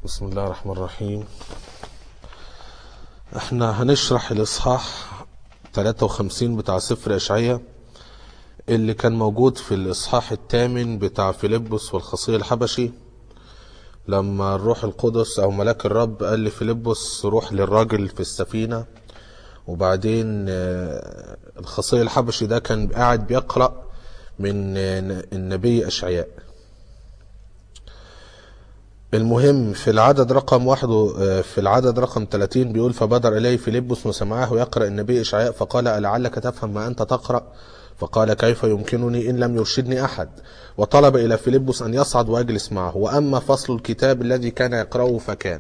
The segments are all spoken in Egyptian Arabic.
بسم الله الرحمن الرحيم احنا هنشرح الاصحاح 53 بتاع سفر اشعياء اللي كان موجود في الاصحاح الثامن بتاع فيلبس والخصي الحبشي لما الروح القدس او ملاك الرب قال لفيلبس روح للراجل في السفينة وبعدين آه، الخصي الحبشي ده كان قاعد بيقرأ من آه، النبي اشعياء المهم في العدد رقم واحد و- آه، في العدد رقم 30 بيقول فبادر إليه فيلبس وسمعه يقرأ النبي إشعياء فقال ألعلك تفهم ما أنت تقرأ فقال كيف يمكنني إن لم يرشدني أحد وطلب إلى فيلبس أن يصعد ويجلس معه وأما فصل الكتاب الذي كان يقرأه فكان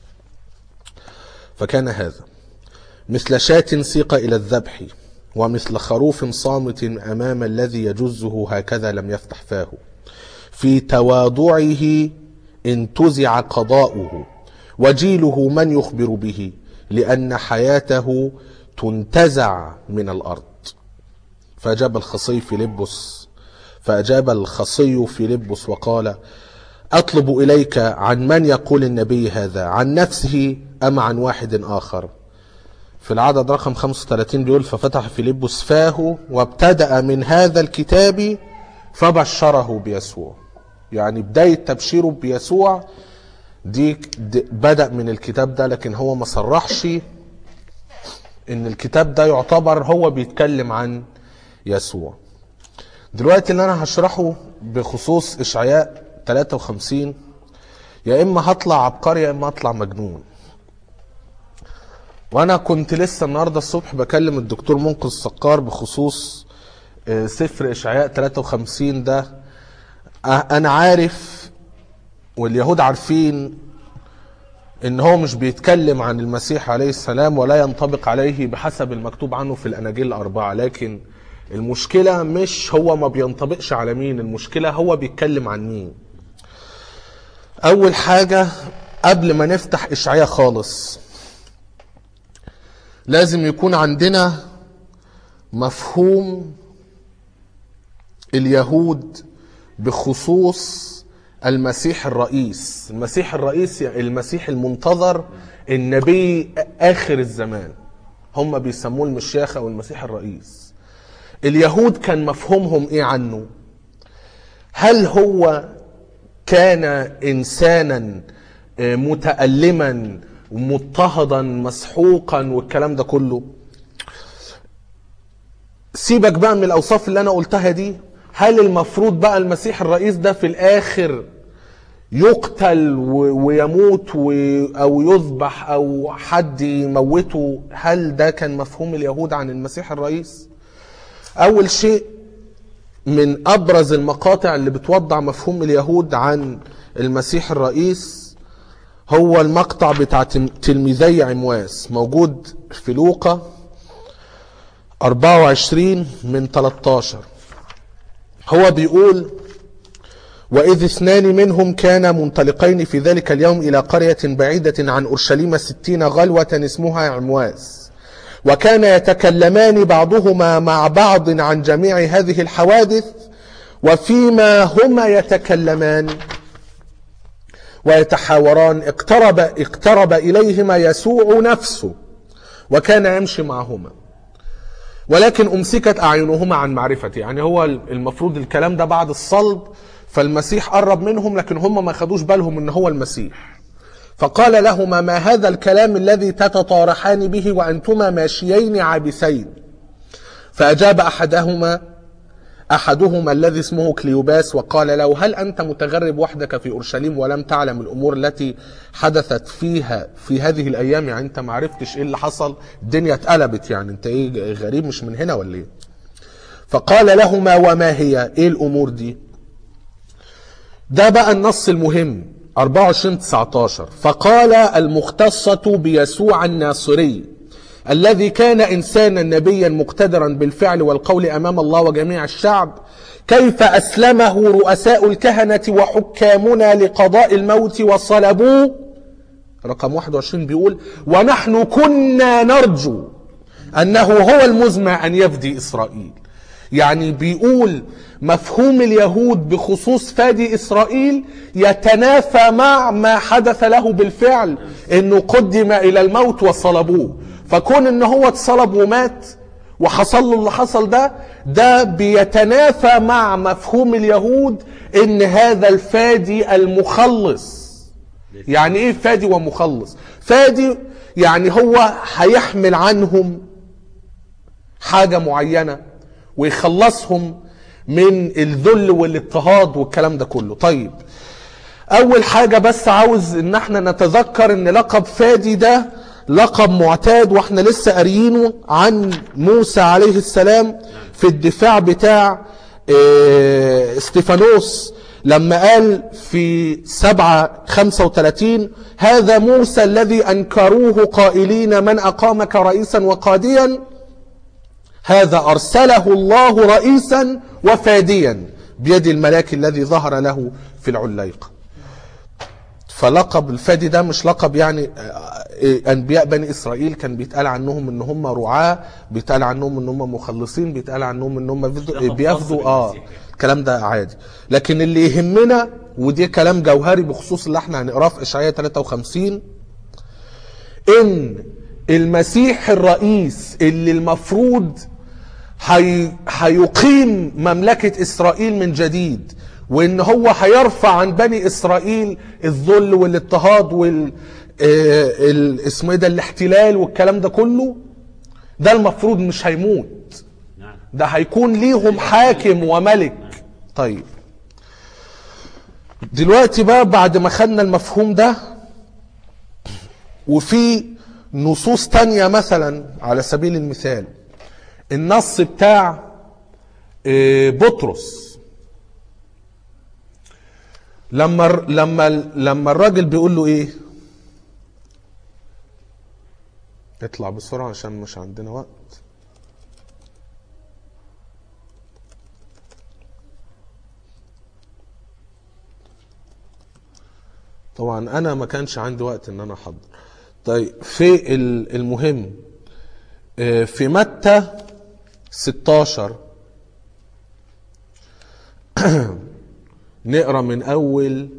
فكان هذا مثل شاة سيق إلى الذبح ومثل خروف صامت أمام الذي يجزه هكذا لم يفتح فاه في تواضعه انتزع قضاؤه وجيله من يخبر به لأن حياته تنتزع من الأرض فأجاب الخصي فيلبس فأجاب الخصي فيلبس وقال أطلب إليك عن من يقول النبي هذا عن نفسه أم عن واحد آخر في العدد رقم 35 بيقول ففتح فيلبس فاه وابتدأ من هذا الكتاب فبشره بيسوع يعني بداية تبشيره بيسوع دي د- بدأ من الكتاب ده لكن هو ما صرحش ان الكتاب ده يعتبر هو بيتكلم عن يسوع دلوقتي اللي انا هشرحه بخصوص اشعياء 53 يا اما هطلع عبقري يا اما هطلع مجنون وانا كنت لسه النهارده الصبح بكلم الدكتور منقذ السقار بخصوص آه، سفر اشعياء 53 ده آه، انا عارف واليهود عارفين ان هو مش بيتكلم عن المسيح عليه السلام ولا ينطبق عليه بحسب المكتوب عنه في الاناجيل الاربعه لكن المشكله مش هو ما بينطبقش على مين المشكله هو بيتكلم عن مين اول حاجه قبل ما نفتح اشعياء خالص لازم يكون عندنا مفهوم اليهود بخصوص المسيح الرئيس المسيح الرئيس يعني المسيح المنتظر النبي آخر الزمان هم بيسموه المشيخ أو المسيح الرئيس اليهود كان مفهومهم إيه عنه هل هو كان إنسانا آه، متألما ومضطهدا مسحوقا والكلام ده كله سيبك بقى من الاوصاف اللي انا قلتها دي هل المفروض بقى المسيح الرئيس ده في الاخر يقتل و- ويموت و- او يذبح او حد يموته هل ده كان مفهوم اليهود عن المسيح الرئيس اول شيء من ابرز المقاطع اللي بتوضع مفهوم اليهود عن المسيح الرئيس هو المقطع بتاع تم- تلميذي عمواس موجود في لوقا 24 من 13 هو بيقول وإذ اثنان منهم كانا منطلقين في ذلك اليوم إلى قرية بعيدة عن أورشليم ستين غلوة اسمها عمواس وكان يتكلمان بعضهما مع بعض عن جميع هذه الحوادث وفيما هما يتكلمان ويتحاوران اقترب اقترب إليهما يسوع نفسه وكان يمشي معهما ولكن أمسكت أعينهما عن معرفته يعني هو المفروض الكلام ده بعد الصلب فالمسيح قرب منهم لكن هم ما خدوش بالهم ان هو المسيح فقال لهما ما هذا الكلام الذي تتطارحان به وأنتما ماشيين عابسين فأجاب أحدهما أحدهما الذي اسمه كليوباس وقال له هل أنت متغرب وحدك في أورشليم ولم تعلم الأمور التي حدثت فيها في هذه الأيام يعني أنت ما عرفتش إيه اللي حصل الدنيا اتقلبت يعني أنت إيه غريب مش من هنا ولا إيه فقال لهما وما هي إيه الأمور دي ده بقى النص المهم 24 19 فقال المختصة بيسوع الناصري الذي كان انسانا نبيا مقتدرا بالفعل والقول امام الله وجميع الشعب كيف اسلمه رؤساء الكهنه وحكامنا لقضاء الموت وصلبوه رقم 21 بيقول ونحن كنا نرجو انه هو المزمع ان يفدي اسرائيل يعني بيقول مفهوم اليهود بخصوص فادي إسرائيل يتنافى مع ما حدث له بالفعل انه قدم الى الموت وصلبوه فكون ان هو اتصلب ومات وحصل له اللي حصل ده ده بيتنافى مع مفهوم اليهود ان هذا الفادي المخلص يعني ايه فادي ومخلص فادي يعني هو هيحمل عنهم حاجة معينة ويخلصهم من الذل والاضطهاد والكلام ده كله طيب اول حاجة بس عاوز ان احنا نتذكر ان لقب فادي ده لقب معتاد واحنا لسه قاريينه عن موسى عليه السلام في الدفاع بتاع اه استيفانوس لما قال في سبعة خمسة وثلاثين هذا موسى الذي أنكروه قائلين من أقامك رئيسا وقاديا هذا أرسله الله رئيسا وفاديا بيد الملاك الذي ظهر له في العليقة فلقب الفادي ده مش لقب يعني انبياء بني اسرائيل كان بيتقال عنهم ان هم رعاة بيتقال عنهم ان هم مخلصين بيتقال عنهم ان هم بياخدوا اه الكلام ده عادي لكن اللي يهمنا ودي كلام جوهري بخصوص اللي احنا هنقراه في اشعياء 53 ان المسيح الرئيس اللي المفروض هي هيقيم مملكة اسرائيل من جديد وان هو هيرفع عن بني اسرائيل الذل والاضطهاد وال اسمه ايه ده الاحتلال والكلام ده كله ده المفروض مش هيموت ده هيكون ليهم حاكم وملك طيب دلوقتي بقى بعد ما خدنا المفهوم ده وفي نصوص تانية مثلا على سبيل المثال النص بتاع بطرس لما لما لما الراجل بيقول له ايه اطلع بسرعه عشان مش عندنا وقت طبعا انا ما كانش عندي وقت ان انا احضر طيب في المهم في متى 16 نقرا من اول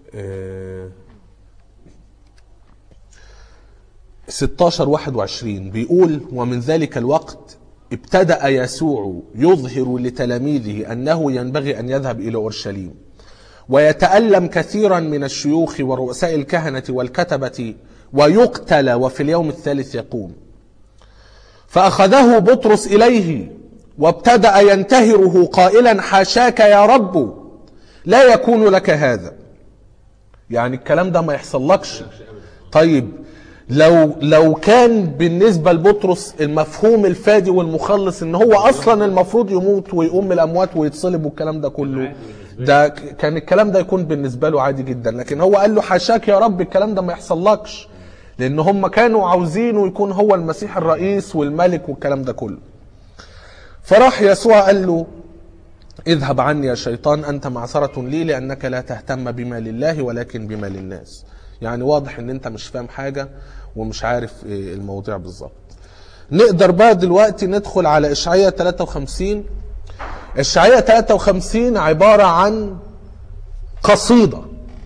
16 21 بيقول ومن ذلك الوقت ابتدأ يسوع يظهر لتلاميذه أنه ينبغي أن يذهب إلى أورشليم ويتألم كثيرا من الشيوخ ورؤساء الكهنة والكتبة ويقتل وفي اليوم الثالث يقوم فأخذه بطرس إليه وابتدأ ينتهره قائلا حاشاك يا رب لا يكون لك هذا يعني الكلام ده ما يحصلكش طيب لو لو كان بالنسبه لبطرس المفهوم الفادي والمخلص ان هو اصلا المفروض يموت ويقوم من الاموات ويتصلب والكلام ده كله ده كان الكلام ده يكون بالنسبه له عادي جدا لكن هو قال له حاشاك يا رب الكلام ده ما يحصلكش لان هم كانوا عاوزينه يكون هو المسيح الرئيس والملك والكلام ده كله فراح يسوع قال له اذهب عني يا شيطان أنت معصرة لي لأنك لا تهتم بما لله ولكن بما للناس يعني واضح ان انت مش فاهم حاجة ومش عارف إيه الموضوع بالظبط نقدر بقى دلوقتي ندخل على إشعياء 53 إشعياء 53 عبارة عن قصيدة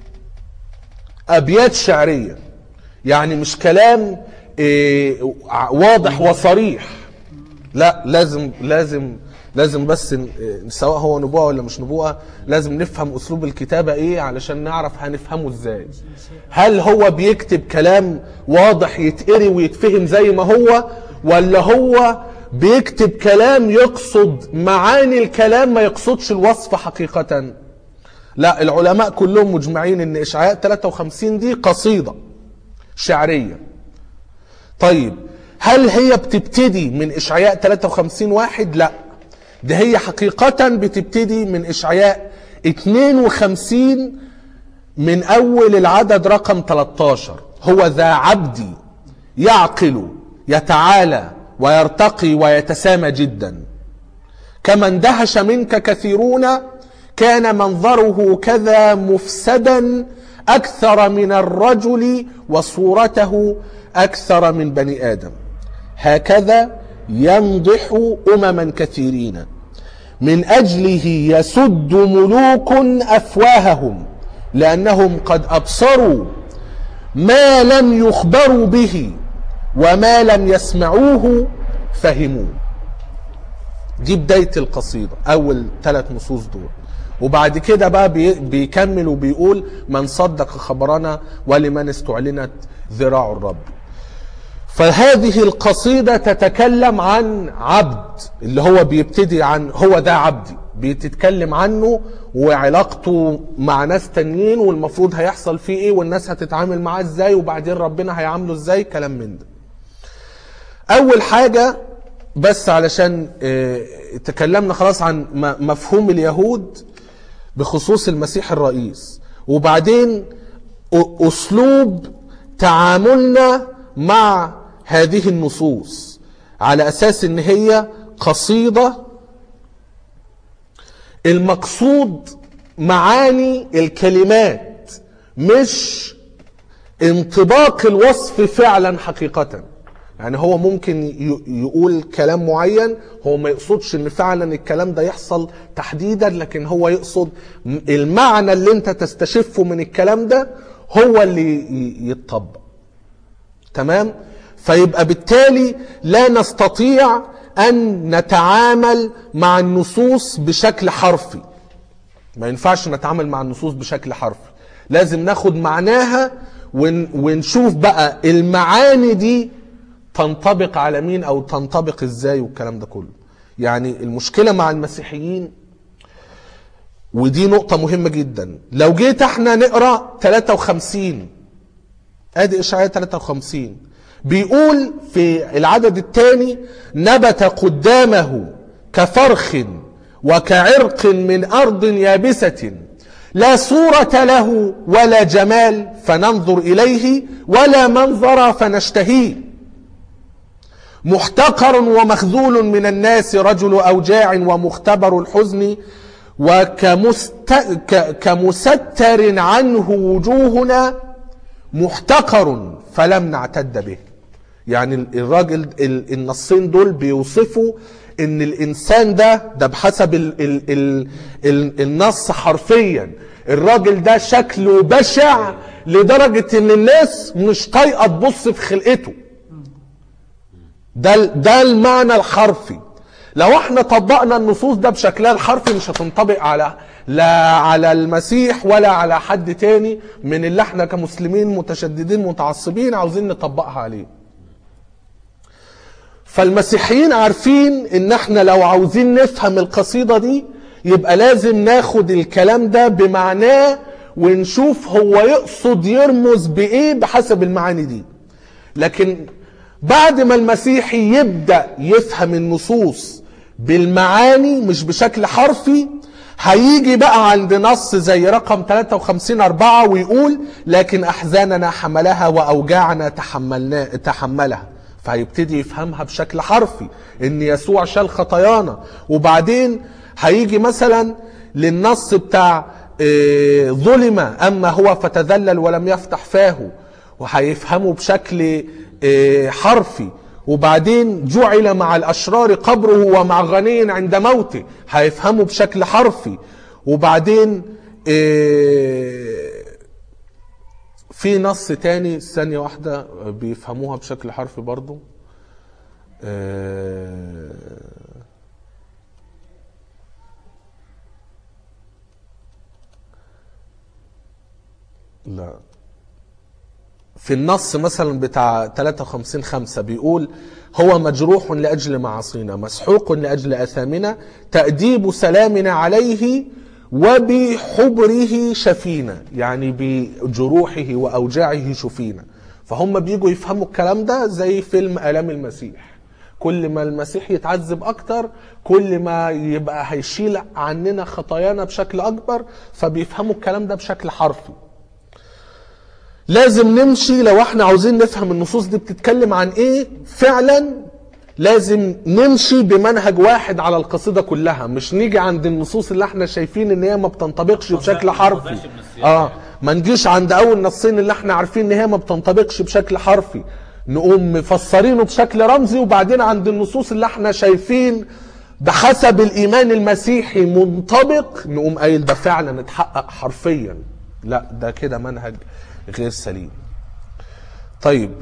أبيات شعرية يعني مش كلام إيه واضح وصريح لا لازم لازم لازم بس سواء هو نبوءة ولا مش نبوءة لازم نفهم أسلوب الكتابة إيه علشان نعرف هنفهمه إزاي هل هو بيكتب كلام واضح يتقري ويتفهم زي ما هو ولا هو بيكتب كلام يقصد معاني الكلام ما يقصدش الوصف حقيقة لا العلماء كلهم مجمعين ان اشعياء 53 دي قصيدة شعرية طيب هل هي بتبتدي من اشعياء 53 واحد لا ده هي حقيقة بتبتدي من إشعياء 52 من أول العدد رقم 13 هو ذا عبدي يعقل يتعالى ويرتقي ويتسامى جدا كما اندهش منك كثيرون كان منظره كذا مفسدا أكثر من الرجل وصورته أكثر من بني آدم هكذا ينضح أمما كثيرين من أجله يسد ملوك أفواههم لأنهم قد أبصروا ما لم يخبروا به وما لم يسمعوه فهموه دي بداية القصيدة أول ثلاث نصوص دول وبعد كده بقى بي- بيكمل وبيقول من صدق خبرنا ولمن استعلنت ذراع الرب فهذه القصيدة تتكلم عن عبد اللي هو بيبتدي عن هو ده عبدي بتتكلم عنه وعلاقته مع ناس تانيين والمفروض هيحصل فيه ايه والناس هتتعامل معاه ازاي وبعدين ربنا هيعامله ازاي كلام من ده اول حاجة بس علشان آه، تكلمنا خلاص عن م- مفهوم اليهود بخصوص المسيح الرئيس وبعدين أ- اسلوب تعاملنا مع هذه النصوص على اساس ان هي قصيده المقصود معاني الكلمات مش انطباق الوصف فعلا حقيقة يعني هو ممكن ي- يقول كلام معين هو ما يقصدش ان فعلا الكلام ده يحصل تحديدا لكن هو يقصد م- المعنى اللي انت تستشفه من الكلام ده هو اللي ي- يتطبق تمام فيبقى بالتالي لا نستطيع ان نتعامل مع النصوص بشكل حرفي ما ينفعش نتعامل مع النصوص بشكل حرفي لازم ناخد معناها ون ونشوف بقى المعاني دي تنطبق على مين او تنطبق ازاي والكلام ده كله يعني المشكلة مع المسيحيين ودي نقطة مهمة جدا لو جيت احنا نقرأ 53 ادي اشعياء 53 بيقول في العدد الثاني نبت قدامه كفرخ وكعرق من ارض يابسه لا صوره له ولا جمال فننظر اليه ولا منظر فنشتهيه محتقر ومخذول من الناس رجل اوجاع ومختبر الحزن وكمست... ك... كمستر عنه وجوهنا محتقر فلم نعتد به يعني الراجل ال- النصين دول بيوصفوا ان الانسان ده ده بحسب ال ال ال ال النص حرفيا الراجل ده شكله بشع لدرجة ان الناس مش طايقة تبص في خلقته ده ال- ده المعنى الحرفي لو احنا طبقنا النصوص ده بشكلها الحرفي مش هتنطبق على لا على المسيح ولا على حد تاني من اللي احنا كمسلمين متشددين متعصبين عاوزين نطبقها عليه فالمسيحيين عارفين ان احنا لو عاوزين نفهم القصيدة دي يبقى لازم ناخد الكلام ده بمعناه ونشوف هو يقصد يرمز بايه بحسب المعاني دي لكن بعد ما المسيحي يبدأ يفهم النصوص بالمعاني مش بشكل حرفي هيجي بقى عند نص زي رقم 53 4 ويقول لكن احزاننا حملها واوجاعنا تحملنا تحملها فهيبتدي يفهمها بشكل حرفي ان يسوع شال خطايانا وبعدين هيجي مثلا للنص بتاع آه، ظلم اما هو فتذلل ولم يفتح فاه وهيفهموا بشكل آه، حرفي وبعدين جعل مع الأشرار قبره ومع غني عند موته هيفهموا بشكل حرفي وبعدين آه، في نص تاني ثانية واحدة بيفهموها بشكل حرفي برضو آه، لا في النص مثلا بتاع 53 5 بيقول هو مجروح لأجل معاصينا مسحوق لأجل أثامنا تأديب سلامنا عليه وبحبره شفينا يعني بجروحه وأوجاعه شفينا فهم بيجوا يفهموا الكلام ده زي فيلم آلام المسيح كل ما المسيح يتعذب أكتر كل ما يبقى هيشيل عننا خطايانا بشكل أكبر فبيفهموا الكلام ده بشكل حرفي لازم نمشي لو احنا عاوزين نفهم النصوص دي بتتكلم عن ايه فعلا لازم نمشي بمنهج واحد على القصيدة كلها مش نيجي عند النصوص اللي احنا شايفين ان هي ما بتنطبقش بشكل ما حرفي تاخدهاش من السياق اه يعني. ما نجيش عند اول نصين اللي احنا عارفين ان هي ما بتنطبقش بشكل حرفي نقوم مفسرينه بشكل رمزي وبعدين عند النصوص اللي احنا شايفين بحسب الايمان المسيحي منطبق نقوم قايل ده فعلا اتحقق حرفيا لا ده كده منهج غير سليم طيب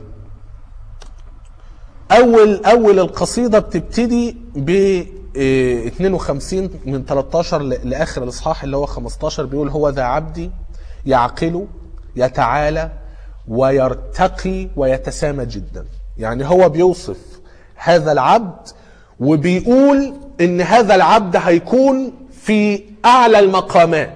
اول اول القصيده بتبتدي ب إيه، 52 من 13 ل- لاخر الاصحاح اللي هو 15 بيقول هو ذا عبدي يعقل يتعالى ويرتقي ويتسامى جدا يعني هو بيوصف هذا العبد وبيقول ان هذا العبد هيكون في اعلى المقامات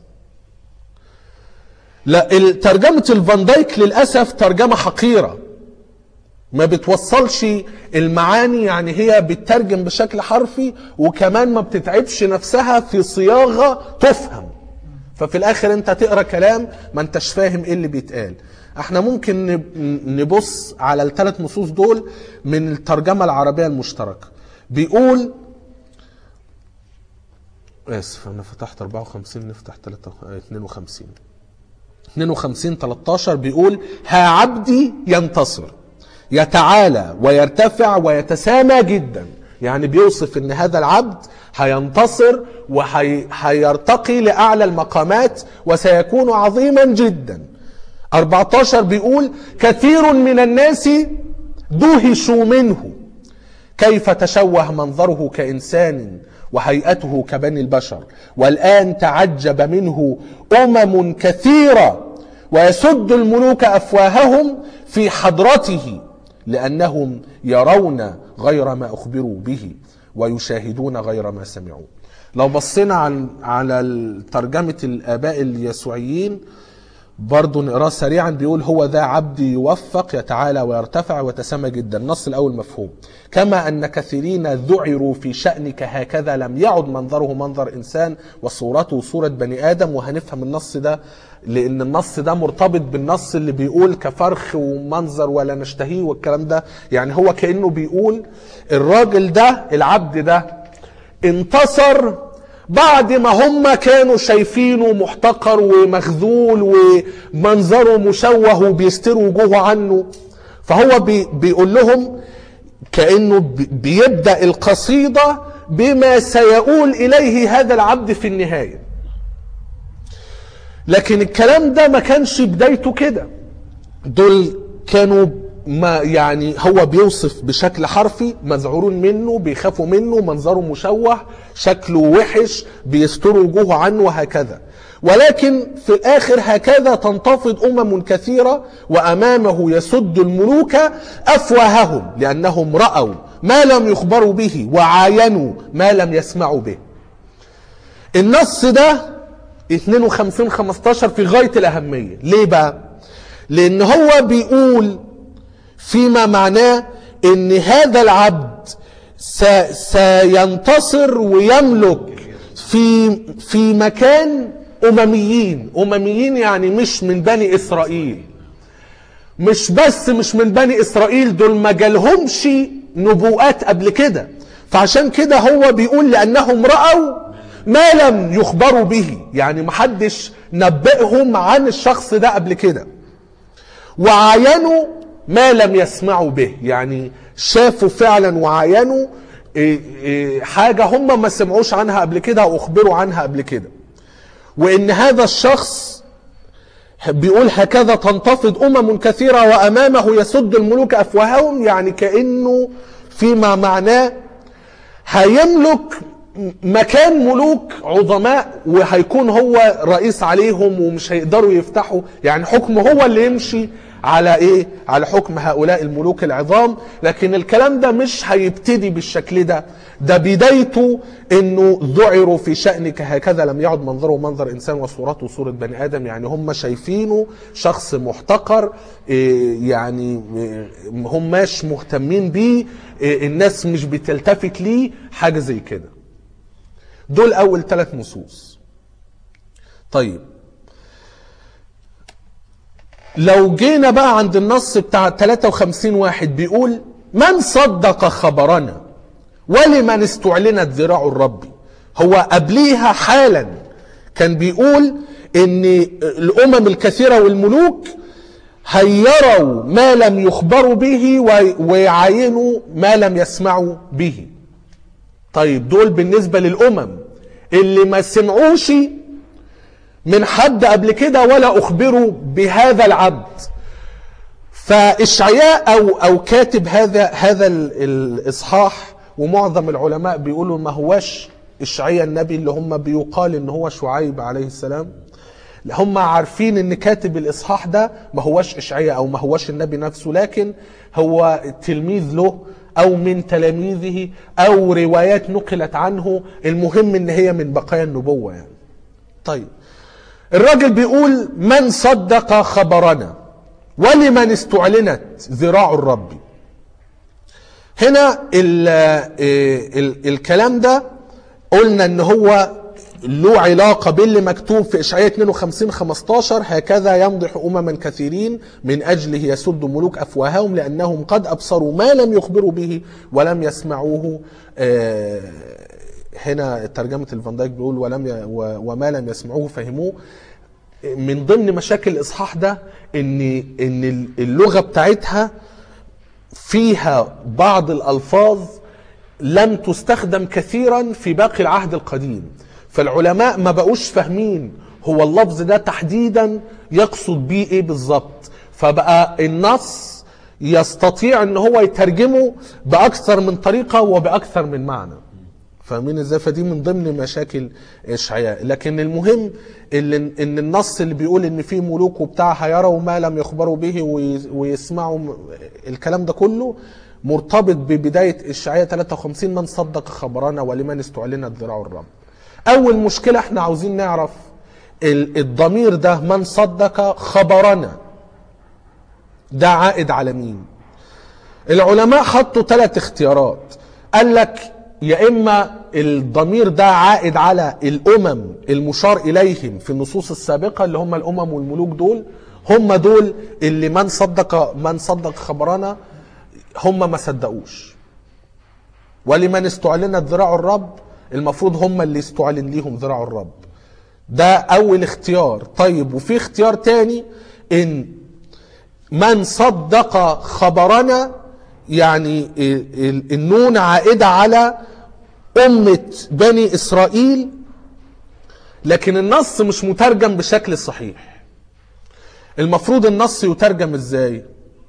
لا ال- ترجمة الفان دايك للأسف ترجمة حقيرة ما بتوصلش المعاني يعني هي بتترجم بشكل حرفي وكمان ما بتتعبش نفسها في صياغة تفهم ففي الآخر أنت تقرأ كلام ما أنتش فاهم إيه اللي بيتقال احنا ممكن نب- نبص على الثلاث نصوص دول من الترجمة العربية المشتركة بيقول اسف انا فتحت 54 نفتح 52 52 13 بيقول ها عبدي ينتصر يتعالى ويرتفع ويتسامى جدا يعني بيوصف ان هذا العبد هينتصر وهيرتقي لاعلى المقامات وسيكون عظيما جدا 14 بيقول كثير من الناس دهشوا منه كيف تشوه منظره كإنسان وهيئته كبني البشر والآن تعجب منه أمم كثيرة ويسد الملوك أفواههم في حضرته لأنهم يرون غير ما أخبروا به ويشاهدون غير ما سمعوا لو بصينا عن على ترجمة الآباء اليسوعيين برضه نقراه سريعا بيقول هو ذا عبدي يوفق يتعالى ويرتفع ويتسامى جدا النص الاول مفهوم كما ان كثيرين ذعروا في شانك هكذا لم يعد منظره منظر انسان وصورته صوره بني ادم وهنفهم النص ده لان النص ده مرتبط بالنص اللي بيقول كفرخ ومنظر ولا نشتهيه والكلام ده يعني هو كانه بيقول الراجل ده العبد ده انتصر بعد ما هم كانوا شايفينه محتقر ومخذول ومنظره مشوه وبيستروا وجوه عنه فهو بي بيقول لهم كأنه بي- بيبدأ القصيدة بما سيقول إليه هذا العبد في النهاية لكن الكلام ده ما كانش بدايته كده دول كانوا ما يعني هو بيوصف بشكل حرفي مذعورون منه بيخافوا منه منظره مشوه شكله وحش بيستروا وجوه عنه وهكذا ولكن في الآخر هكذا تنتفض أمم كثيرة وأمامه يسد الملوك أفواههم لأنهم رأوا ما لم يخبروا به وعاينوا ما لم يسمعوا به النص ده 52 15 في غاية الأهمية ليه بقى لأن هو بيقول فيما معناه ان هذا العبد س- سينتصر ويملك في في مكان امميين امميين يعني مش من بني اسرائيل مش بس مش من بني اسرائيل دول ما جالهمش نبوءات قبل كده فعشان كده هو بيقول لانهم راوا ما لم يخبروا به يعني محدش نبئهم عن الشخص ده قبل كده وعاينوا ما لم يسمعوا به يعني شافوا فعلا وعاينوا إيه إيه حاجة هم ما سمعوش عنها قبل كده أو أخبروا عنها قبل كده وإن هذا الشخص بيقول هكذا تنتفض أمم كثيرة وأمامه يسد الملوك أفواههم يعني كأنه فيما معناه هيملك مكان ملوك عظماء وهيكون هو رئيس عليهم ومش هيقدروا يفتحوا يعني حكمه هو اللي يمشي على ايه على حكم هؤلاء الملوك العظام لكن الكلام ده مش هيبتدي بالشكل ده ده بدايته انه ذعروا في شأنك هكذا لم يعد منظره منظر انسان وصورته صورة بني ادم يعني هم شايفينه شخص محتقر إيه يعني إيه هماش مهتمين بيه إيه الناس مش بتلتفت ليه حاجة زي كده دول اول ثلاث نصوص طيب لو جينا بقى عند النص بتاع 53 واحد بيقول من صدق خبرنا ولمن استعلنت ذراع الرب هو قبليها حالا كان بيقول ان الامم الكثيره والملوك هيروا ما لم يخبروا به ويعاينوا ما لم يسمعوا به طيب دول بالنسبة للأمم اللي ما سمعوش من حد قبل كده ولا أخبروا بهذا العبد فإشعياء أو أو كاتب هذا هذا ال- الإصحاح ومعظم العلماء بيقولوا ما هواش إشعياء النبي اللي هم بيقال إن هو شعيب عليه السلام هم عارفين ان كاتب الاصحاح ده ما هوش اشعياء او ما هوش النبي نفسه لكن هو تلميذ له او من تلاميذه او روايات نقلت عنه المهم ان هي من بقايا النبوة يعني طيب الراجل بيقول من صدق خبرنا ولمن استعلنت ذراع الرب هنا ال ال الكلام ده قلنا ان هو له علاقة باللي مكتوب في إشعياء 52 15 هكذا يمضح أمما كثيرين من أجله يسد ملوك أفواههم لأنهم قد أبصروا ما لم يخبروا به ولم يسمعوه آه، هنا ترجمة الفان دايك بيقول ولم ي... و- وما لم يسمعوه فهموه من ضمن مشاكل الإصحاح ده إن إن اللغة بتاعتها فيها بعض الألفاظ لم تستخدم كثيرا في باقي العهد القديم فالعلماء ما بقوش فاهمين هو اللفظ ده تحديدا يقصد بيه ايه بالظبط فبقى النص يستطيع ان هو يترجمه باكثر من طريقه وباكثر من معنى فاهمين ازاي فدي من ضمن مشاكل اشعياء لكن المهم اللي ان النص اللي بيقول ان في ملوك وبتاع هيروا ما لم يخبروا به وي- ويسمعوا م- الكلام ده كله مرتبط ببدايه اشعياء 53 من صدق خبرنا ولمن استعلنت ذراع الرب اول مشكله احنا عاوزين نعرف ال- الضمير ده من صدق خبرنا ده عائد على مين العلماء حطوا ثلاث اختيارات قال لك يا اما الضمير ده عائد على الامم المشار اليهم في النصوص السابقه اللي هم الامم والملوك دول هم دول اللي من صدق من صدق خبرنا هم ما صدقوش ولمن استعلنت ذراع الرب المفروض هم اللي استعلن ليهم ذراع الرب ده اول اختيار طيب وفي اختيار تاني ان من صدق خبرنا يعني ال- ال- النون عائدة على أمة بني إسرائيل لكن النص مش مترجم بشكل صحيح المفروض النص يترجم ازاي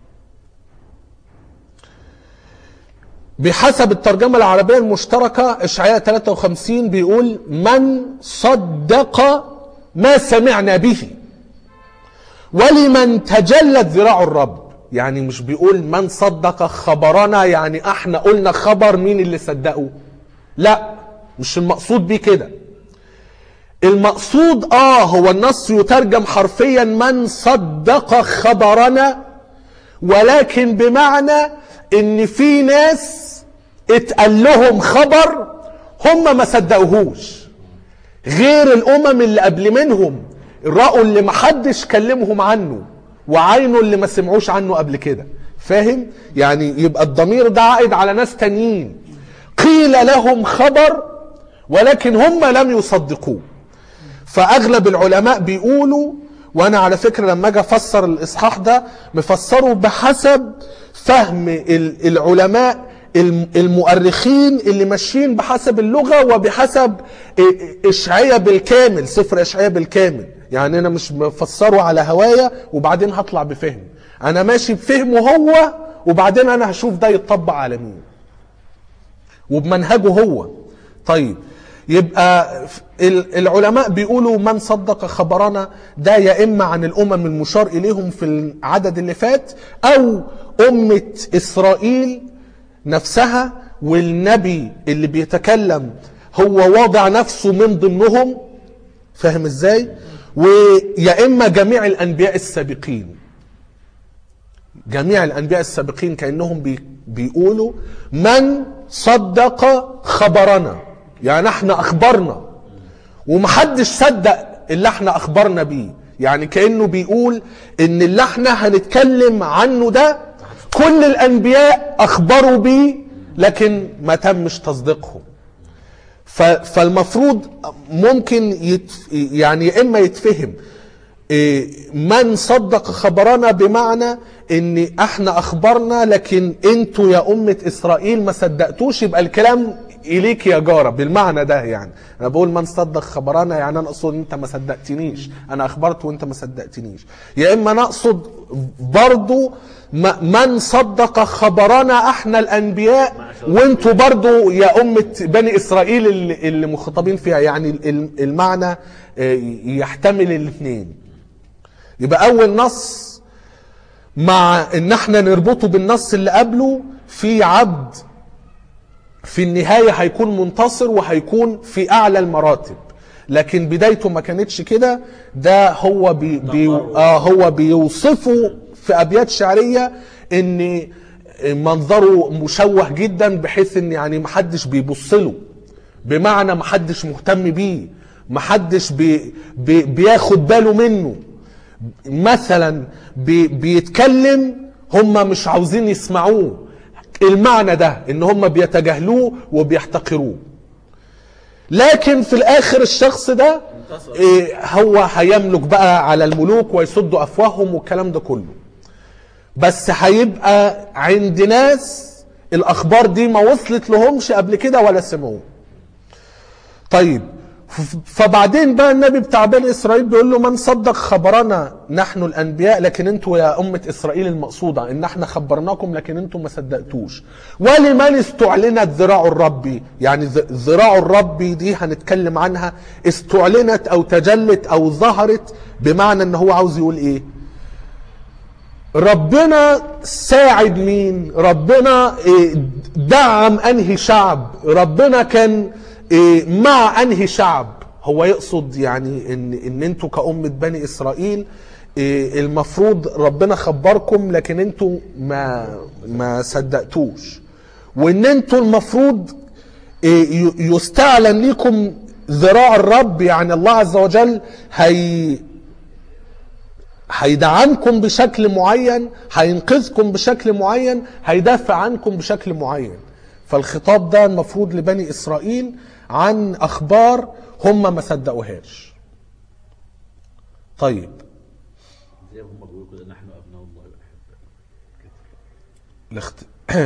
بحسب الترجمة العربية المشتركة إشعياء 53 بيقول من صدق ما سمعنا به ولمن تجلت ذراع الرب يعني مش بيقول من صدق خبرنا يعني احنا قلنا خبر مين اللي صدقه لا مش المقصود بيه كده المقصود اه هو النص يترجم حرفيا من صدق خبرنا ولكن بمعنى ان في ناس اتقال لهم خبر هم ما صدقوهوش غير الامم اللي قبل منهم رأوا اللي محدش كلمهم عنه وعينوا اللي ما سمعوش عنه قبل كده فاهم يعني يبقى الضمير ده عائد على ناس تانيين قيل لهم خبر ولكن هم لم يصدقوه فاغلب العلماء بيقولوا وانا على فكره لما اجي افسر الاصحاح ده مفسره بحسب فهم ال- العلماء الم- المؤرخين اللي ماشيين بحسب اللغه وبحسب إ- اشعياء بالكامل سفر اشعياء بالكامل يعني انا مش مفسره على هوايا وبعدين هطلع بفهم انا ماشي بفهمه هو وبعدين انا هشوف ده يتطبق على مين وبمنهجه هو طيب يبقى ال- العلماء بيقولوا من صدق خبرنا ده يا اما عن الامم المشار اليهم في العدد اللي فات او امه اسرائيل نفسها والنبي اللي بيتكلم هو واضع نفسه من ضمنهم فاهم ازاي ويا اما جميع الانبياء السابقين جميع الانبياء السابقين كانهم بي بيقولوا من صدق خبرنا يعني احنا اخبرنا ومحدش صدق اللي احنا اخبرنا بيه يعني كانه بيقول ان اللي احنا هنتكلم عنه ده كل الانبياء اخبروا بيه لكن ما تمش تصديقهم ف- فالمفروض ممكن يت يعني يا اما يتفهم إيه، من صدق خبرنا بمعنى ان احنا اخبرنا لكن انتوا يا امة اسرائيل ما صدقتوش يبقى الكلام اليك يا جاره بالمعنى ده يعني انا بقول من صدق خبرنا يعني انا اقصد انت ما صدقتنيش انا اخبرت وانت ما صدقتنيش يا اما نقصد برضو م- من صدق خبرنا احنا الانبياء وانتوا برضو يا امه بني اسرائيل اللي, اللي مخاطبين فيها يعني ال- المعنى آه، يحتمل الاثنين يبقى اول نص مع ان احنا نربطه بالنص اللي قبله في عبد في النهاية هيكون منتصر وهيكون في أعلى المراتب لكن بدايته ما كانتش كده ده هو بي بي آه هو بيوصفه في أبيات شعرية إن منظره مشوه جدا بحيث إن يعني محدش بيبص له بمعنى محدش مهتم بيه محدش بي بي بياخد باله منه مثلا بي بيتكلم هم مش عاوزين يسمعوه المعنى ده ان هم بيتجاهلوه وبيحتقروه لكن في الاخر الشخص ده إيه هو هيملك بقى على الملوك ويسد افواههم والكلام ده كله بس هيبقى عند ناس الاخبار دي ما وصلت لهمش قبل كده ولا سمعوه طيب ف- فبعدين بقى النبي بتاع بني اسرائيل بيقول له من صدق خبرنا نحن الانبياء لكن انتوا يا امه اسرائيل المقصوده ان احنا خبرناكم لكن انتوا ما صدقتوش ولمن استعلنت ذراع الرب يعني ذ- ذراع الرب دي هنتكلم عنها استعلنت او تجلت او ظهرت بمعنى ان هو عاوز يقول ايه ربنا ساعد مين ربنا إيه، دعم انهي شعب ربنا كان إيه، مع انهي شعب هو يقصد يعني ان ان انتوا كأمة بني اسرائيل إيه، المفروض ربنا خبركم لكن انتوا ما ما صدقتوش وان انتوا المفروض إيه، ي- يستعلن لكم ذراع الرب يعني الله عز وجل هي هيدعمكم بشكل معين هينقذكم بشكل معين هيدافع عنكم بشكل معين فالخطاب ده المفروض لبني اسرائيل عن اخبار هم ما صدقوهاش طيب زي ما هم بيقولوا كده نحن ابناء الله واحباؤه الاخت...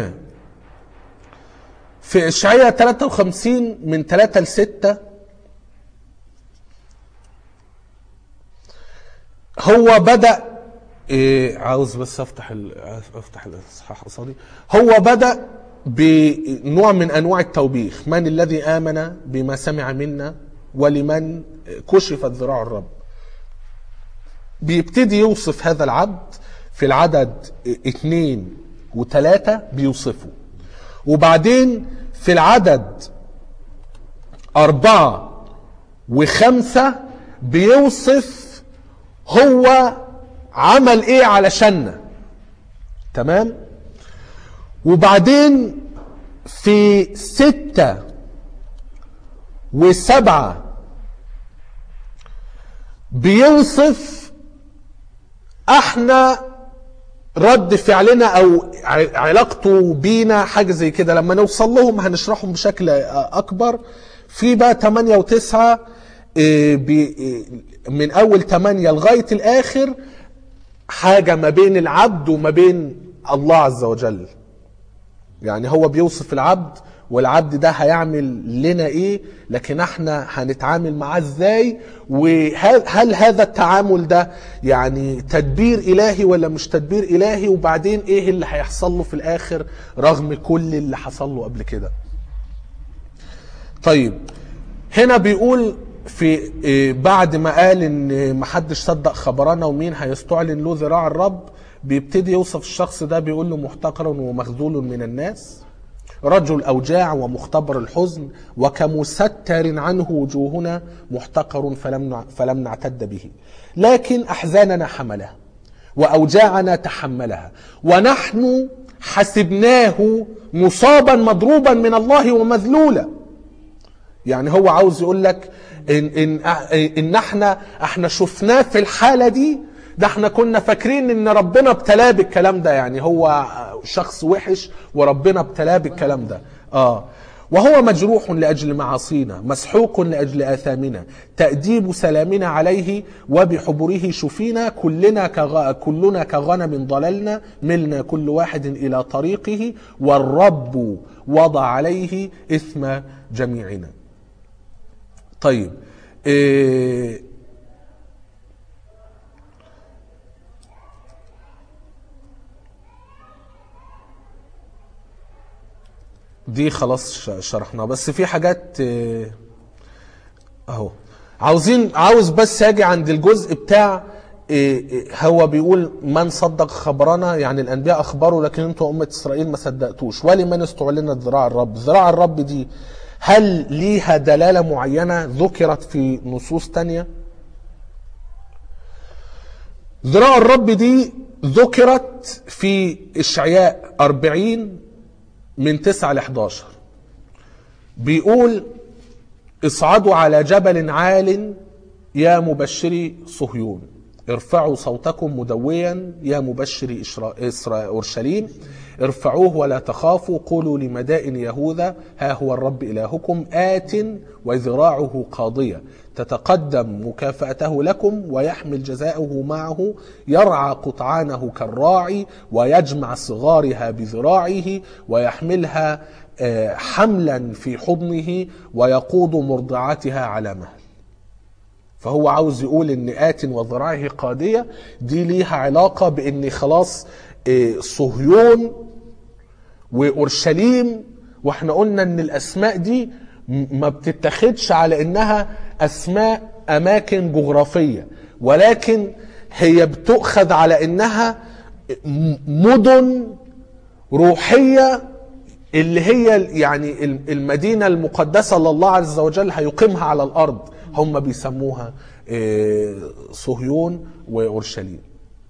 في اشعياء 53 من 3 ل 6 هو بدأ إيه عاوز بس افتح ال... افتح الاصحاح قصادي هو بدأ بنوع من انواع التوبيخ من الذي امن بما سمع منا ولمن كشفت ذراع الرب بيبتدي يوصف هذا العبد في العدد اثنين وثلاثة بيوصفه وبعدين في العدد أربعة وخمسة بيوصف هو عمل ايه علشاننا تمام وبعدين في ستة وسبعة بيوصف احنا رد فعلنا او ع- علاقته بينا حاجه زي كده لما نوصل لهم هنشرحهم بشكل اكبر في بقى 8 و9 من اول 8 لغايه الاخر حاجه ما بين العبد وما بين الله عز وجل يعني هو بيوصف العبد والعبد ده هيعمل لنا ايه لكن احنا هنتعامل معاه ازاي وهل هل هذا التعامل ده يعني تدبير الهي ولا مش تدبير الهي وبعدين ايه اللي هيحصل له في الاخر رغم كل اللي حصل له قبل كده طيب هنا بيقول في إيه، بعد ما قال ان محدش صدق خبرنا ومين هيستعلن له ذراع الرب بيبتدي يوصف الشخص ده بيقول له محتقر ومخذول من الناس رجل أوجاع ومختبر الحزن وكمستر عنه وجوهنا محتقر فلم نع- فلم نعتد به لكن أحزاننا حملها وأوجاعنا تحملها ونحن حسبناه مصابا مضروبا من الله ومذلولا يعني هو عاوز يقول لك ان ان ان احنا احنا شفناه في الحاله دي ده احنا كنا فاكرين ان ربنا ابتلاه بالكلام ده يعني هو شخص وحش وربنا ابتلاه بالكلام ده اه وهو مجروح لاجل معاصينا مسحوق لاجل اثامنا تاديب سلامنا عليه وبحبره شفينا كلنا كغ... كلنا كغنم ضللنا ملنا كل واحد الى طريقه والرب وضع عليه اثم جميعنا طيب إيه دي خلاص ش- شرحناها بس في حاجات آه، اهو عاوزين عاوز بس اجي عند الجزء بتاع آه، آه، هو بيقول من صدق خبرنا يعني الانبياء اخبروا لكن انتوا امه اسرائيل ما صدقتوش ولمن استعلنت ذراع الرب ذراع الرب دي هل ليها دلاله معينه ذكرت في نصوص تانية ذراع الرب دي ذكرت في اشعياء 40 من 9 ل 11 بيقول اصعدوا على جبل عال يا مبشري صهيون ارفعوا صوتكم مدويا يا مبشري إشرا- إسرا- اورشليم ارفعوه ولا تخافوا قولوا لمدائن يهوذا ها هو الرب الهكم ات وذراعه قاضيه تتقدم مكافاته لكم ويحمل جزاءه معه يرعى قطعانه كالراعي ويجمع صغارها بذراعه ويحملها آه، حملا في حضنه ويقود مرضعاتها على مهل فهو عاوز يقول ان آت وذراعه قادية دي ليها علاقة بان خلاص آه، صهيون واورشليم واحنا قلنا ان الاسماء دي م- ما بتتخدش على انها اسماء اماكن جغرافية ولكن هي بتؤخذ على انها م- مدن روحية اللي هي يعني المدينة المقدسة لله عز وجل هيقيمها على الأرض هم بيسموها آه، صهيون وأورشليم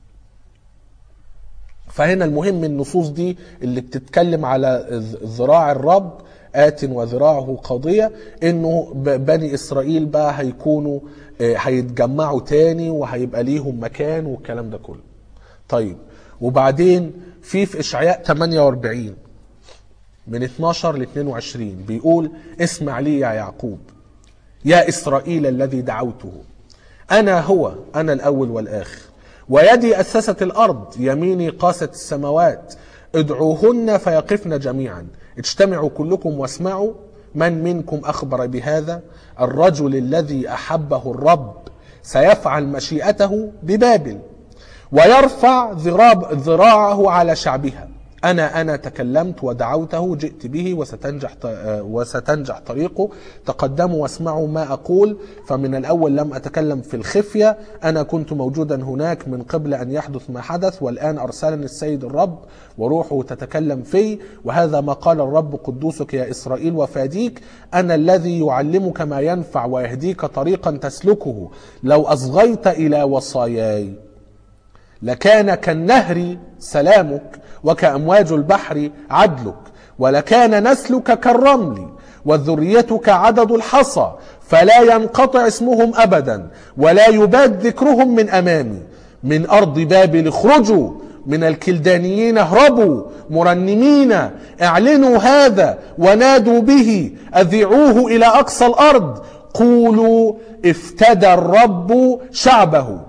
فهنا المهم النصوص دي اللي بتتكلم على ذ- ذراع الرب آت وذراعه قاضية انه ب- بني اسرائيل بقى هيكونوا آه، هيتجمعوا تاني وهيبقى ليهم مكان والكلام ده كله طيب وبعدين في في اشعياء 48 من 12 ل 22 بيقول اسمع لي يا يعقوب يا إسرائيل الذي دعوته أنا هو أنا الأول والآخر ويدي أسست الأرض يميني قاست السماوات ادعوهن فيقفن جميعا اجتمعوا كلكم واسمعوا من منكم أخبر بهذا الرجل الذي أحبه الرب سيفعل مشيئته ببابل ويرفع ذراب ذراعه على شعبها أنا أنا تكلمت ودعوته جئت به وستنجح ط- آه، وستنجح طريقه تقدموا واسمعوا ما أقول فمن الأول لم أتكلم في الخفية أنا كنت موجودا هناك من قبل أن يحدث ما حدث والآن أرسلني السيد الرب وروحه تتكلم في وهذا ما قال الرب قدوسك يا إسرائيل وفاديك أنا الذي يعلمك ما ينفع ويهديك طريقا تسلكه لو أصغيت إلى وصاياي لكان كالنهر سلامك وكأمواج البحر عدلك ولكان نسلك كالرمل وذريتك عدد الحصى فلا ينقطع اسمهم أبدا ولا يباد ذكرهم من أمامي من أرض بابل اخرجوا من الكلدانيين اهربوا مرنمين اعلنوا هذا ونادوا به اذيعوه الى اقصى الارض قولوا افتدى الرب شعبه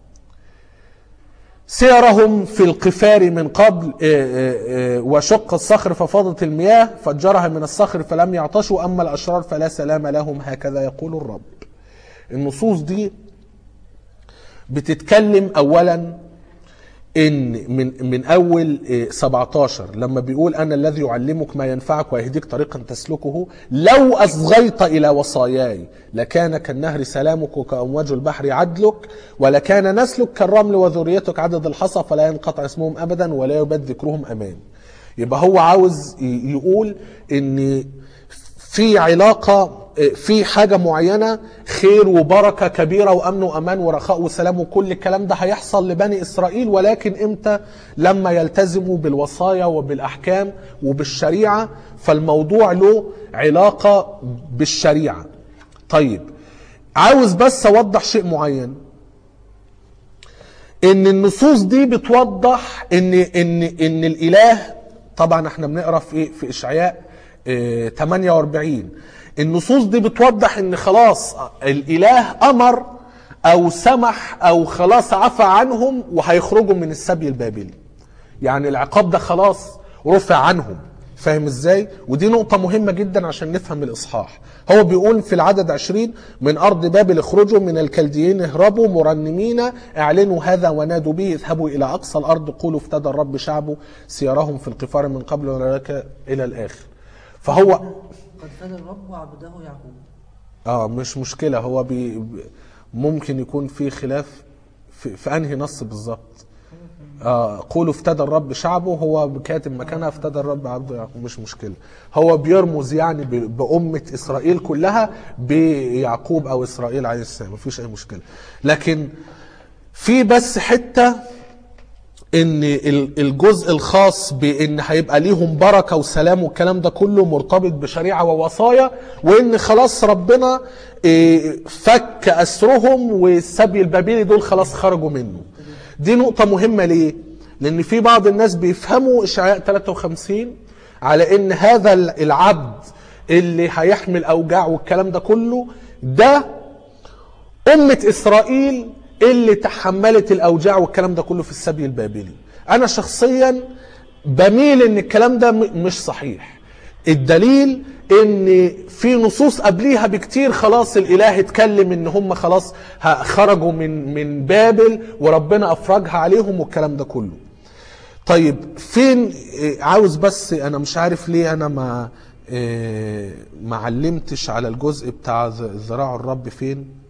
سيرهم في القفار من قبل آه، آه، آه، وشق الصخر ففاضت المياه فجرها من الصخر فلم يعطشوا أما الأشرار فلا سلام لهم هكذا يقول الرب النصوص دي بتتكلم أولا ان من من اول إيه، 17 لما بيقول انا الذي يعلمك ما ينفعك ويهديك طريقا تسلكه لو اصغيت الى وصاياي لكان كالنهر سلامك وكامواج البحر عدلك ولكان نسلك كالرمل وذريتك عدد الحصى فلا ينقطع اسمهم ابدا ولا يباد ذكرهم امام يبقى هو عاوز ي- يقول ان في علاقة في حاجة معينة خير وبركة كبيرة وأمن وأمان ورخاء وسلام وكل الكلام ده هيحصل لبني إسرائيل ولكن إمتى لما يلتزموا بالوصايا وبالأحكام وبالشريعة فالموضوع له علاقة بالشريعة طيب عاوز بس أوضح شيء معين ان النصوص دي بتوضح ان ان ان الاله طبعا احنا بنقرا في ايه في اشعياء آه، 48 النصوص دي بتوضح ان خلاص الاله امر او سمح او خلاص عفى عنهم وهيخرجوا من السبي البابلي يعني العقاب ده خلاص رفع عنهم فاهم ازاي ودي نقطة مهمة جدا عشان نفهم الإصحاح هو بيقول في العدد عشرين من أرض بابل اخرجوا من الكلديين اهربوا مرنمين اعلنوا هذا ونادوا به اذهبوا إلى أقصى الأرض قولوا افتدى الرب شعبه سيرهم في القفار من قبل ولك إلى الآخر فهو قد فدى الرب وعبده يعقوب اه مش مشكلة هو بي بي- ممكن يكون في خلاف في, في انهي نص بالظبط آه قولوا افتدى الرب شعبه هو كاتب مكانها افتدى الرب عبده يعقوب مش مشكلة هو بيرمز يعني ب- بأمة إسرائيل كلها بيعقوب أو إسرائيل عليه السلام مفيش أي مشكلة لكن في بس حتة ان ال- الجزء الخاص بان هيبقى ليهم بركه وسلام والكلام ده كله مرتبط بشريعه ووصايا وان خلاص ربنا إيه، فك اسرهم والسبي البابلي دول خلاص خرجوا منه دي نقطه مهمه ليه لان في بعض الناس بيفهموا اشعياء 53 على ان هذا ال- العبد اللي هيحمل اوجاع والكلام ده كله ده أمة إسرائيل اللي تحملت الأوجاع والكلام ده كله في السبي البابلي أنا شخصيا بميل إن الكلام ده م- مش صحيح الدليل ان في نصوص قبليها بكتير خلاص الاله اتكلم ان هم خلاص ه- خرجوا من من بابل وربنا افرجها عليهم والكلام ده كله طيب فين إيه، عاوز بس انا مش عارف ليه انا ما إيه، ما علمتش على الجزء بتاع ذ- ذراع الرب فين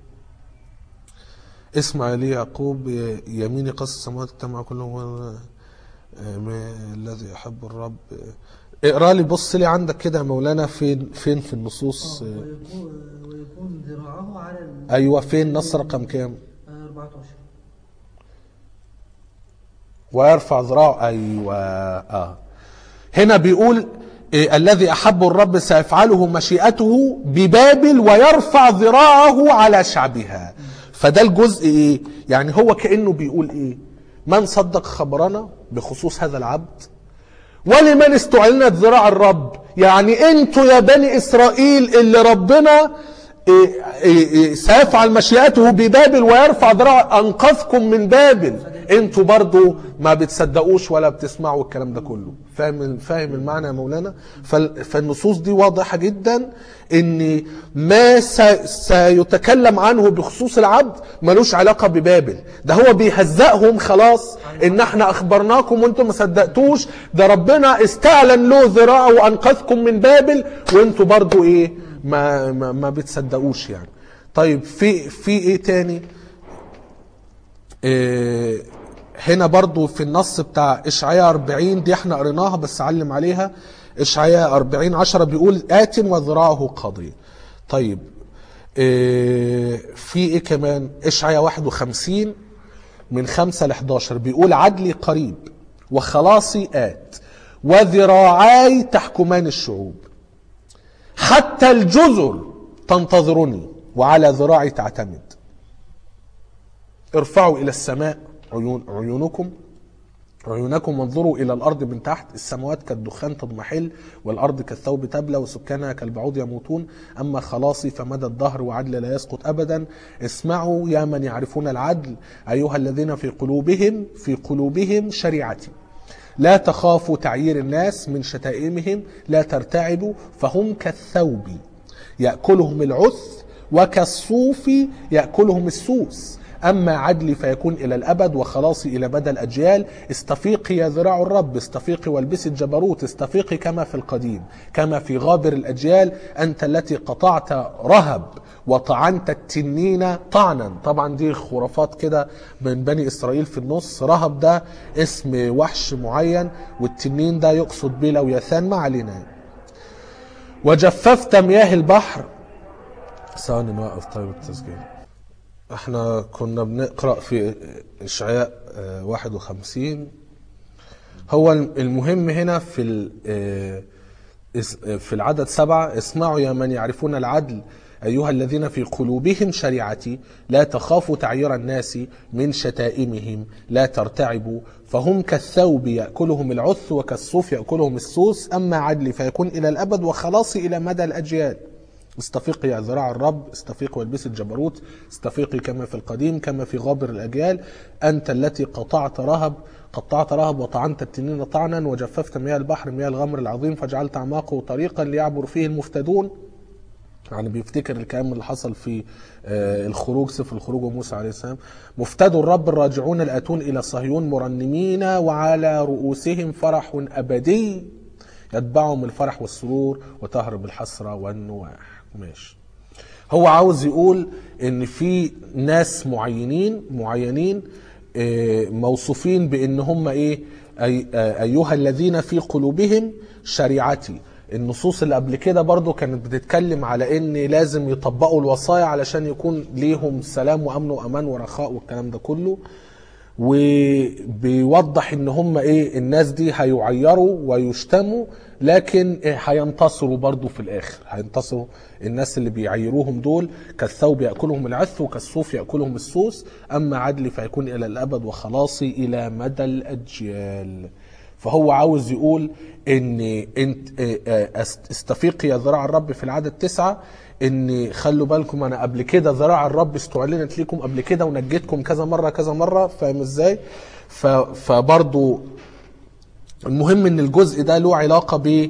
اسمع لي يعقوب ي- يميني قص السماوات اجتمع كلهم و- آه، ما الذي يحب الرب آه، اقرا لي بص لي عندك كده يا مولانا فين فين في النصوص آه، ويكون, ويكون ذراعه على ال ايوه فين نص رقم كام آه، 14 ويرفع ذراعه ايوه اه هنا بيقول إيه الذي احب الرب سيفعله مشيئته ببابل ويرفع ذراعه على شعبها فده الجزء ايه يعني هو كانه بيقول ايه من صدق خبرنا بخصوص هذا العبد ولمن استعلنت ذراع الرب يعني انتوا يا بني اسرائيل اللي ربنا إيه إيه إيه سيفعل مشيئته ببابل ويرفع ذراع انقذكم من بابل انتوا برضو ما بتصدقوش ولا بتسمعوا الكلام ده كله فاهم فاهم المعنى يا مولانا فال- فالنصوص دي واضحه جدا ان ما س- سيتكلم عنه بخصوص العبد ملوش علاقه ببابل ده هو بيهزقهم خلاص ان احنا اخبرناكم وانتم ما صدقتوش ده ربنا استعلن له ذراعه وانقذكم من بابل وانتوا برضو ايه ما ما, ما بتصدقوش يعني طيب في في ايه تاني إيه هنا برضو في النص بتاع اشعياء 40 دي احنا قريناها بس علم عليها اشعياء 40 10 بيقول آت وذراعه قاضي طيب إيه في ايه كمان اشعياء 51 من 5 ل 11 بيقول عدلي قريب وخلاصي آت وذراعاي تحكمان الشعوب حتى الجزر تنتظرني وعلى ذراعي تعتمد ارفعوا الى السماء عيون عيونكم عيونكم وانظروا الى الارض من تحت السماوات كالدخان تضمحل والارض كالثوب تبلى وسكانها كالبعوض يموتون اما خلاصي فمدى الدهر وعدل لا يسقط ابدا اسمعوا يا من يعرفون العدل ايها الذين في قلوبهم في قلوبهم شريعتي لا تخافوا تعيير الناس من شتائمهم لا ترتعبوا فهم كالثوب ياكلهم العث وكالصوف ياكلهم السوس أما عدلي فيكون إلى الأبد وخلاصي إلى مدى الأجيال استفيقي يا ذراع الرب استفيقي والبسي الجبروت استفيقي كما في القديم كما في غابر الأجيال أنت التي قطعت رهب وطعنت التنين طعنا طبعا دي خرافات كده من بني إسرائيل في النص رهب ده اسم وحش معين والتنين ده يقصد به لويثان ما علينا وجففت مياه البحر ثواني نوقف طيب التسجيل احنا كنا بنقرا في اشعياء آه، 51 هو المهم هنا في ال- آه، اس- في العدد سبعة اسمعوا يا من يعرفون العدل أيها الذين في قلوبهم شريعتي لا تخافوا تعيير الناس من شتائمهم لا ترتعبوا فهم كالثوب يأكلهم العث وكالصوف يأكلهم السوس أما عدلي فيكون إلى الأبد وخلاصي إلى مدى الأجيال استفيقي يا ذراع الرب استفيقي والبسي الجبروت استفيقي كما في القديم كما في غابر الأجيال أنت التي قطعت رهب قطعت رهب وطعنت التنين طعنا وجففت مياه البحر مياه الغمر العظيم فجعلت أعماقه طريقا ليعبر فيه المفتدون يعني بيفتكر الكلام اللي حصل في آه، الخروج سفر الخروج وموسى عليه السلام مفتدوا الرب الراجعون الآتون إلى صهيون مرنمين وعلى رؤوسهم فرح أبدي يتبعهم الفرح والسرور وتهرب الحسرة والنواح ماشي هو عاوز يقول ان في ناس معينين معينين آه، موصوفين بان هم ايه أي آه، ايها الذين في قلوبهم شريعتي النصوص اللي قبل كده برضو كانت بتتكلم على ان لازم يطبقوا الوصايا علشان يكون ليهم سلام وامن وامان ورخاء والكلام ده كله وبيوضح ان هم ايه الناس دي هيعيروا ويشتموا لكن إيه هينتصروا برضو في الاخر هينتصروا الناس اللي بيعيروهم دول كالثوب ياكلهم العث وكالصوف ياكلهم السوس اما عدلي فيكون الى الابد وخلاصي الى مدى الاجيال فهو عاوز يقول ان انت اه، اه، است- استفيق يا ذراع الرب في العدد تسعة ان خلوا بالكم انا قبل كده ذراع الرب استعلنت ليكم قبل كده ونجيتكم كذا مره كذا مره فاهم ازاي ف- فبرضو المهم ان الجزء ده له علاقه ب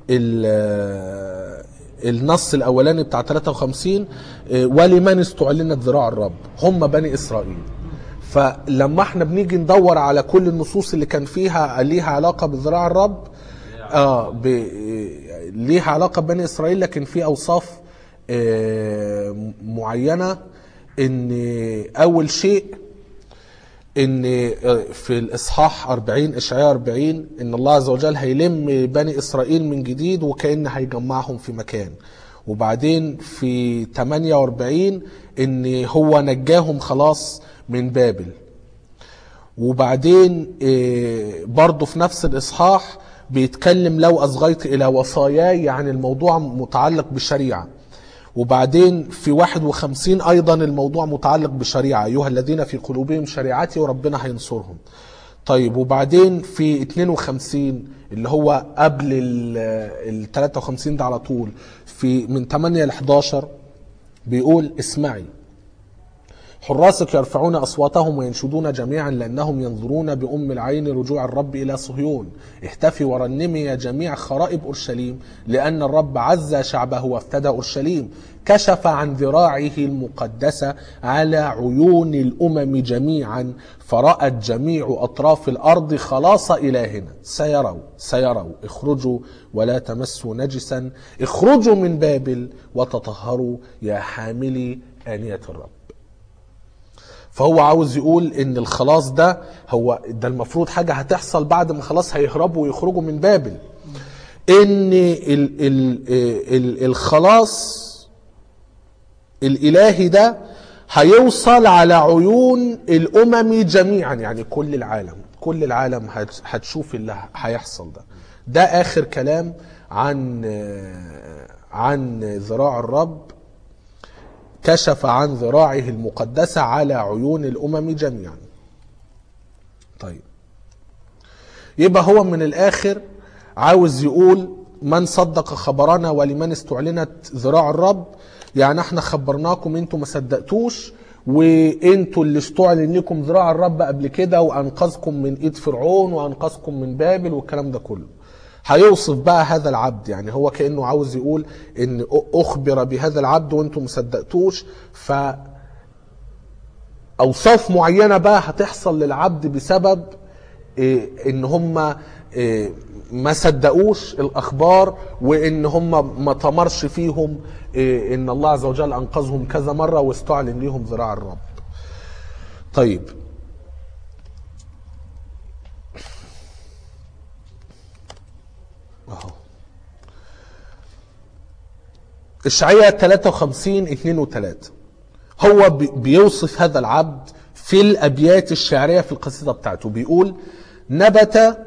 النص الاولاني بتاع 53 اه، ولمن استعلنت ذراع الرب هم بني اسرائيل فلما احنا بنيجي ندور على كل النصوص اللي كان فيها ليها علاقه بذراع الرب اه ب... ليها علاقه ببني اسرائيل لكن في اوصاف آه، معينه ان اول شيء ان في الاصحاح 40 اشعياء 40 ان الله عز وجل هيلم بني اسرائيل من جديد وكان هيجمعهم في مكان وبعدين في 48 ان هو نجاهم خلاص من بابل وبعدين آه، برضه في نفس الإصحاح بيتكلم لو أصغيت إلى وصاياي يعني الموضوع متعلق بالشريعة وبعدين في 51 أيضا الموضوع متعلق بالشريعة أيها الذين في قلوبهم شريعتي وربنا هينصرهم طيب وبعدين في 52 اللي هو قبل ال 53 ده على طول في من 8 ل 11 بيقول اسمعي حراسك يرفعون أصواتهم وينشدون جميعا لأنهم ينظرون بأم العين رجوع الرب إلى صهيون احتفي ورنمي يا جميع خرائب أورشليم لأن الرب عز شعبه وافتدى أورشليم كشف عن ذراعه المقدسة على عيون الأمم جميعا فرأت جميع أطراف الأرض خلاص إلهنا سيروا سيروا اخرجوا ولا تمسوا نجسا اخرجوا من بابل وتطهروا يا حاملي آنية الرب فهو عاوز يقول ان الخلاص ده هو ده المفروض حاجه هتحصل بعد ما خلاص هيهربوا ويخرجوا من بابل ان ال ال ال الخلاص الالهي ده هيوصل على عيون الامم جميعا يعني كل العالم كل العالم هت- هتشوف اللي هيحصل ده ده اخر كلام عن عن ذراع الرب كشف عن ذراعه المقدسة على عيون الأمم جميعا طيب يبقى هو من الآخر عاوز يقول من صدق خبرنا ولمن استعلنت ذراع الرب يعني احنا خبرناكم انتوا ما صدقتوش وانتوا اللي استعلن لكم ذراع الرب قبل كده وانقذكم من ايد فرعون وانقذكم من بابل والكلام ده كله هيوصف بقى هذا العبد يعني هو كانه عاوز يقول ان اخبر بهذا العبد وانتم ما صدقتوش ف اوصاف معينه بقى هتحصل للعبد بسبب إيه ان هم إيه ما صدقوش الاخبار وان هم ما تمرش فيهم إيه ان الله عز وجل انقذهم كذا مره واستعلن ليهم ذراع الرب طيب اهو اشعياء 53 2 و3 هو بي- بيوصف هذا العبد في الابيات الشعريه في القصيده بتاعته بيقول نبت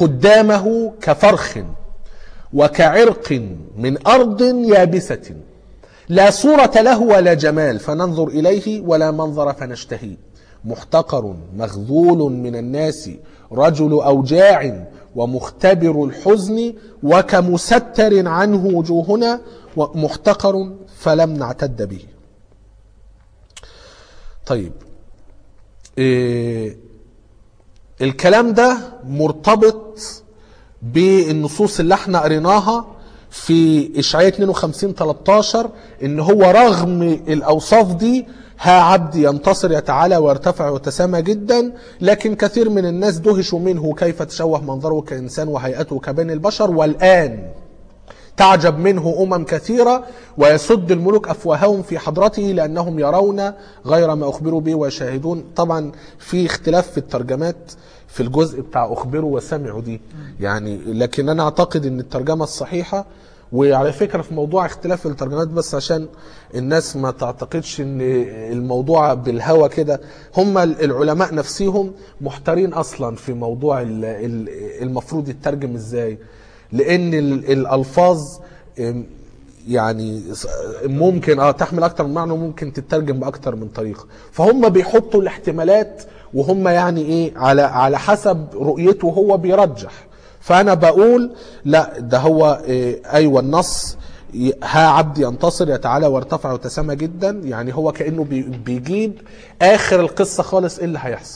قدامه كفرخ وكعرق من ارض يابسه لا صورة له ولا جمال فننظر إليه ولا منظر فنشتهيه محتقر مخذول من الناس رجل أوجاع ومختبر الحزن وكمستر عنه وجوهنا ومحتقر فلم نعتد به طيب إيه الكلام ده مرتبط بالنصوص اللي احنا قريناها في اشعياء 52 13 ان هو رغم الاوصاف دي ها عبدي ينتصر يتعالى ويرتفع ويتسامى جدا لكن كثير من الناس دهشوا منه كيف تشوه منظره كانسان وهيئته كبني البشر والان تعجب منه امم كثيره ويسد الملوك افواههم في حضرته لانهم يرون غير ما اخبروا به ويشاهدون طبعا في اختلاف في الترجمات في الجزء بتاع اخبروا وسمعوا دي يعني لكن انا اعتقد ان الترجمه الصحيحه وعلى فكره في موضوع اختلاف في الترجمات بس عشان الناس ما تعتقدش ان الموضوع بالهوى كده هم العلماء نفسهم محتارين اصلا في موضوع ال- ال- المفروض يترجم ازاي لان ال- الالفاظ ام، يعني س- ممكن اه تحمل اكتر من معنى وممكن تترجم باكتر من طريقه فهم بيحطوا الاحتمالات وهم يعني ايه على على حسب رؤيته هو بيرجح فانا بقول لا ده هو إيه ايوه النص ي- ها عبد ينتصر يتعالى ويرتفع وتسامى جدا يعني هو كانه بي- بيجيب اخر القصه خالص ايه اللي هيحصل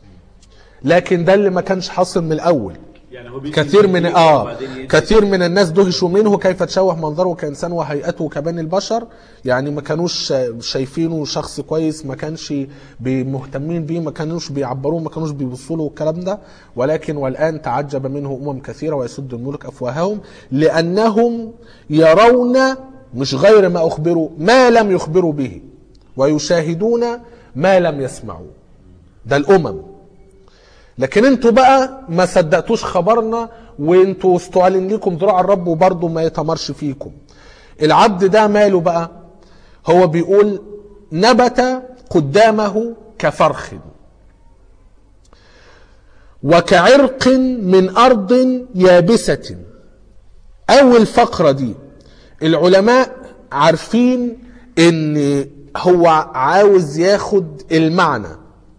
لكن ده اللي ما كانش حاصل من الاول يعني هو بيجي كثير من يجي اه وبعدين ينزل. كثير من الناس دهشوا منه كيف تشوه منظره كانسان وهيئته كبني البشر يعني ما كانوش شايفينه شخص كويس ما كانش بي- مهتمين بيه ما كانوش بيعبروه ما كانوش بيبصوا له والكلام ده ولكن والان تعجب منه امم كثيره ويسد الملك افواههم لانهم يرون مش غير ما اخبروا ما لم يخبروا به ويشاهدون ما لم يسمعوا ده الامم لكن انتوا بقى ما صدقتوش خبرنا وانتوا استعلن لكم ذراع الرب وبرضه ما يتمرش فيكم العبد ده ماله بقى هو بيقول نبت قدامه كفرخ وكعرق من ارض يابسه اول فقره دي العلماء عارفين ان هو عاوز ياخد المعنى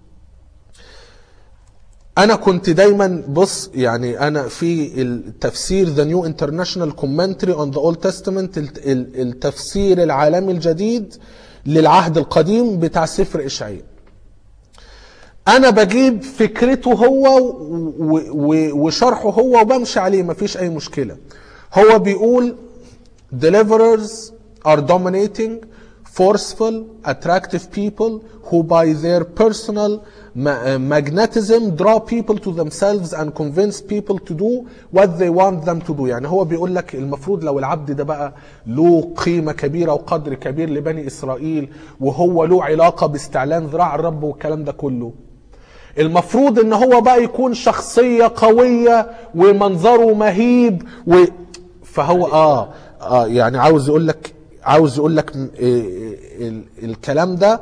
انا كنت دايما بص يعني انا في التفسير ذا نيو انترناشونال كومنتري اون ذا اولد تestament التفسير العالمي الجديد للعهد القديم بتاع سفر اشعياء انا بجيب فكرته هو و- و- وشرحه هو وبمشي عليه مفيش اي مشكله هو بيقول deliverers are dominating forceful attractive people who by their personal ma- uh, magnetism draw people to themselves and convince people to do what they want them to do يعني هو بيقول لك المفروض لو العبد ده بقى له قيمة كبيرة وقدر كبير لبني إسرائيل وهو له علاقة باستعلان ذراع الرب والكلام ده كله المفروض ان هو بقى يكون شخصية قوية ومنظره مهيب و... فهو اه اه يعني عاوز يقول لك عاوز يقول لك م- إيه ال- الكلام ده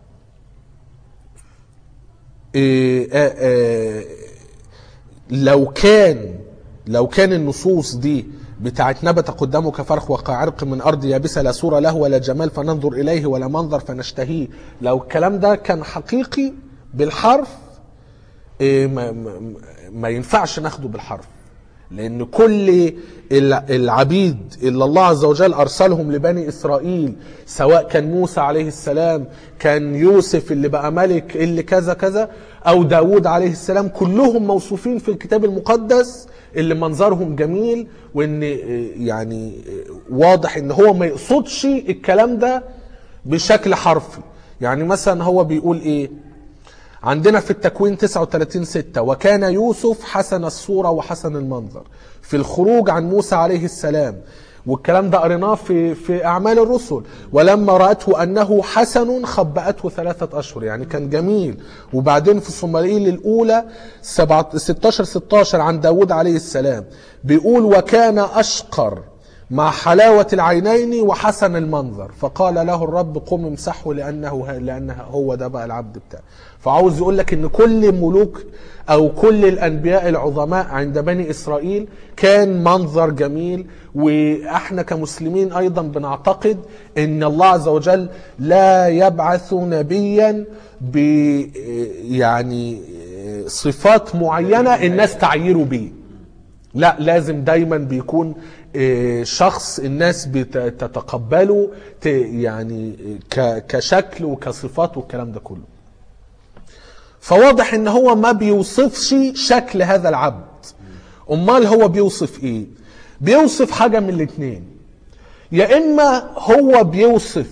إيه آه آه لو كان لو كان النصوص دي بتاعت نبت قدامه كفرخ وكعرق من ارض يابسه لا صوره له ولا جمال فننظر اليه ولا منظر فنشتهيه لو الكلام ده كان حقيقي بالحرف إيه ما, ما, ما ينفعش ناخده بالحرف لان كل الع- العبيد اللي الله عز وجل ارسلهم لبني اسرائيل سواء كان موسى عليه السلام كان يوسف اللي بقى ملك اللي كذا كذا او داود عليه السلام كلهم موصوفين في الكتاب المقدس اللي منظرهم جميل وان إيه، يعني إيه، واضح ان هو ما يقصدش الكلام ده بشكل حرفي يعني مثلا هو بيقول ايه عندنا في التكوين 39 6 وكان يوسف حسن الصورة وحسن المنظر في الخروج عن موسى عليه السلام والكلام ده قريناه في في اعمال الرسل ولما راته انه حسن خبأته ثلاثه اشهر يعني كان جميل وبعدين في صموئيل الاولى 7 16 16 عن داود عليه السلام بيقول وكان اشقر مع حلاوة العينين وحسن المنظر فقال له الرب قم امسحه لأنه لأنه هو ده بقى العبد بتاعه فعاوز يقول لك ان كل ملوك او كل الانبياء العظماء عند بني اسرائيل كان منظر جميل واحنا كمسلمين ايضا بنعتقد ان الله عز وجل لا يبعث نبيا ب يعني صفات معينه الناس تعيروا بيه لا لازم دايما بيكون آه، شخص الناس بتتقبله ت- يعني ك- كشكل وكصفات والكلام ده كله فواضح ان هو ما بيوصفش شكل هذا العبد امال هو بيوصف ايه بيوصف حاجة من الاتنين يا اما هو بيوصف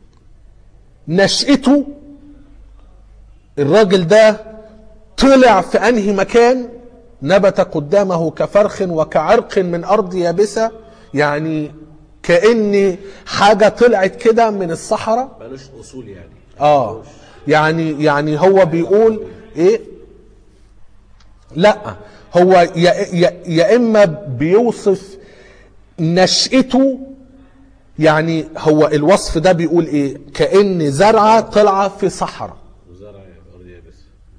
نشأته الراجل ده طلع في انهي مكان نبت قدامه كفرخ وكعرق من ارض يابسه يعني كان حاجه طلعت كده من الصحراء مالوش اصول يعني اه يعني يعني هو بيقول ايه لا هو يا, يا, يا اما بيوصف نشأته يعني هو الوصف ده بيقول ايه كأن زرعة طلعة في صحراء وزرع ارض يابس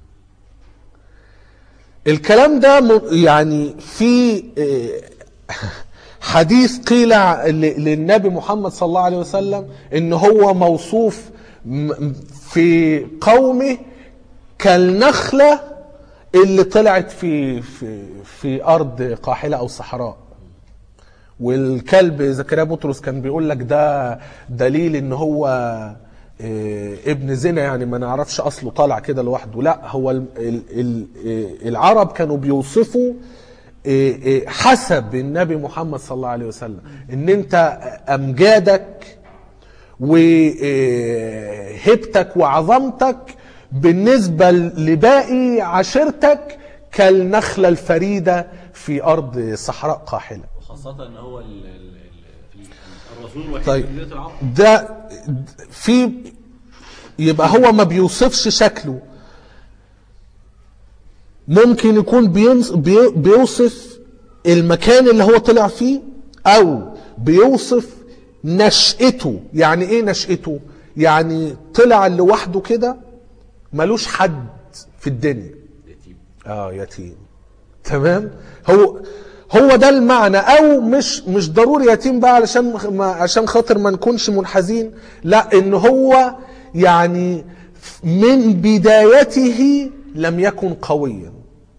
الكلام ده م- يعني في آه، حديث قيل ع- ل- للنبي محمد صلى الله عليه وسلم ان هو موصوف م- في قومه كالنخلة اللي طلعت في في في ارض قاحلة او صحراء والكلب زكريا بطرس كان بيقول لك ده دليل ان هو آه، ابن زنا يعني ما نعرفش اصله طالع كده لوحده لا هو ال- ال- ال- آه، العرب كانوا بيوصفوا آه، آه، حسب النبي محمد صلى الله عليه وسلم ان انت امجادك وهبتك وعظمتك بالنسبة لباقي عشيرتك كالنخلة الفريدة في أرض صحراء قاحلة وخاصة ان هو ال ال ال الرسول الوحيد طيب. من جزيرة العرب ده في يبقى هو ما بيوصفش شكله ممكن يكون بينص- بي- بيوصف المكان اللي هو طلع فيه او بيوصف نشأته يعني ايه نشأته يعني طلع لوحده كده ملوش حد في الدنيا يتيم اه يتيم تمام هو هو ده المعنى او مش مش ضروري يتيم بقى علشان ما عشان خاطر ما نكونش منحازين لا ان هو يعني من بدايته لم يكن قويا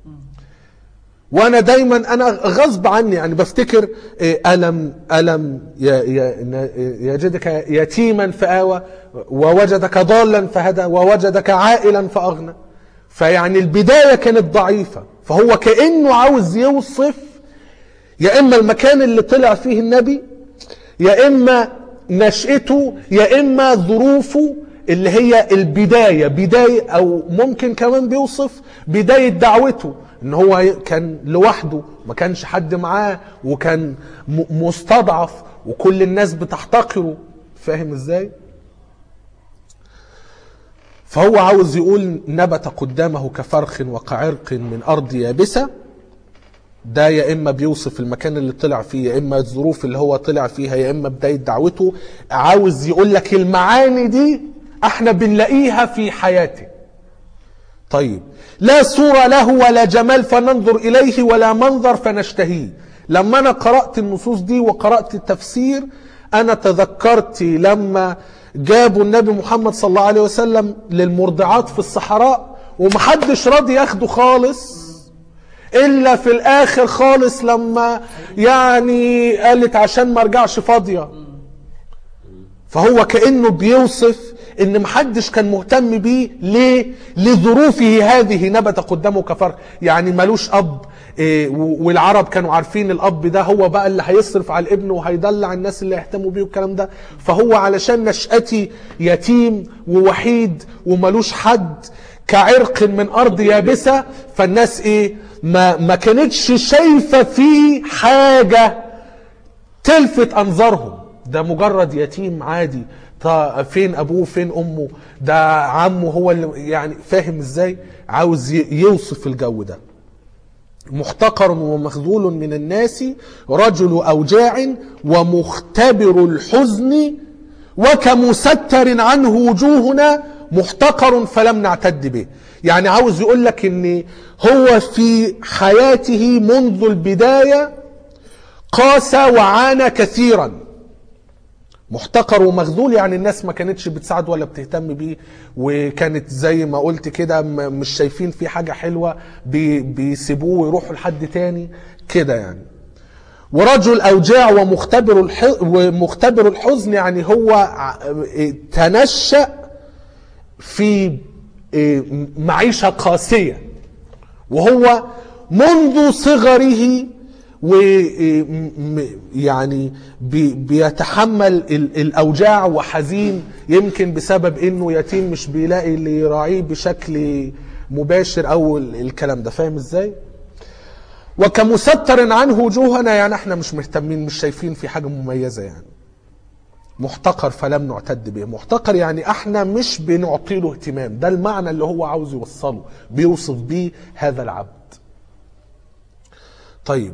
وانا دايما انا غصب عني يعني بفتكر إيه، الم الم ي- ي- يجدك يتيما فاوى ووجدك ضالا فهدى ووجدك عائلا فاغنى فيعني البدايه كانت ضعيفه فهو كانه عاوز يوصف يا اما المكان اللي طلع فيه النبي يا اما نشأته يا اما ظروفه اللي هي البدايه بدايه او ممكن كمان بيوصف بدايه دعوته ان هو كان لوحده ما كانش حد معاه وكان م- مستضعف وكل الناس بتحتقره فاهم ازاي فهو عاوز يقول نبت قدامه كفرخ وكعرق من ارض يابسه ده يا اما بيوصف المكان اللي طلع فيه يا اما الظروف اللي هو طلع فيها يا اما بدايه دعوته عاوز يقول لك المعاني دي احنا بنلاقيها في حياته طيب لا صورة له ولا جمال فننظر إليه ولا منظر فنشتهيه لما أنا قرأت النصوص دي وقرأت التفسير أنا تذكرت لما جابوا النبي محمد صلى الله عليه وسلم للمرضعات في الصحراء ومحدش راضي ياخده خالص إلا في الآخر خالص لما يعني قالت عشان ما ارجعش فاضية فهو كأنه بيوصف ان محدش كان مهتم بيه ليه لظروفه هذه نبت قدامه كفرق يعني ملوش اب إيه، و- والعرب كانوا عارفين الاب ده هو بقى اللي هيصرف على الابن وهيدلع الناس اللي يهتموا بيه والكلام ده فهو علشان نشأتي يتيم ووحيد وملوش حد كعرق من ارض يابسه فالناس ايه ما ما كانتش شايفه فيه حاجه تلفت انظارهم ده مجرد يتيم عادي طا فين ابوه فين امه ده عمه هو اللي يعني فاهم ازاي عاوز ي- يوصف الجو ده محتقر ومخذول من الناس رجل أوجاع ومختبر الحزن وكمستر عنه وجوهنا محتقر فلم نعتد به يعني عاوز يقول لك ان هو في حياته منذ البداية قاس وعانى كثيرا محتقر ومخذول يعني الناس ما كانتش بتساعده ولا بتهتم بيه وكانت زي ما قلت كده م- مش شايفين فيه حاجة حلوة بي- بيسيبوه ويروحوا لحد تاني كده يعني ورجل أوجاع ومختبر الح... ومختبر الحزن يعني هو ع- تنشأ في إيه، معيشة قاسية وهو منذ صغره و إيه، م- م- يعني بي- بيتحمل ال- الاوجاع وحزين يمكن بسبب انه يتيم مش بيلاقي اللي يراعيه بشكل مباشر او ال- الكلام ده فاهم ازاي؟ وكمستر عنه وجوهنا يعني احنا مش مهتمين مش شايفين في حاجه مميزه يعني محتقر فلم نعتد به محتقر يعني احنا مش بنعطي له اهتمام ده المعنى اللي هو عاوز يوصله بيوصف بيه هذا العبد طيب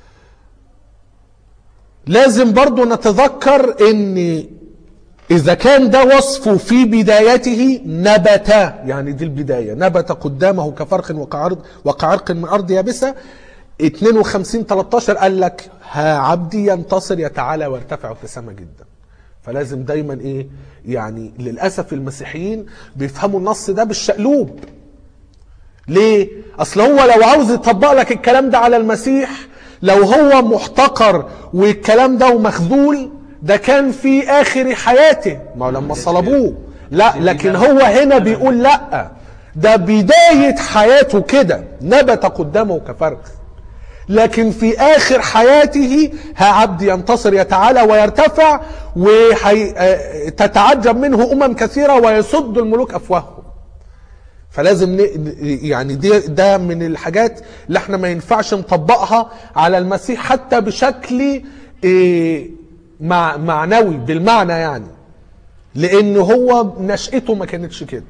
لازم برضو نتذكر ان اذا كان ده وصفه في بدايته نبت يعني دي البدايه نبت قدامه كفرخ وكعرض وكعرق من ارض يابسه 52 13 قال لك ها عبدي ينتصر يتعالى ويرتفع في السماء جدا فلازم دايما ايه يعني للاسف المسيحيين بيفهموا النص ده بالشقلوب ليه؟ اصل هو لو عاوز يطبق لك الكلام ده على المسيح لو هو محتقر والكلام ده ومخذول ده كان في اخر حياته ما هو لما صلبوه لا لكن هو هنا بيقول لا ده بداية حياته كده نبت قدامه كفرخ لكن في اخر حياته ها عبد ينتصر يتعالى ويرتفع وتتعجب منه امم كثيره ويسد الملوك افواههم فلازم ن... يعني دي ده من الحاجات اللي احنا ما ينفعش نطبقها على المسيح حتى بشكل إيه مع معنوي بالمعنى يعني لان هو نشأته ما كانتش كده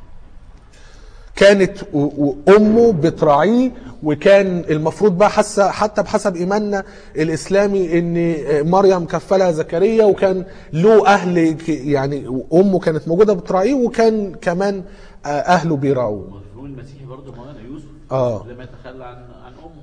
كانت و- و- امه بتراعيه وكان المفروض بقى حس حتى بحسب ايماننا الاسلامي ان مريم كفلها زكريا وكان له اهل ك- يعني امه كانت موجوده بتراعيه وكان كمان آه، اهله بيراعوه مفهوم المسيحي برضه مولانا يوسف آه. لم يتخلى عن عن امه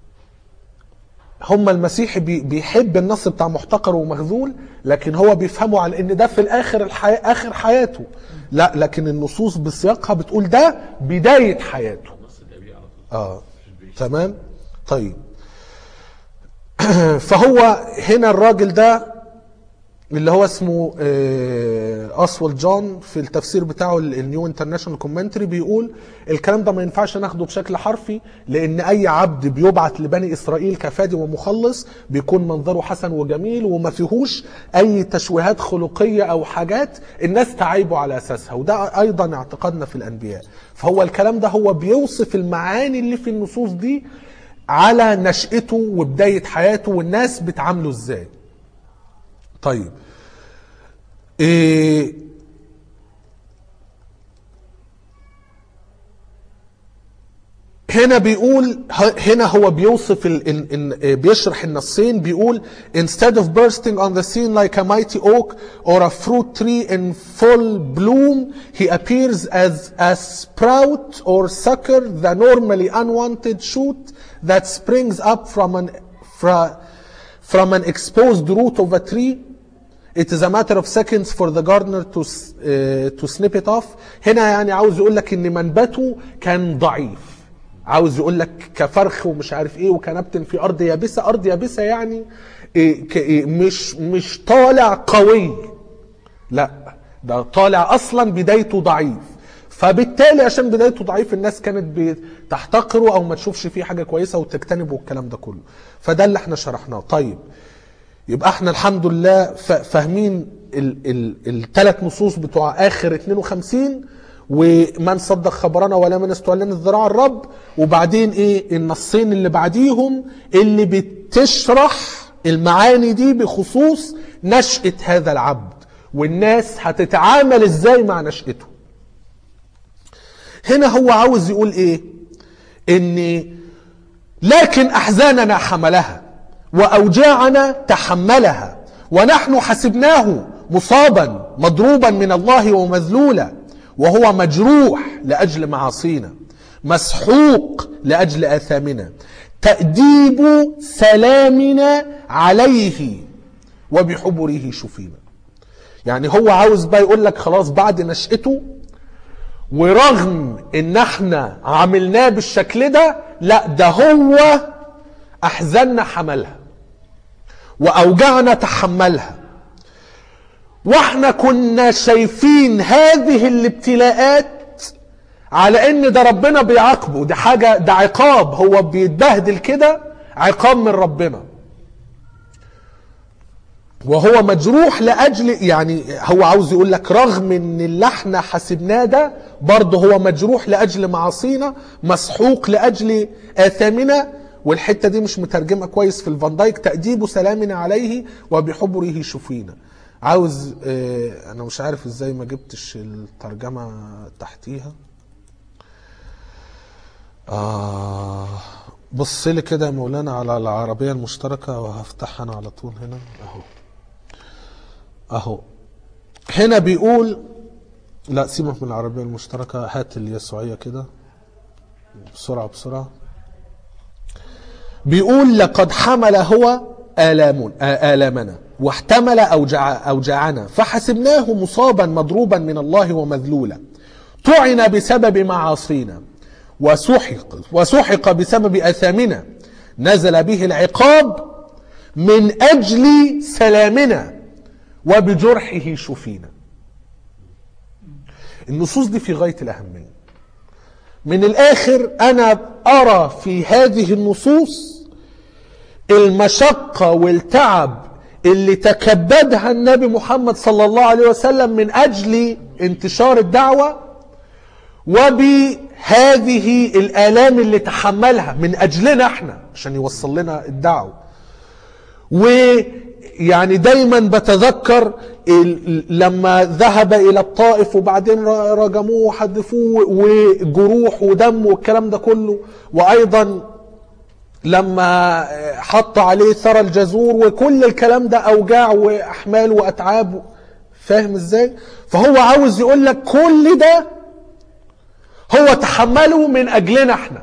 هم المسيحي بي- بيحب النص بتاع محتقر ومخذول لكن هو بيفهمه على ان ده في الاخر الحي... اخر حياته لا لكن النصوص بسياقها بتقول ده بدايه حياته النص الابي على طول اه تمام طيب فهو هنا الراجل ده اللي هو اسمه آه، اسول جون في التفسير بتاعه ال- النيو انترناشونال كومنتري بيقول الكلام ده ما ينفعش ناخده بشكل حرفي لان اي عبد بيبعت لبني اسرائيل كفادي ومخلص بيكون منظره حسن وجميل وما فيهوش اي تشويهات خلقيه او حاجات الناس تعايبوا على اساسها وده ايضا اعتقادنا في الانبياء فهو الكلام ده هو بيوصف المعاني اللي في النصوص دي على نشأته وبداية حياته والناس بتعامله ازاي طيب إيه هنا بيقول ه- هنا هو بيوصف ال ال ال بيشرح النصين بيقول instead of bursting on the scene like a mighty oak or a fruit tree in full bloom he appears as a sprout or sucker the normally unwanted shoot that springs up from an fra, from an exposed root of a tree It is a matter of seconds for the gardener to s- uh, to snip it off. هنا يعني عاوز يقول لك ان منبته كان ضعيف. عاوز يقول لك كفرخ ومش عارف ايه وكنبت في ارض يابسه، ارض يابسه يعني إيه ك- إيه مش مش طالع قوي. لا ده طالع اصلا بدايته ضعيف. فبالتالي عشان بدايته ضعيف الناس كانت بتحتقره او ما تشوفش فيه حاجه كويسه وتجتنبه والكلام ده كله. فده اللي احنا شرحناه. طيب يبقى احنا الحمد لله ف- فاهمين الثلاث نصوص بتوع اخر 52 ومن صدق خبرنا ولا من استعلن الذراع الرب وبعدين ايه النصين اللي بعديهم اللي بتشرح المعاني دي بخصوص نشأة هذا العبد والناس هتتعامل ازاي مع نشأته هنا هو عاوز يقول ايه ان لكن احزاننا حملها واوجاعنا تحملها ونحن حسبناه مصابا مضروبا من الله ومذلولا وهو مجروح لاجل معاصينا مسحوق لاجل اثامنا تاديب سلامنا عليه وبحبره شفينا يعني هو عاوز بقى يقول لك خلاص بعد نشأته ورغم ان احنا عملناه بالشكل ده لا ده هو احزاننا حملها واوجعنا تحملها واحنا كنا شايفين هذه الابتلاءات على ان ده ربنا بيعاقبه دي حاجة ده عقاب هو بيتبهدل كده عقاب من ربنا وهو مجروح لاجل يعني هو عاوز يقول لك رغم ان اللي احنا حسبناه ده برضه هو مجروح لاجل معاصينا مسحوق لاجل اثامنا والحته دي مش مترجمه كويس في الفان دايك تاديب سلامنا عليه وبحبره شفينا عاوز اه انا مش عارف ازاي ما جبتش الترجمه تحتيها آه بص لي كده يا مولانا على العربيه المشتركه وهفتحها انا على طول هنا اهو اهو هنا بيقول لا سيبك من العربية المشتركة هات اليسوعية كده بسرعة بسرعة بيقول لقد حمل هو آلام آلامنا واحتمل أوجع أوجاعنا فحسبناه مصابا مضروبا من الله ومذلولا طعن بسبب معاصينا وسحق وسحق بسبب أثامنا نزل به العقاب من أجل سلامنا وبجرحه شفينا النصوص دي في غاية الأهمية من الآخر أنا أرى في هذه النصوص المشقة والتعب اللي تكبدها النبي محمد صلى الله عليه وسلم من أجل انتشار الدعوة وبهذه الآلام اللي تحملها من أجلنا احنا عشان يوصل لنا الدعوة ويعني دايما بتذكر ال- لما ذهب الى الطائف وبعدين ر- رجموه وحدفوه وجروح ودم والكلام ده كله وايضا لما حط عليه ثرى الجزور وكل الكلام ده اوجاع واحمال واتعاب فاهم ازاي فهو عاوز يقول لك كل ده هو تحمله من اجلنا احنا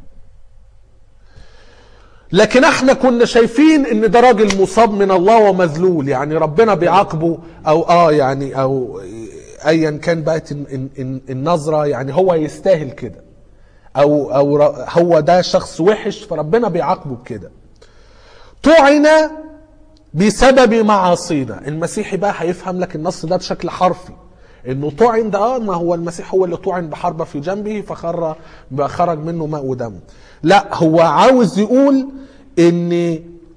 لكن احنا كنا شايفين ان ده راجل مصاب من الله ومذلول يعني ربنا بيعاقبه او اه يعني او ايا كان بقت ال- ال- ال- النظره يعني هو يستاهل كده او او ر- هو ده شخص وحش فربنا بيعاقبه بكده طعن بسبب معاصينا المسيحي بقى هيفهم لك النص ده بشكل حرفي انه طعن ده اه ما هو المسيح هو اللي طعن بحربة في جنبه فخر خرج منه ماء ودم لا هو عاوز يقول ان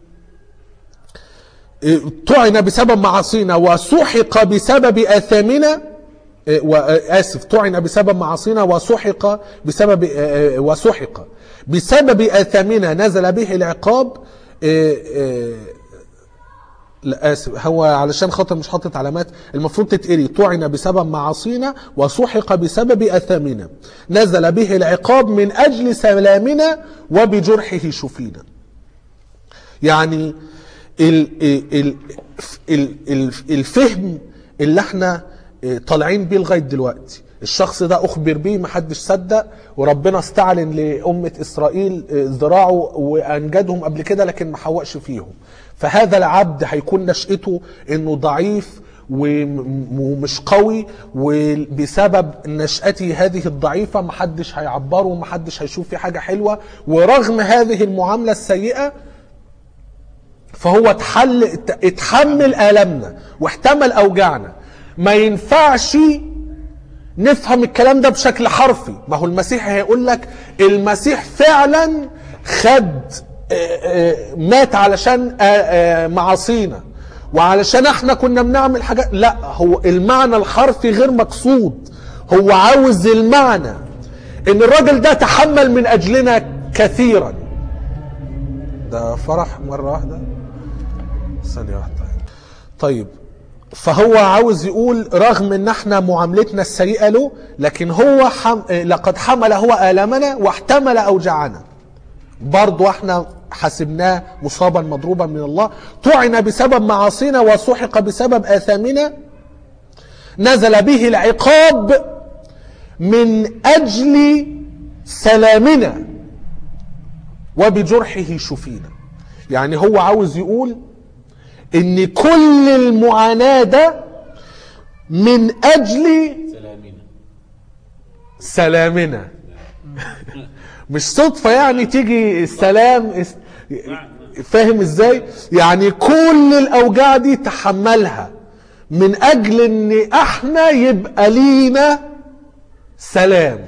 طعن بسبب معاصينا وسحق بسبب اثامنا آه، و- آه، اسف طعن بسبب معاصينا وسحق بسبب آه، آه، وسحق بسبب اثامنا نزل به العقاب آه، آه، لا اسف هو علشان خاطر مش حاطط علامات المفروض تتقري طعن بسبب معاصينا وسحق بسبب اثامنا نزل به العقاب من اجل سلامنا وبجرحه شفينا يعني ال ال ال ال الفهم اللي احنا طالعين بيه لغايه دلوقتي الشخص ده اخبر بيه محدش صدق وربنا استعلن لامه اسرائيل ذراعه وانجدهم قبل كده لكن ما حوقش فيهم فهذا العبد هيكون نشأته انه ضعيف وم- ومش قوي وبسبب نشأته هذه الضعيفة محدش هيعبره ومحدش هيشوف فيه حاجة حلوة ورغم هذه المعاملة السيئة فهو اتحل اتحمل آلامنا واحتمل أوجاعنا ما ينفعش نفهم الكلام ده بشكل حرفي ما هو المسيح هيقول لك المسيح فعلا خد آه، آه، مات علشان آه، آه، معاصينا وعلشان احنا كنا بنعمل حاجات لا هو المعنى الحرفي غير مقصود هو عاوز المعنى ان الراجل ده تحمل من اجلنا كثيرا ده فرح مرة واحدة ثانية واحدة طيب فهو عاوز يقول رغم ان احنا معاملتنا السيئة له لكن هو حم... لقد حمل هو آلامنا واحتمل أوجاعنا برضو احنا حسبناه مصابا مضروبا من الله طعن بسبب معاصينا وسحق بسبب آثامنا نزل به العقاب من أجل سلامنا وبجرحه شفينا يعني هو عاوز يقول ان كل المعاناة ده من اجل سلامنا سلامنا مش صدفة يعني تيجي السلام اس- فاهم ازاي يعني كل الاوجاع دي تحملها من اجل ان احنا يبقى لينا سلام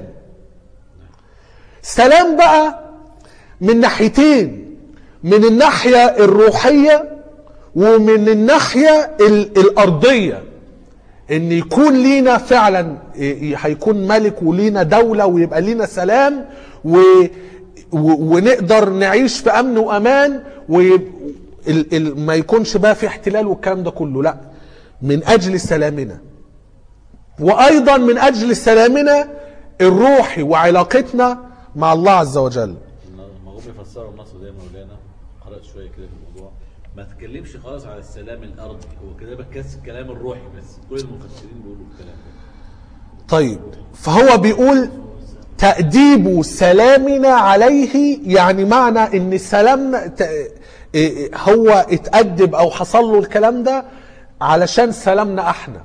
سلام بقى من ناحيتين من الناحية الروحية ومن الناحية ال- الأرضية ان يكون لينا فعلا إيه، هيكون ملك ولينا دولة ويبقى لينا سلام و و- ونقدر نعيش في امن وامان وما يكونش بقى في احتلال والكلام ده كله لا من اجل سلامنا وايضا من اجل سلامنا الروحي وعلاقتنا مع الله عز وجل لما هم بيفسروا النص ده يا مولانا قرأت شويه كده في الموضوع ما تكلمش خالص على السلام الارضي هو كده بس الكلام الروحي بس كل المفسرين بيقولوا الكلام ده طيب فهو بيقول تأديب سلامنا عليه يعني معنى ان سلامنا ت- إيه هو اتأدب او حصل له الكلام ده علشان سلامنا احنا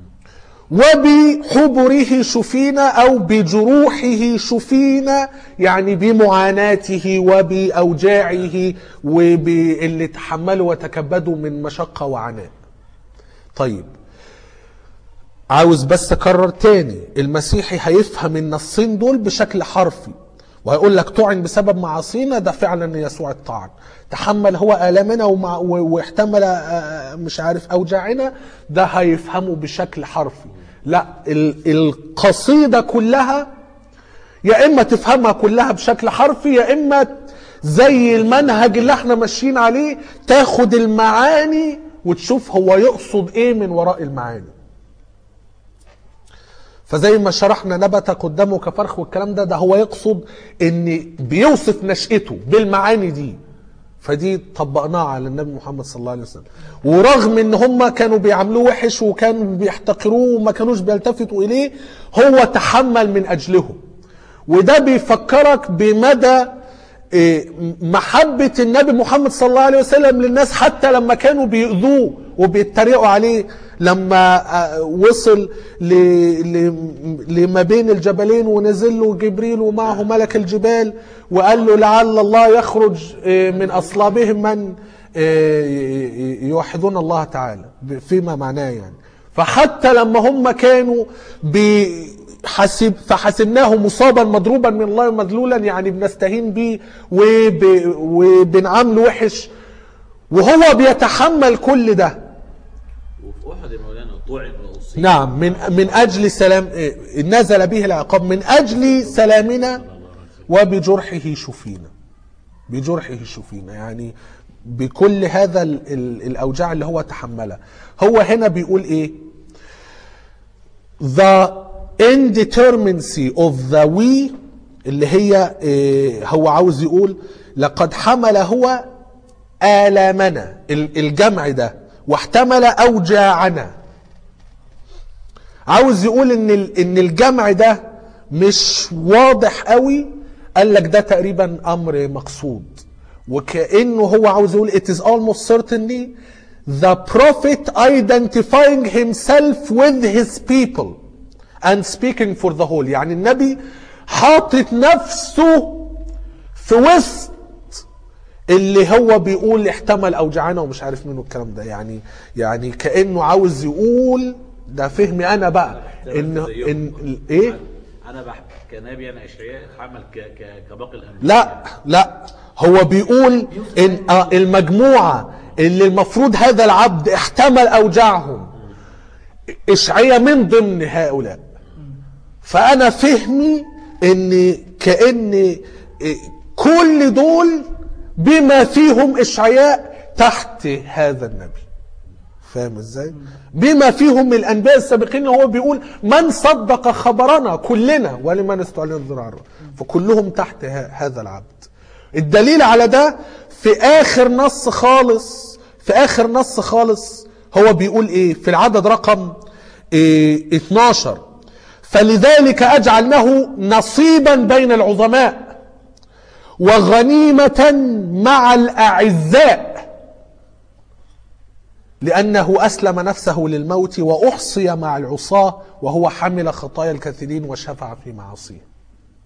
وبحبره شفينا او بجروحه شفينا يعني بمعاناته وباوجاعه وباللي تحمله وتكبده من مشقه وعناء طيب عاوز بس اكرر تاني المسيحي هيفهم النصين دول بشكل حرفي وهيقول لك طعن بسبب معاصينا ده فعلا يسوع الطعن تحمل هو آلامنا ومع و- واحتمل آه، مش عارف أوجاعنا ده هيفهمه بشكل حرفي لا ال- القصيدة كلها يا إما تفهمها كلها بشكل حرفي يا إما زي المنهج اللي احنا ماشيين عليه تاخد المعاني وتشوف هو يقصد ايه من وراء المعاني فزي ما شرحنا نبت قدامه كفرخ والكلام ده ده هو يقصد ان بيوصف نشأته بالمعاني دي فدي طبقناها على النبي محمد صلى الله عليه وسلم ورغم ان هم كانوا بيعاملوه وحش وكانوا بيحتقروه وما كانوش بيلتفتوا اليه هو تحمل من اجلهم وده بيفكرك بمدى إيه، محبة النبي محمد صلى الله عليه وسلم للناس حتى لما كانوا بيؤذوه وبيتريقوا عليه لما آه، وصل ل... ل... لما بين الجبلين ونزل له جبريل ومعه ملك الجبال وقال له لعل الله يخرج آه، من أصلابهم من آه، يوحدون الله تعالى فيما معناه يعني فحتى لما هم كانوا بحسب فحسبناه مصابا مضروبا من الله مذلولا يعني بنستهين بيه وب وبنعامله وحش وهو بيتحمل كل ده وفي احد يا مولانا طعن واصيب نعم من من اجل سلام إيه، نزل به العقاب من اجل سلامنا وبجرحه شفينا بجرحه شفينا يعني بكل هذا ال- ال- الاوجاع اللي هو تحملها هو هنا بيقول ايه the indeterminacy of the we اللي هي إيه هو عاوز يقول لقد حمل هو آلامنا ال- الجمع ده واحتمل أوجاعنا عاوز يقول ان ال- ان الجمع ده مش واضح قوي قال لك ده تقريبا امر مقصود وكانه هو عاوز يقول it is almost certainly the prophet identifying himself with his people and speaking for the whole يعني النبي حاطط نفسه في وسط اللي هو بيقول احتمل اوجاعنا ومش عارف منه الكلام ده يعني يعني كانه عاوز يقول ده فهمي انا بقى ان زيهم. ان ايه انا بحب كنبي انا اشعياء اتحمل ك... ك... كباقي الانبياء لا لا هو بيقول ان آه، المجموعه اللي المفروض هذا العبد احتمل اوجاعهم اشعياء من ضمن هؤلاء فانا فهمي ان كان كل دول بما فيهم اشعياء تحت هذا النبي فاهم ازاي بما فيهم من الانبياء السابقين هو بيقول من صدق خبرنا كلنا ولمن استعلن الذراع فكلهم تحت ه- هذا العبد الدليل على ده في اخر نص خالص في اخر نص خالص هو بيقول ايه في العدد رقم إيه 12 فلذلك اجعلناه نصيبا بين العظماء وغنيمة مع الاعزاء لأنه أسلم نفسه للموت وأحصي مع العصاة وهو حمل خطايا الكثيرين وشفع في معاصيه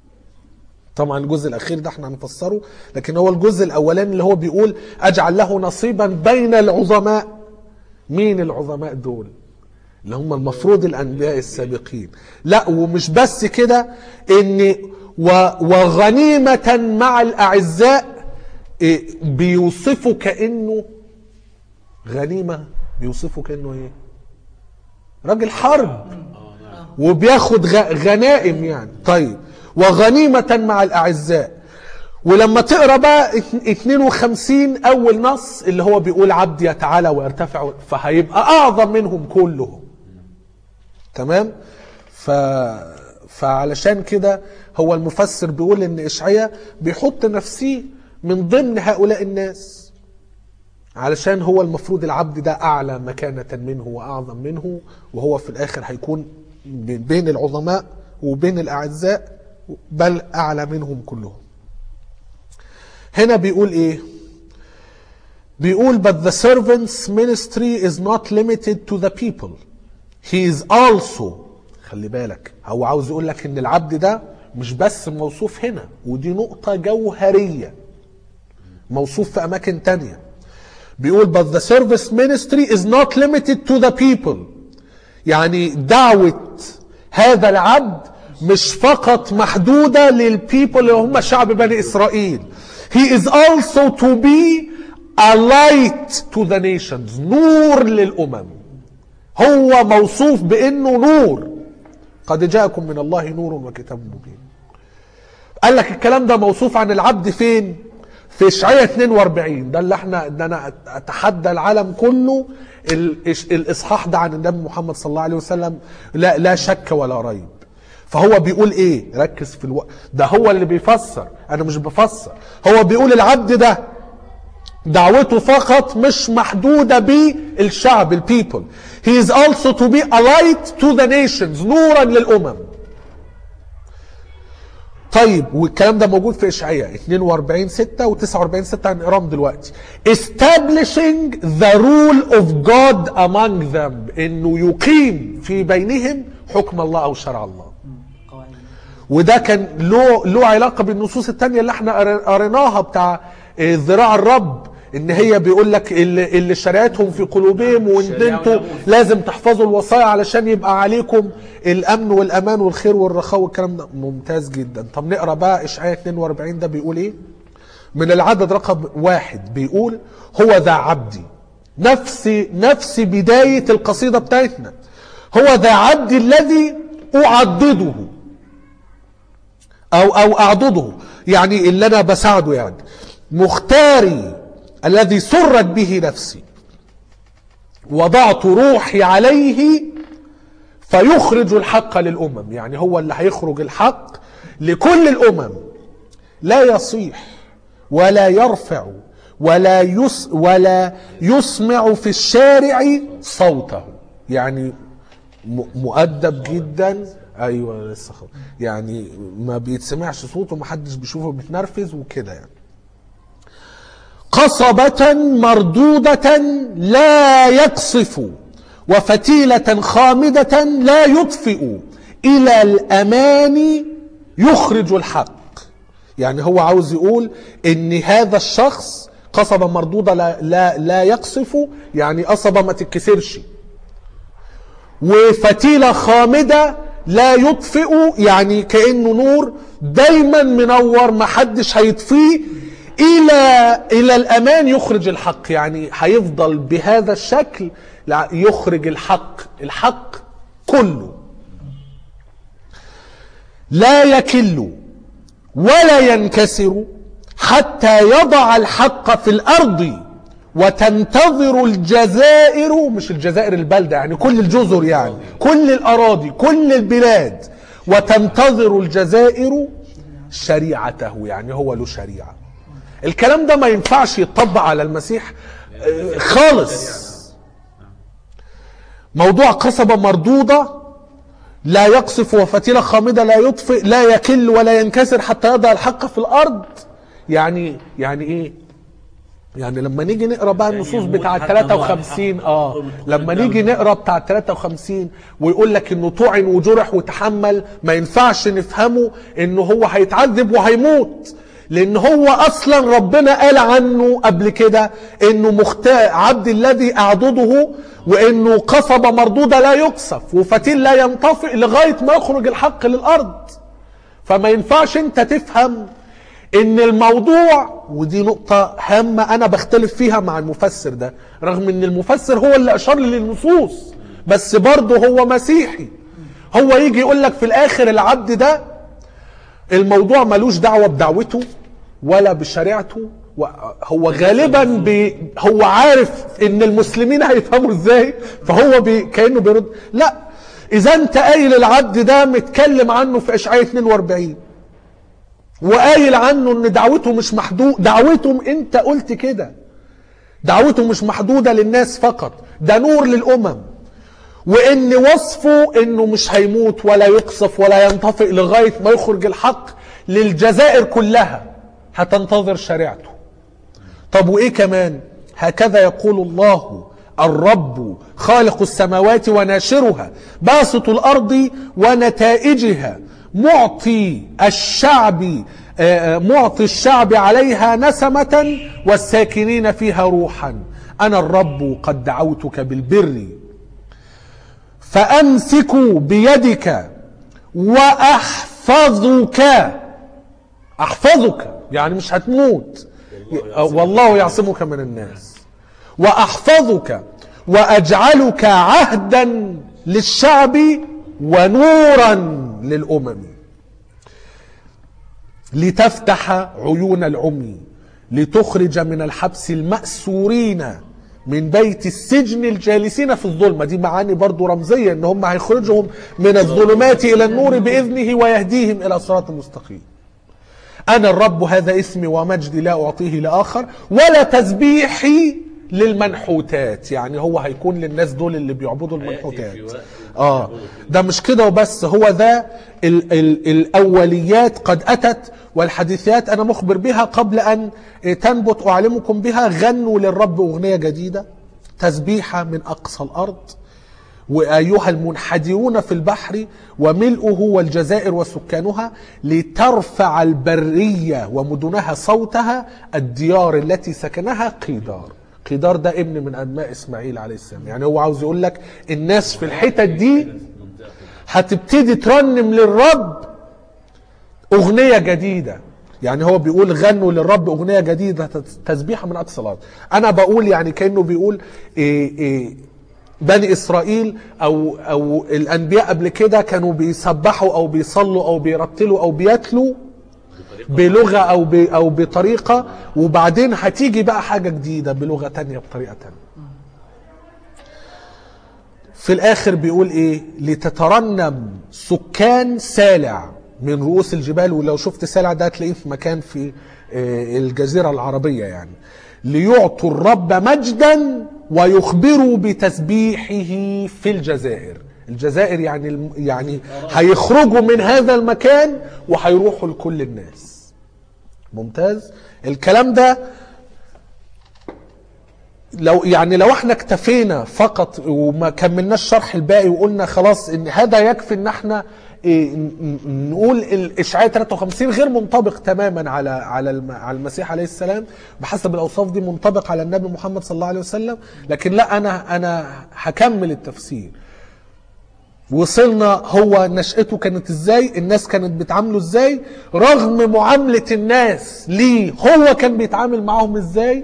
طبعا الجزء الأخير ده احنا هنفسره لكن هو الجزء الأولاني اللي هو بيقول أجعل له نصيبا بين العظماء مين العظماء دول اللي هم المفروض الأنبياء السابقين لا ومش بس كده إن و- وغنيمة مع الأعزاء إيه، بيوصفه كأنه غنيمة بيوصفه كأنه ايه راجل حرب وبياخد غ- غنائم يعني طيب وغنيمة مع الأعزاء ولما تقرا بقى ات- 52 اول نص اللي هو بيقول عبدي يتعالى ويرتفع فهيبقى اعظم منهم كلهم تمام ف فعلشان كده هو المفسر بيقول ان اشعياء بيحط نفسه من ضمن هؤلاء الناس علشان هو المفروض العبد ده اعلى مكانة منه واعظم منه وهو في الاخر هيكون بين العظماء وبين الاعزاء بل اعلى منهم كلهم هنا بيقول ايه بيقول but the servant's ministry is not limited to the people he is also خلي بالك هو عاوز يقول لك ان العبد ده مش بس موصوف هنا ودي نقطة جوهرية موصوف في اماكن تانية بيقول but the service ministry is not limited to the people يعني دعوة هذا العبد مش فقط محدودة للبيبل اللي هم شعب بني إسرائيل he is also to be a light to the nations نور للأمم هو موصوف بأنه نور قد جاءكم من الله نور وكتاب مبين قال لك الكلام ده موصوف عن العبد فين في اشعياء 42 ده اللي احنا ده انا اتحدى العالم كله ال- الاصحاح ده عن النبي محمد صلى الله عليه وسلم لا لا شك ولا ريب فهو بيقول ايه ركز في الوقت ده هو اللي بيفسر انا مش بفسر هو بيقول العبد ده دعوته فقط مش محدودة بالشعب البيبل he is also to be a light to the nations نورا للأمم طيب والكلام ده موجود في اشعياء 42 6 و 49 6 هنقراهم دلوقتي establishing the rule of God among them انه يقيم في بينهم حكم الله او شرع الله قواعد وده كان له له علاقه بالنصوص التانية اللي احنا قر- قريناها بتاع آه، ذراع الرب ان هي بيقول لك اللي, اللي شريعتهم في قلوبهم وان الشريعة انتوا والناموس. لازم تحفظوا الوصايا علشان يبقى عليكم الامن والامان والخير والرخاء والكلام ده ممتاز جدا طب نقرا بقى اشعياء 42 ده بيقول ايه من العدد رقم واحد بيقول هو ذا عبدي نفس نفس بداية القصيدة بتاعتنا هو ذا عبدي الذي أعضده او او اعضده يعني اللي انا بساعده يعني مختاري الذي سرت به نفسي وضعت روحي عليه فيخرج الحق للامم يعني هو اللي هيخرج الحق لكل الامم لا يصيح ولا يرفع ولا يس ولا يسمع في الشارع صوته يعني م- مؤدب جدا ايوه لسه خلاص يعني ما بيتسمعش صوته محدش بيشوفه بيتنرفز وكده يعني قصبة مردودة لا يقصف وفتيلة خامدة لا يطفئ إلى الأمان يخرج الحق يعني هو عاوز يقول ان هذا الشخص قصبة مردودة لا, لا, لا يقصف يعني قصبة ما تتكسرش وفتيلة خامدة لا يطفئ يعني كأنه نور دايما منور محدش هيطفيه إلى إلى الأمان يخرج الحق يعني هيفضل بهذا الشكل لا- يخرج الحق الحق كله لا يكل ولا ينكسر حتى يضع الحق في الارض وتنتظر الجزائر مش الجزائر البلدة يعني كل الجزر يعني كل الاراضي كل البلاد وتنتظر الجزائر شريعته يعني هو له شريعة الكلام ده ما ينفعش يتطبق على المسيح آه، خالص موضوع قصبة مردودة لا يقصف وفتيلة خامدة لا يطفئ لا يكل ولا ينكسر حتى يضع الحق في الأرض يعني يعني إيه يعني لما نيجي نقرا بقى يعني النصوص يموت بتاع حتى هو 53 اه يقول لما قدام نيجي نقرا بتاع 53 ويقول لك انه طعن وجرح وتحمل ما ينفعش نفهمه انه هو هيتعذب وهيموت لان هو اصلا ربنا قال عنه قبل كده انه مختار عبد الذي اعضده وانه قصبة مردودة لا يقصف وفتيل لا ينطفئ لغاية ما يخرج الحق للارض فما ينفعش انت تفهم ان الموضوع ودي نقطة هامة انا بختلف فيها مع المفسر ده رغم ان المفسر هو اللي اشار لي للنصوص بس برضه هو مسيحي هو يجي يقول لك في الاخر العبد ده الموضوع ملوش دعوة بدعوته ولا بشريعته و- هو غالبا بي هو عارف ان المسلمين هيفهموا ازاي فهو بي كانه بيرد لا اذا انت قايل العبد ده متكلم عنه في اشعياء 42 وقايل عنه ان دعوته مش محدود دعوته انت قلت كده دعوته مش محدودة للناس فقط ده نور للأمم وان وصفه انه مش هيموت ولا يقصف ولا ينطفئ لغاية ما يخرج الحق للجزائر كلها هتنتظر شريعته طب وايه كمان هكذا يقول الله الرب خالق السماوات وناشرها باسط الارض ونتائجها معطي الشعب آه، آه، معطي الشعب عليها نسمة والساكنين فيها روحا انا الرب قد دعوتك بالبر فامسك بيدك واحفظك احفظك يعني مش هتموت والله يعصمك من الناس واحفظك واجعلك عهدا للشعب ونورا للامم لتفتح عيون العمي لتخرج من الحبس المأسورين من بيت السجن الجالسين في الظلمة دي معاني برضو رمزية ان هم هيخرجهم من الظلمات الى النور بإذنه ويهديهم الى صراط مستقيم أنا الرب هذا اسمي ومجدي لا أعطيه لآخر ولا تسبيحي للمنحوتات يعني هو هيكون للناس دول اللي بيعبدوا هيأتي المنحوتات في وقت اه ده مش كده وبس هو ده ال ال الاوليات قد اتت والحديثيات انا مخبر بها قبل ان تنبت اعلمكم بها غنوا للرب اغنيه جديده تسبيحه من اقصى الارض وايها المنحدرون في البحر وملؤه والجزائر وسكانها لترفع البريه ومدنها صوتها الديار التي سكنها قيدار قيدار ده ابن من ابناء اسماعيل عليه السلام يعني هو عاوز يقول لك الناس في الحتت دي هتبتدي ترنم للرب اغنيه جديده يعني هو بيقول غنوا للرب اغنيه جديده تسبيحه من اقصى الارض انا بقول يعني كانه بيقول إيه إيه بني اسرائيل او او الانبياء قبل كده كانوا بيسبحوا او بيصلوا او بيرتلوا او بيتلوا بلغه او ب او بطريقه وبعدين هتيجي بقى حاجه جديده بلغه تانية بطريقه تانية في الاخر بيقول ايه لتترنم سكان سالع من رؤوس الجبال ولو شفت سالع ده هتلاقيه في مكان في آه، الجزيره العربيه يعني ليعطوا الرب مجدا ويخبروا بتسبيحه في الجزائر الجزائر يعني الم- يعني هيخرجوا من هذا المكان وهيروحوا لكل الناس ممتاز الكلام ده لو يعني لو احنا اكتفينا فقط وما كملناش شرح الباقي وقلنا خلاص ان هذا يكفي ان احنا إيه، ن- ن- نقول الاشعاع 53 غير منطبق تماما على على الم- على المسيح عليه السلام بحسب الاوصاف دي منطبق على النبي محمد صلى الله عليه وسلم لكن لا انا انا هكمل التفسير وصلنا هو نشأته كانت ازاي الناس كانت بتعامله ازاي رغم معاملة الناس ليه هو كان بيتعامل معاهم ازاي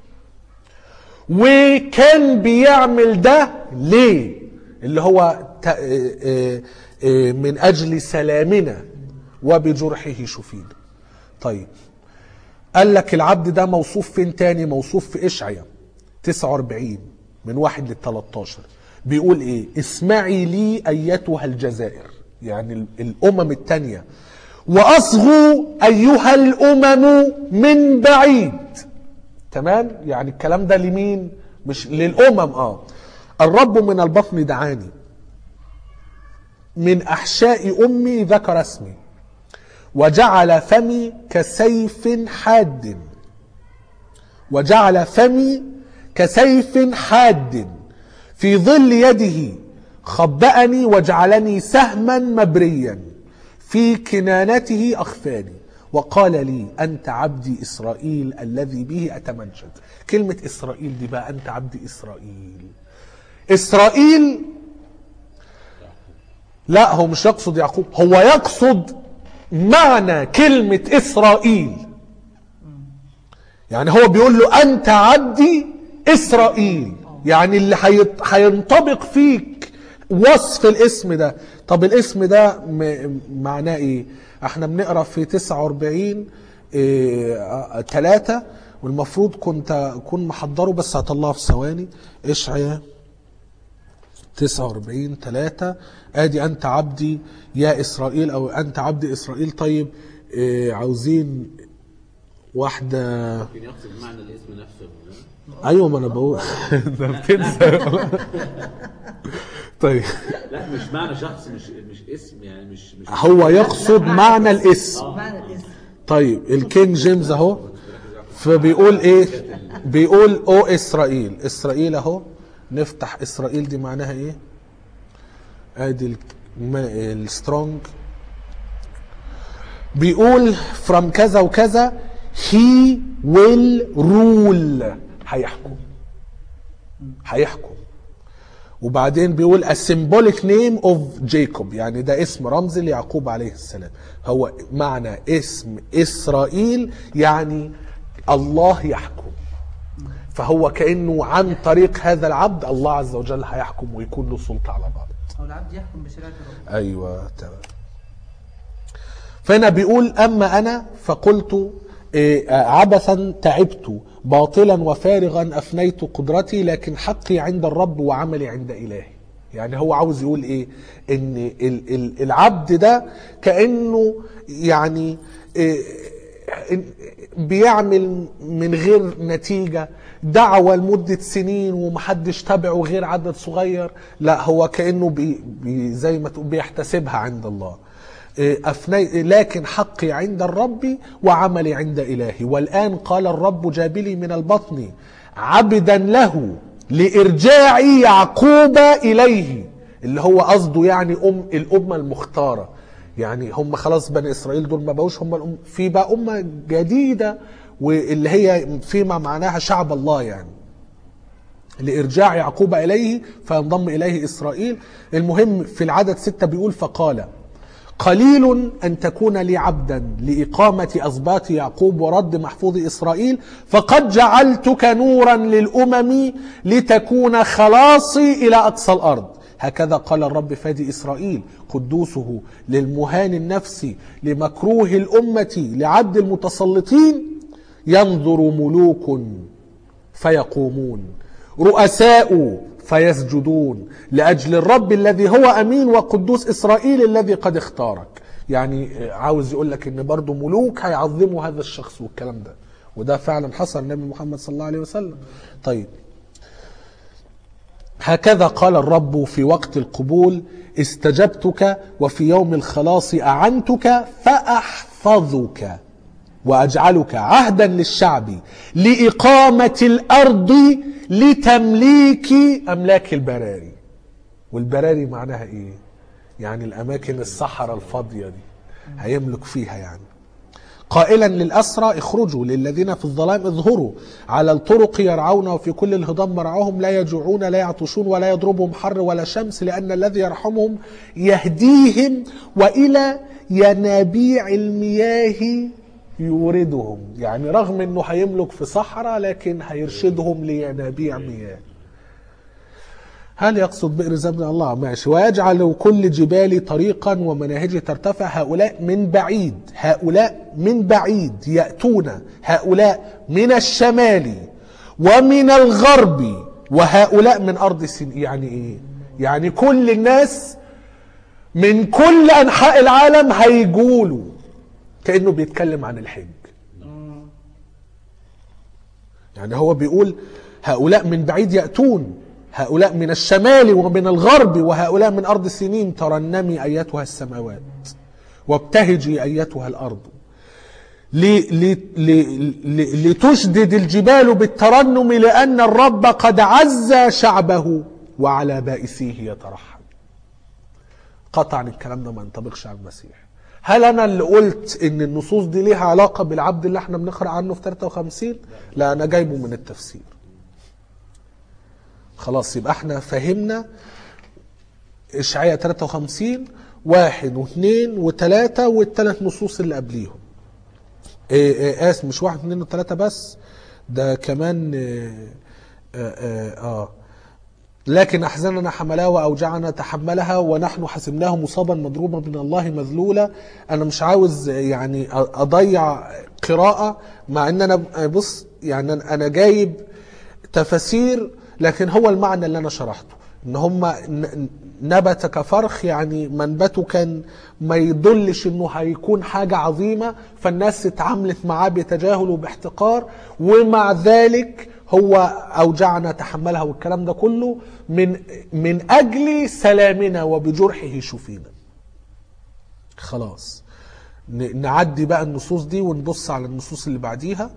وكان بيعمل ده ليه اللي هو ت- آه، آه، آه، من اجل سلامنا وبجرحه شفينا طيب قال لك العبد ده موصوف فين تاني موصوف في اشعيا 49 من واحد لل 13 بيقول ايه اسمعي لي ايتها الجزائر يعني ال- الامم التانية واصغوا ايها الامم من بعيد تمام يعني الكلام ده لمين مش للامم اه الرب من البطن دعاني من احشاء امي ذكر اسمي وجعل فمي كسيف حاد وجعل فمي كسيف حاد في ظل يده خبأني وجعلني سهما مبريا في كنانته أخفاني وقال لي أنت عبدي إسرائيل الذي به أتمجد كلمة إسرائيل دي بقى أنت عبدي إسرائيل إسرائيل لا هو مش يقصد يعقوب هو يقصد معنى كلمة إسرائيل يعني هو بيقول له أنت عبدي إسرائيل يعني اللي هيط- هينطبق فيك وصف الاسم ده طب الاسم ده م- معناه ايه احنا بنقرا في 49 إيه 3 والمفروض كنت اكون محضره بس هطلعه في ثواني اشعياء 49 3 ادي انت عبدي يا اسرائيل او انت عبدي اسرائيل طيب إيه عاوزين واحده ممكن يقصد معنى الاسم نفسه ايوه ما انا بقول ده بتنسى طيب لا مش معنى شخص مش مش اسم يعني مش مش هو يقصد معنى الاسم معنى الاسم طيب الكينج جيمس اهو فبيقول ايه بيقول او اسرائيل اسرائيل اهو نفتح اسرائيل دي معناها ايه ادي السترونج بيقول from كذا وكذا he will rule هيحكم هيحكم وبعدين بيقول a symbolic name of Jacob يعني ده اسم رمزي ليعقوب عليه السلام هو معنى اسم إسرائيل يعني الله يحكم فهو كأنه عن طريق هذا العبد الله عز وجل هيحكم ويكون له سلطة على بعض او العبد يحكم بشريعه الرب ايوه تمام فهنا بيقول اما انا فقلت إيه، عبثا تعبت باطلا وفارغا افنيت قدرتي لكن حقي عند الرب وعملي عند الهي يعني هو عاوز يقول ايه ان ال- ال- العبد ده كانه يعني إيه، إن- بيعمل من غير نتيجة دعوة لمدة سنين ومحدش تابعه غير عدد صغير لا هو كأنه بي بي زي ما تقول بيحتسبها عند الله إيه، أفني لكن حقي عند الرب وعملي عند إلهي والآن قال الرب جابلي من البطن عبدا له لإرجاع يعقوب إليه اللي هو قصده يعني أم الأمة المختارة يعني هم خلاص بني اسرائيل دول ما بقوش هم الأم في بقى امه جديده واللي هي فيما معناها شعب الله يعني لارجاع يعقوب اليه فينضم اليه اسرائيل المهم في العدد ستة بيقول فقال قليل ان تكون لي عبدا لاقامه اسباط يعقوب ورد محفوظ اسرائيل فقد جعلتك نورا للامم لتكون خلاصي الى اقصى الارض هكذا قال الرب فادي إسرائيل قدوسه للمهان النفس لمكروه الأمة لعبد المتسلطين ينظر ملوك فيقومون رؤساء فيسجدون لأجل الرب الذي هو أمين وقدوس إسرائيل الذي قد اختارك يعني عاوز يقول لك ان برضو ملوك هيعظموا هذا الشخص والكلام ده وده فعلا حصل النبي محمد صلى الله عليه وسلم طيب هكذا قال الرب في وقت القبول استجبتك وفي يوم الخلاص أعنتك فأحفظك وأجعلك عهدا للشعب لإقامة الأرض لتمليك أملاك البراري والبراري معناها إيه؟ يعني الأماكن الصحراء الفاضية دي هيملك فيها يعني قائلا للأسرى اخرجوا للذين في الظلام اظهروا على الطرق يرعون وفي كل الهضام مرعاهم لا يجوعون لا يعطشون ولا يضربهم حر ولا شمس لأن الذي يرحمهم يهديهم وإلى ينابيع المياه يوردهم يعني رغم انه هيملك في صحراء لكن هيرشدهم لينابيع مياه هل يقصد بئر زمن الله ماشي ويجعل كل جبال طريقا ومناهج ترتفع هؤلاء من بعيد هؤلاء من بعيد يأتون هؤلاء من الشمال ومن الغرب وهؤلاء من أرض سين يعني إيه يعني كل الناس من كل أنحاء العالم هيجولوا كانه بيتكلم عن الحج يعني هو بيقول هؤلاء من بعيد يأتون هؤلاء من الشمال ومن الغرب وهؤلاء من أرض سنين ترنمي أيتها السماوات وابتهجي أيتها الأرض ل- ل- ل- ل- لتشدد الجبال بالترنم لأن الرب قد عز شعبه وعلى بائسيه يترحم قطعا الكلام ده ما ينطبقش على المسيح هل انا اللي قلت ان النصوص دي ليها علاقه بالعبد اللي احنا بنقرا عنه في 53 لا انا جايبه من التفسير خلاص يبقى احنا فهمنا اشعياء 53 واحد واثنين وثلاثة والثلاث نصوص اللي قبليهم إيه إيه اسف مش واحد واثنين وثلاثة بس ده كمان إيه آه, آه, اه لكن احزاننا حملها واوجعنا تحملها ونحن حسبناه مصابا مضروبا من الله مذلولا انا مش عاوز يعني أ- اضيع قراءه مع ان انا بص يعني أنا- انا جايب تفاسير لكن هو المعنى اللي انا شرحته ان هم ن- نبت كفرخ يعني منبته كان ما يدلش انه هيكون حاجه عظيمه فالناس اتعاملت معاه بتجاهل وباحتقار ومع ذلك هو اوجعنا تحملها والكلام ده كله من من اجل سلامنا وبجرحه شفينا خلاص ن- نعدي بقى النصوص دي ونبص على النصوص اللي بعديها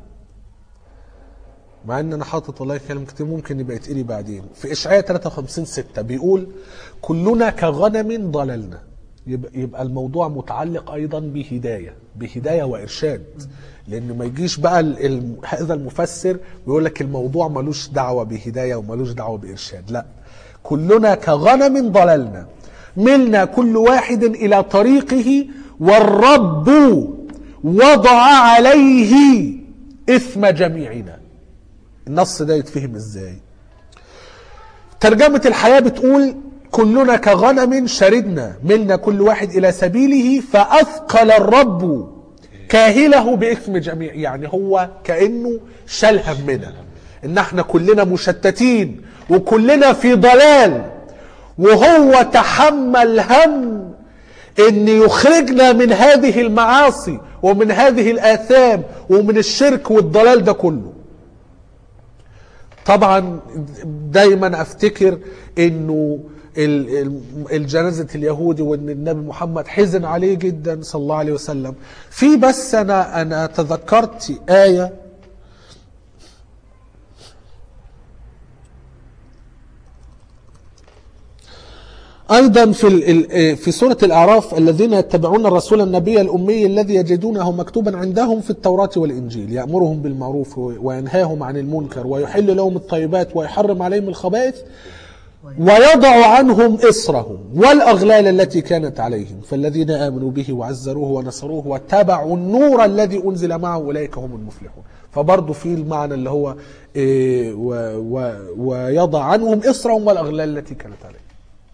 مع ان انا حاطط والله كلام كتير ممكن يبقى يتقري بعدين في اشعياء 53 6 بيقول كلنا كغنم ضللنا يبقى, يبقى الموضوع متعلق ايضا بهدايه بهدايه وارشاد لان ما يجيش بقى ال ال هذا المفسر ويقول لك الموضوع ملوش دعوه بهدايه وملوش دعوه بارشاد لا كلنا كغنم ضللنا ملنا كل واحد الى طريقه والرب وضع عليه اثم جميعنا النص ده يتفهم ازاي ترجمة الحياة بتقول كلنا كغنم شردنا ملنا كل واحد إلى سبيله فأثقل الرب كاهله بإثم جميع يعني هو كأنه شال همنا إن احنا كلنا مشتتين وكلنا في ضلال وهو تحمل هم ان يخرجنا من هذه المعاصي ومن هذه الآثام ومن الشرك والضلال ده كله طبعا دايما افتكر انه ال- ال- الجنازة اليهودي وان النبي محمد حزن عليه جدا صلى الله عليه وسلم في بس انا انا تذكرت آية ايضا في ال- ال- في سوره الاعراف الذين يتبعون الرسول النبي الامي الذي يجدونه مكتوبا عندهم في التوراه والانجيل يامرهم بالمعروف وينهاهم عن المنكر ويحل لهم الطيبات ويحرم عليهم الخبائث ويضع عنهم إصرهم والأغلال التي كانت عليهم فالذين آمنوا به وعزروه ونصروه واتبعوا النور الذي أنزل معه أولئك هم المفلحون فبرضه في المعنى اللي هو إيه و و ويضع عنهم إصرهم والأغلال التي كانت عليهم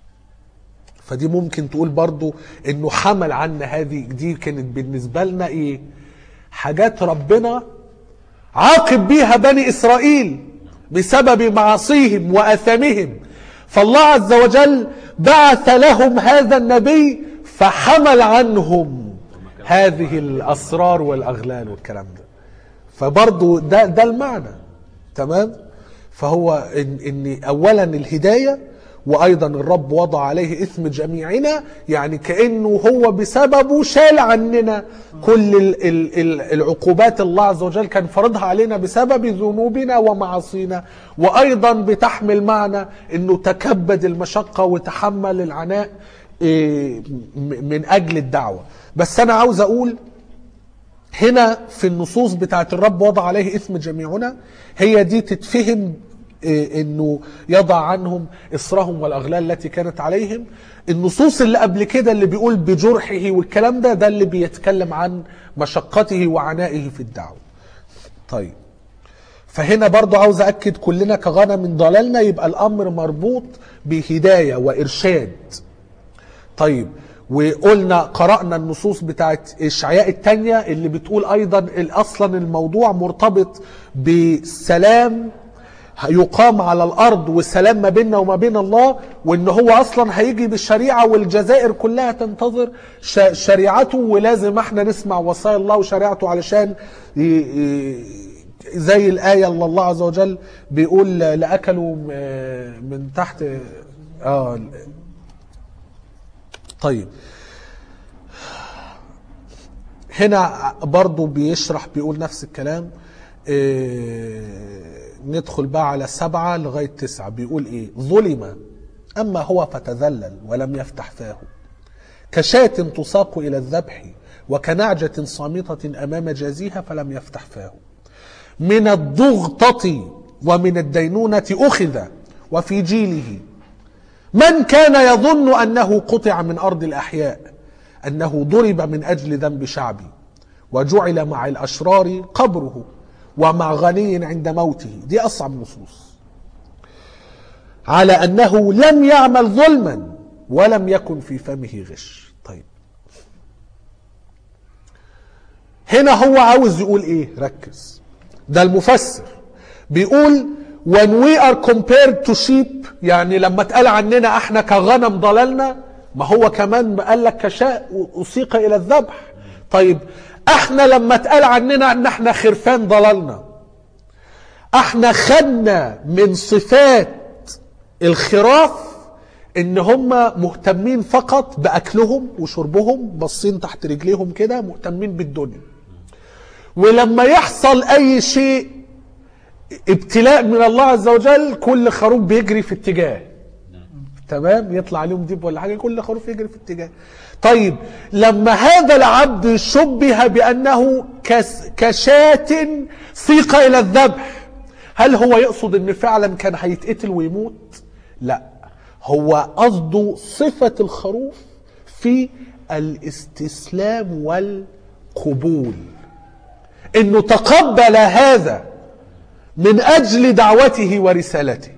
فدي ممكن تقول برضو انه حمل عنا هذه دي كانت بالنسبة لنا ايه حاجات ربنا عاقب بيها بني اسرائيل بسبب معاصيهم واثامهم فالله عز وجل بعث لهم هذا النبي فحمل عنهم هذه الاسرار والاغلال والكلام ده فبرضو ده ده المعنى تمام فهو إن, ان اولا الهدايه وايضا الرب وضع عليه اثم جميعنا يعني كانه هو بسببه شال عننا كل ال ال ال العقوبات الله عز وجل كان فرضها علينا بسبب ذنوبنا ومعاصينا وايضا بتحمل معنى انه تكبد المشقه وتحمل العناء إيه، م- من اجل الدعوه بس انا عاوز اقول هنا في النصوص بتاعت الرب وضع عليه اثم جميعنا هي دي تتفهم إيه، انه يضع عنهم اصرهم والاغلال التي كانت عليهم النصوص اللي قبل كده اللي بيقول بجرحه والكلام ده ده اللي بيتكلم عن مشقته وعنائه في الدعوه طيب فهنا برضو عاوز أكد كلنا كغنم ضللنا يبقى الأمر مربوط بهداية وإرشاد طيب وقلنا قرأنا النصوص بتاعت إشعياء التانية اللي بتقول أيضا ال- أصلا الموضوع مرتبط بسلام يقام على الارض والسلام ما بيننا وما بين الله وان هو اصلا هيجي بالشريعه والجزائر كلها تنتظر ش- شريعته ولازم احنا نسمع وصايا الله وشريعته علشان ي- ي- زي الايه اللي الله عز وجل بيقول لاكلوا م- من تحت اه طيب هنا برضو بيشرح بيقول نفس الكلام إيه ندخل بقى على سبعة لغاية تسعة بيقول ايه ظلم أما هو فتذلل ولم يفتح فاه كشاة تساق إلى الذبح وكنعجة صامتة أمام جازيها فلم يفتح فاه من الضغطة ومن الدينونة أخذ وفي جيله من كان يظن أنه قطع من أرض الأحياء أنه ضرب من أجل ذنب شعبي وجعل مع الأشرار قبره ومع غني عند موته دي أصعب نصوص على أنه لم يعمل ظلما ولم يكن في فمه غش طيب هنا هو عاوز يقول ايه ركز ده المفسر بيقول when we are compared to sheep يعني لما اتقال عننا احنا كغنم ضللنا ما هو كمان قال لك كشاء أسيق إلى الذبح طيب احنا لما اتقال عننا ان احنا خرفان ضللنا احنا خدنا من صفات الخراف ان هم مهتمين فقط باكلهم وشربهم باصين تحت رجليهم كده مهتمين بالدنيا ولما يحصل اي شيء ابتلاء من الله عز وجل كل خروف بيجري في اتجاه تمام يطلع عليهم ديب ولا حاجه كل خروف يجري في اتجاه طيب لما هذا العبد شبه بانه كس كشاة سيق الى الذبح هل هو يقصد ان فعلا كان هيتقتل ويموت لا هو قصده صفة الخروف في الاستسلام والقبول انه تقبل هذا من اجل دعوته ورسالته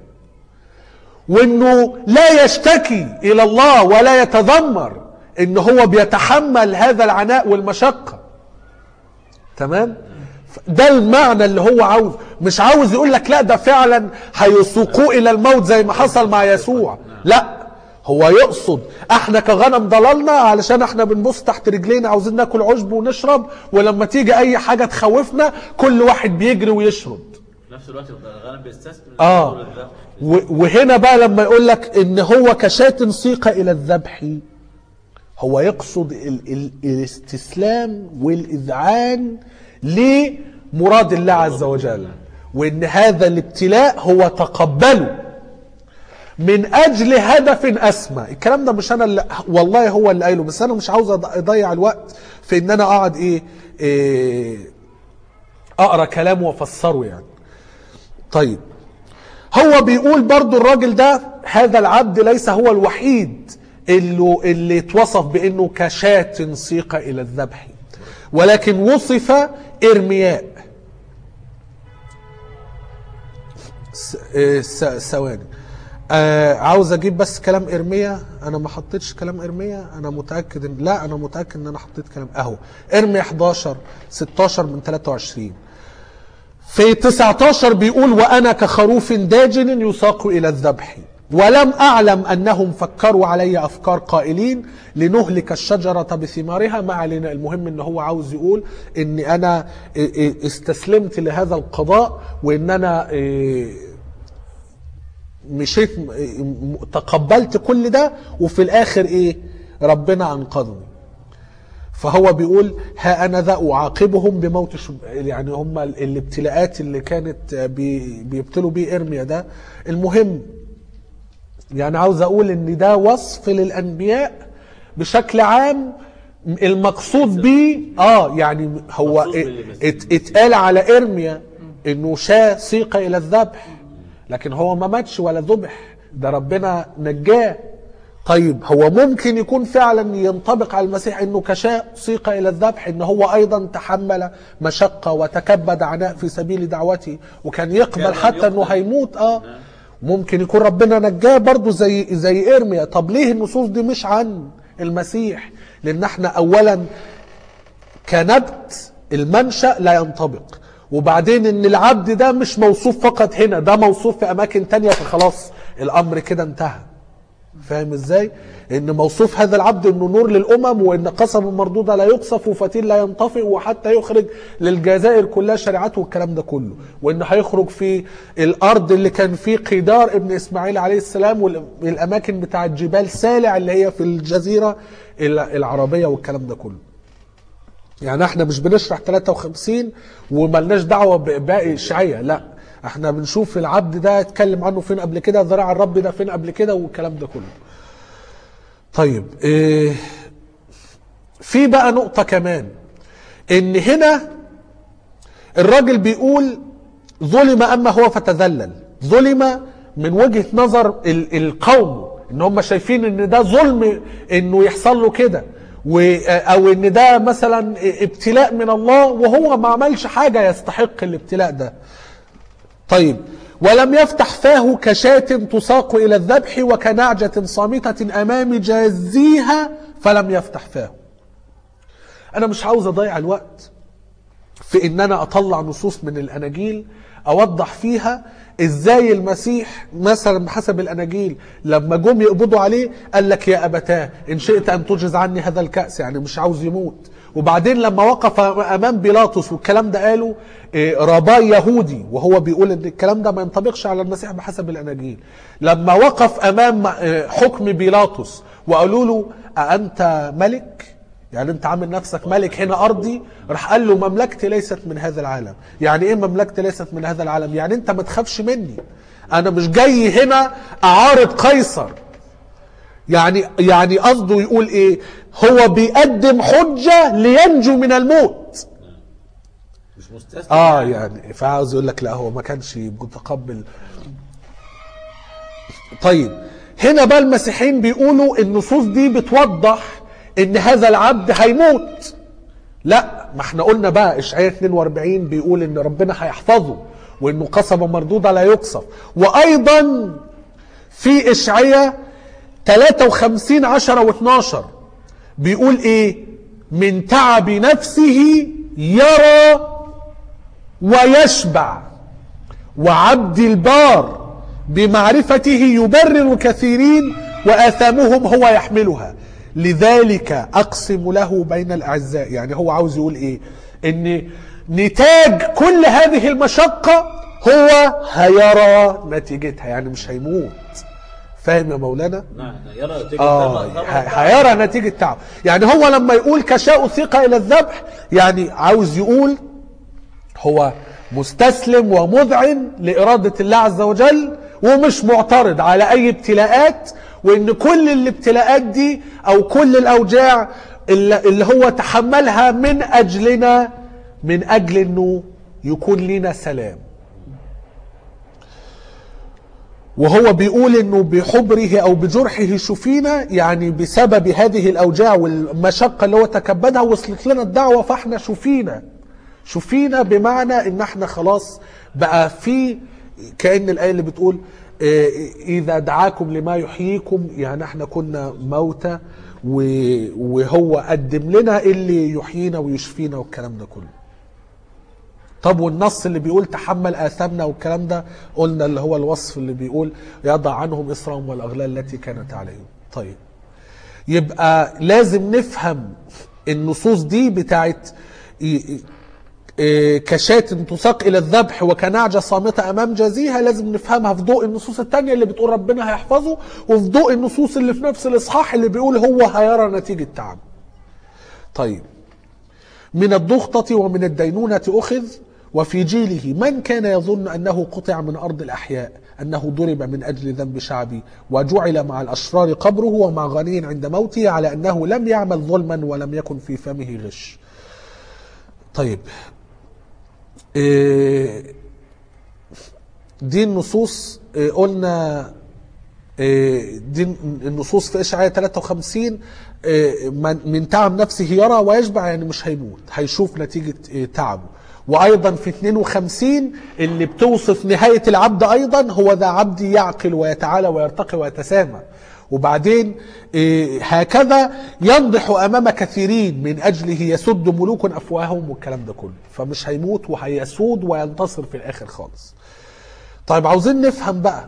وانه لا يشتكي الى الله ولا يتذمر ان هو بيتحمل هذا العناء والمشقه تمام ده المعنى اللي هو عاوز مش عاوز يقول لك لا ده فعلا هيسوقوه الى الموت زي ما حصل مع يسوع لا هو يقصد احنا كغنم ضللنا علشان احنا بنبص تحت رجلينا عاوزين ناكل عشب ونشرب ولما تيجي اي حاجه تخوفنا كل واحد بيجري ويشرد في نفس الوقت الغنم بيستسلم اه للذبح. و- وهنا بقى لما يقول لك ان هو كشاة سيق الى الذبح هو يقصد ال ال الاستسلام والاذعان لمراد الله عز وجل وان هذا الابتلاء هو تقبله من اجل هدف اسمى الكلام ده مش انا اللي والله هو اللي قايله بس انا مش عاوز أض- اضيع الوقت في ان انا اقعد ايه, إيه اقرا كلامه وافسره يعني طيب هو بيقول برضو الراجل ده هذا العبد ليس هو الوحيد اللي, اللي اتوصف بانه كشاة سيق الى الذبح ولكن وصف ارمياء س- إيه، س- ثواني آه عاوز اجيب بس كلام ارميا انا ما حطيتش كلام ارميا انا متاكد ان لا انا متاكد ان انا حطيت كلام اهو ارميا 11 16 من 23 في 19 بيقول وانا كخروف داجن يساق الى الذبح ولم اعلم انهم فكروا علي افكار قائلين لنهلك الشجره بثمارها ما علينا المهم ان هو عاوز يقول ان انا إيه إيه استسلمت لهذا القضاء وان انا إيه مشيت م- م- تقبلت كل ده وفي الاخر ايه ربنا انقذني فهو بيقول ها انا ذا اعاقبهم بموت شب... يعني هم ال- الابتلاءات اللي كانت بي... بيبتلوا بيه ارميا ده المهم يعني عاوز اقول ان ده وصف للانبياء بشكل عام المقصود بيه اه يعني هو مقصود بالمسيح. ات... اتقال على ارميا انه شاة سيق الى الذبح لكن هو ما ماتش ولا ذبح ده ربنا نجاه طيب هو ممكن يكون فعلا ينطبق على المسيح انه كشاء سيق الى الذبح ان هو ايضا تحمل مشقه وتكبد عناء في سبيل دعوته وكان يقبل كان حتى انه يقبل. هيموت اه ممكن يكون ربنا نجاه برضه زي زي ارميا طب ليه النصوص دي مش عن المسيح لان احنا اولا كنبت المنشأ لا ينطبق وبعدين ان العبد ده مش موصوف فقط هنا ده موصوف في اماكن تانية فخلاص الامر كده انتهى فاهم ازاي ان موصوف هذا العبد انه نور للامم وان قصب مردودة لا يقصف وفتيل لا ينطفئ وحتى يخرج للجزائر كلها شريعته والكلام ده كله وان هيخرج في الارض اللي كان فيه قدار ابن اسماعيل عليه السلام والاماكن بتاعه جبال سالع اللي هي في الجزيرة العربية والكلام ده كله يعني احنا مش بنشرح 53 وملناش دعوه بباقي الشيعيه لا احنا بنشوف العبد ده اتكلم عنه فين قبل كده ذراع الرب ده فين قبل كده والكلام ده كله طيب اه في بقى نقطة كمان ان هنا الراجل بيقول ظلم اما هو فتذلل ظلم من وجهة نظر ال- القوم ان هم شايفين ان ده ظلم انه يحصل له كده و- او ان ده مثلا ابتلاء من الله وهو ما عملش حاجة يستحق الابتلاء ده طيب ولم يفتح فاه كشاة تساق إلى الذبح وكنعجة صامتة أمام جازيها فلم يفتح فاه أنا مش عاوز أضيع الوقت في إن أنا أطلع نصوص من الأناجيل أوضح فيها إزاي المسيح مثلا بحسب الأناجيل لما جم يقبضوا عليه قال لك يا أبتاه إن شئت أن تجز عني هذا الكأس يعني مش عاوز يموت وبعدين لما وقف امام بيلاطس والكلام ده قاله إيه، رباي يهودي وهو بيقول ان الكلام ده ما ينطبقش على المسيح بحسب الاناجيل لما وقف امام إيه، حكم بيلاطس وقالوا له أأنت ملك يعني انت عامل نفسك ملك هنا ارضي راح قال له مملكتي ليست من هذا العالم يعني ايه مملكتي ليست من هذا العالم يعني انت ما تخافش مني انا مش جاي هنا اعارض قيصر يعني يعني قصده يقول ايه هو بيقدم حجة لينجو من الموت مش مستسلم اه يعني فعاوز يقول لك لا هو ما كانش متقبل طيب هنا بقى المسيحيين بيقولوا النصوص دي بتوضح ان هذا العبد هيموت لا ما احنا قلنا بقى اشعياء 42 بيقول ان ربنا هيحفظه وانه قصبة مردودة لا يقصف وايضا في اشعياء 53 10 و12 بيقول ايه من تعب نفسه يرى ويشبع وعبد البار بمعرفته يبرر كثيرين واثامهم هو يحملها لذلك اقسم له بين الاعزاء يعني هو عاوز يقول ايه ان نتاج كل هذه المشقه هو هيرى نتيجتها يعني مش هيموت فاهم يا مولانا نعم يرى نتيجة اه طبعا- طبعا- ه- هيرى نتيجة تعب يعني هو لما يقول كشاء ثقة إلى الذبح يعني عاوز يقول هو مستسلم ومذعن لإرادة الله عز وجل ومش معترض على أي ابتلاءات وإن كل الابتلاءات دي أو كل الأوجاع اللي اللي هو تحملها من أجلنا من أجل إنه يكون لنا سلام وهو بيقول انه بحبره او بجرحه شفينا يعني بسبب هذه الاوجاع والمشقه اللي هو تكبدها وصلت لنا الدعوه فاحنا شفينا شفينا بمعنى ان احنا خلاص بقى في كان الايه اللي بتقول آه، اذا دعاكم لما يحييكم يعني احنا كنا موتى و- وهو قدم لنا اللي يحيينا ويشفينا والكلام ده كله طب والنص اللي بيقول تحمل آثامنا والكلام ده قلنا اللي هو الوصف اللي بيقول يضع عنهم إصرهم والأغلال التي كانت عليهم طيب يبقى لازم نفهم النصوص دي بتاعت ي- إيه، كشاة تساق إلى الذبح وكنعجة صامتة أمام جزيها لازم نفهمها في ضوء النصوص التانية اللي بتقول ربنا هيحفظه وفي ضوء النصوص اللي في نفس الإصحاح اللي بيقول هو هيرى نتيجة تعب طيب من الضغطة ومن الدينونة أخذ وفي جيله من كان يظن أنه قطع من أرض الأحياء أنه ضرب من أجل ذنب شعبي وجعل مع الأشرار قبره ومع غني عند موته على أنه لم يعمل ظلما ولم يكن في فمه غش طيب إيه، دي النصوص إيه، قلنا إيه، دي النصوص في اشعياء 53 إيه، من من تعب نفسه يرى ويشبع يعني مش هيموت هيشوف نتيجة إيه، تعبه وايضا في 52 اللي بتوصف نهاية العبد ايضا هو ذا عبدي يعقل ويتعالى ويرتقي ويتسامى وبعدين إيه، هكذا ينضح امام كثيرين من اجله يسد ملوك افواههم والكلام ده كله فمش هيموت وهيسود وينتصر في الاخر خالص طيب عاوزين نفهم بقى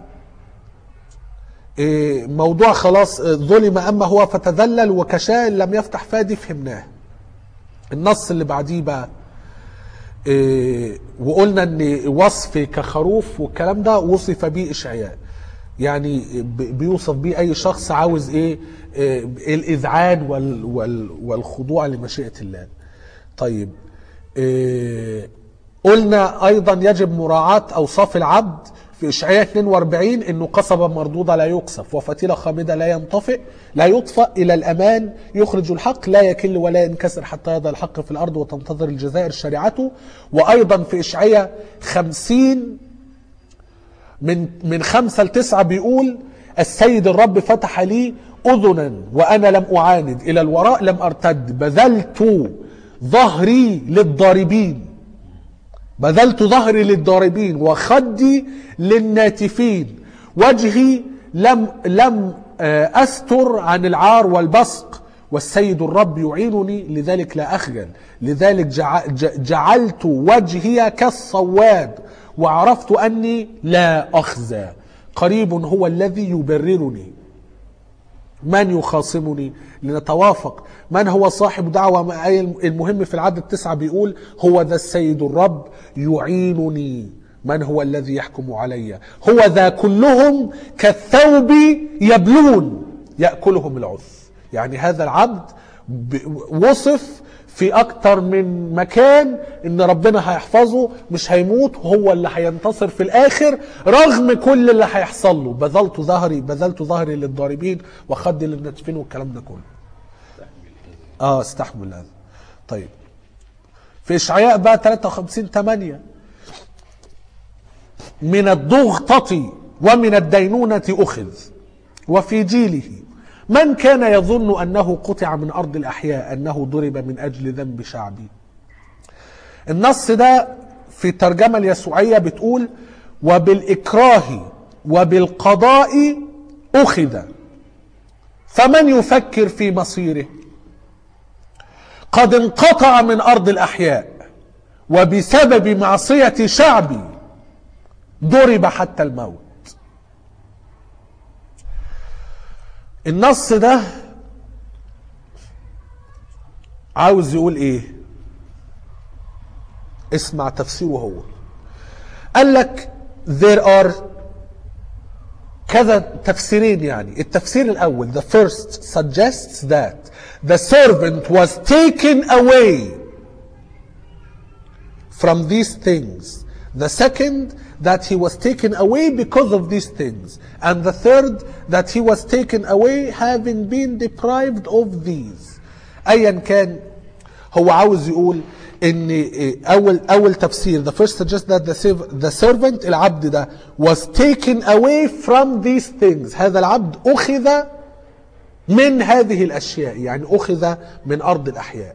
إيه، موضوع خلاص آه، ظلم اما هو فتذلل وكشاء لم يفتح فادي فهمناه النص اللي بعديه بقى إيه، وقلنا ان وصف كخروف والكلام ده وصف به اشعياء يعني ب- بيوصف بيه اي شخص عاوز ايه, إيه الاذعان وال وال والخضوع لمشيئه الله طيب إيه قلنا ايضا يجب مراعاه اوصاف العبد في اشعياء 42 انه قصبه مردوده لا يقصف وفتيله خامده لا ينطفئ لا يطفأ الى الامان يخرج الحق لا يكل ولا ينكسر حتى يضع الحق في الارض وتنتظر الجزائر شريعته وايضا في اشعياء 50 من من خمسة لتسعة بيقول السيد الرب فتح لي أذنا وأنا لم أعاند إلى الوراء لم أرتد بذلت ظهري للضاربين بذلت ظهري للضاربين وخدي للناتفين وجهي لم لم آه، أستر عن العار والبصق والسيد الرب يعينني لذلك لا أخجل لذلك جع- ج- جعلت وجهي كالصواد وعرفت أني لا أخزى قريب هو الذي يبررني من يخاصمني لنتوافق من هو صاحب دعوة ما- أي المهم في العدد التسعة بيقول هو ذا السيد الرب يعينني من هو الذي يحكم علي هو ذا كلهم كالثوب يبلون يأكلهم العث يعني هذا العبد ب- وصف في أكتر من مكان إن ربنا هيحفظه مش هيموت هو اللي هينتصر في الآخر رغم كل اللي هيحصل له بذلت ظهري بذلت ظهري للضاربين وخدي للناتفين والكلام ده كله اه استحمل هذا طيب في اشعياء بقى 53 8 من الضغطة ومن الدينونة أخذ وفي جيله من كان يظن أنه قطع من أرض الأحياء أنه ضرب من أجل ذنب شعبي النص ده في الترجمة اليسوعية بتقول وبالإكراه وبالقضاء أخذ فمن يفكر في مصيره قد انقطع من أرض الأحياء وبسبب معصية شعبي ضرب حتى الموت النص ده عاوز يقول ايه اسمع تفسيره هو قال لك there are كذا تفسيرين يعني التفسير الاول the first suggests that the servant was taken away from these things the second that he was taken away because of these things and the third that he was taken away having been deprived of these ايا كان هو عاوز يقول ان إيه، اول اول تفسير the first suggests that the, serv- the servant العبد ده was taken away from these things هذا العبد اخذ من هذه الاشياء يعني اخذ من ارض الاحياء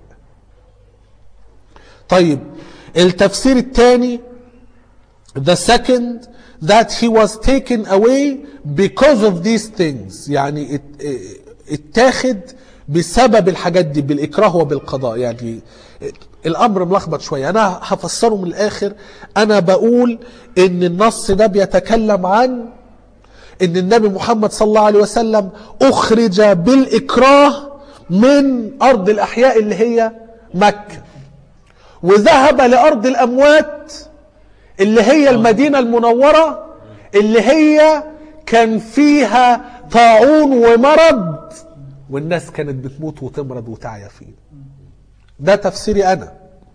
طيب التفسير الثاني the second that he was taken away because of these things يعني ات- اه- اتاخد بسبب الحاجات دي بالإكراه وبالقضاء يعني الأمر ملخبط شوية أنا هفسره من الآخر أنا بقول إن النص ده بيتكلم عن إن النبي محمد صلى الله عليه وسلم أخرج بالإكراه من أرض الأحياء اللي هي مكة وذهب لأرض الأموات اللي هي المدينة المنورة اللي هي كان فيها طاعون ومرض والناس كانت بتموت وتمرض وتعيا فيه ده تفسيري أنا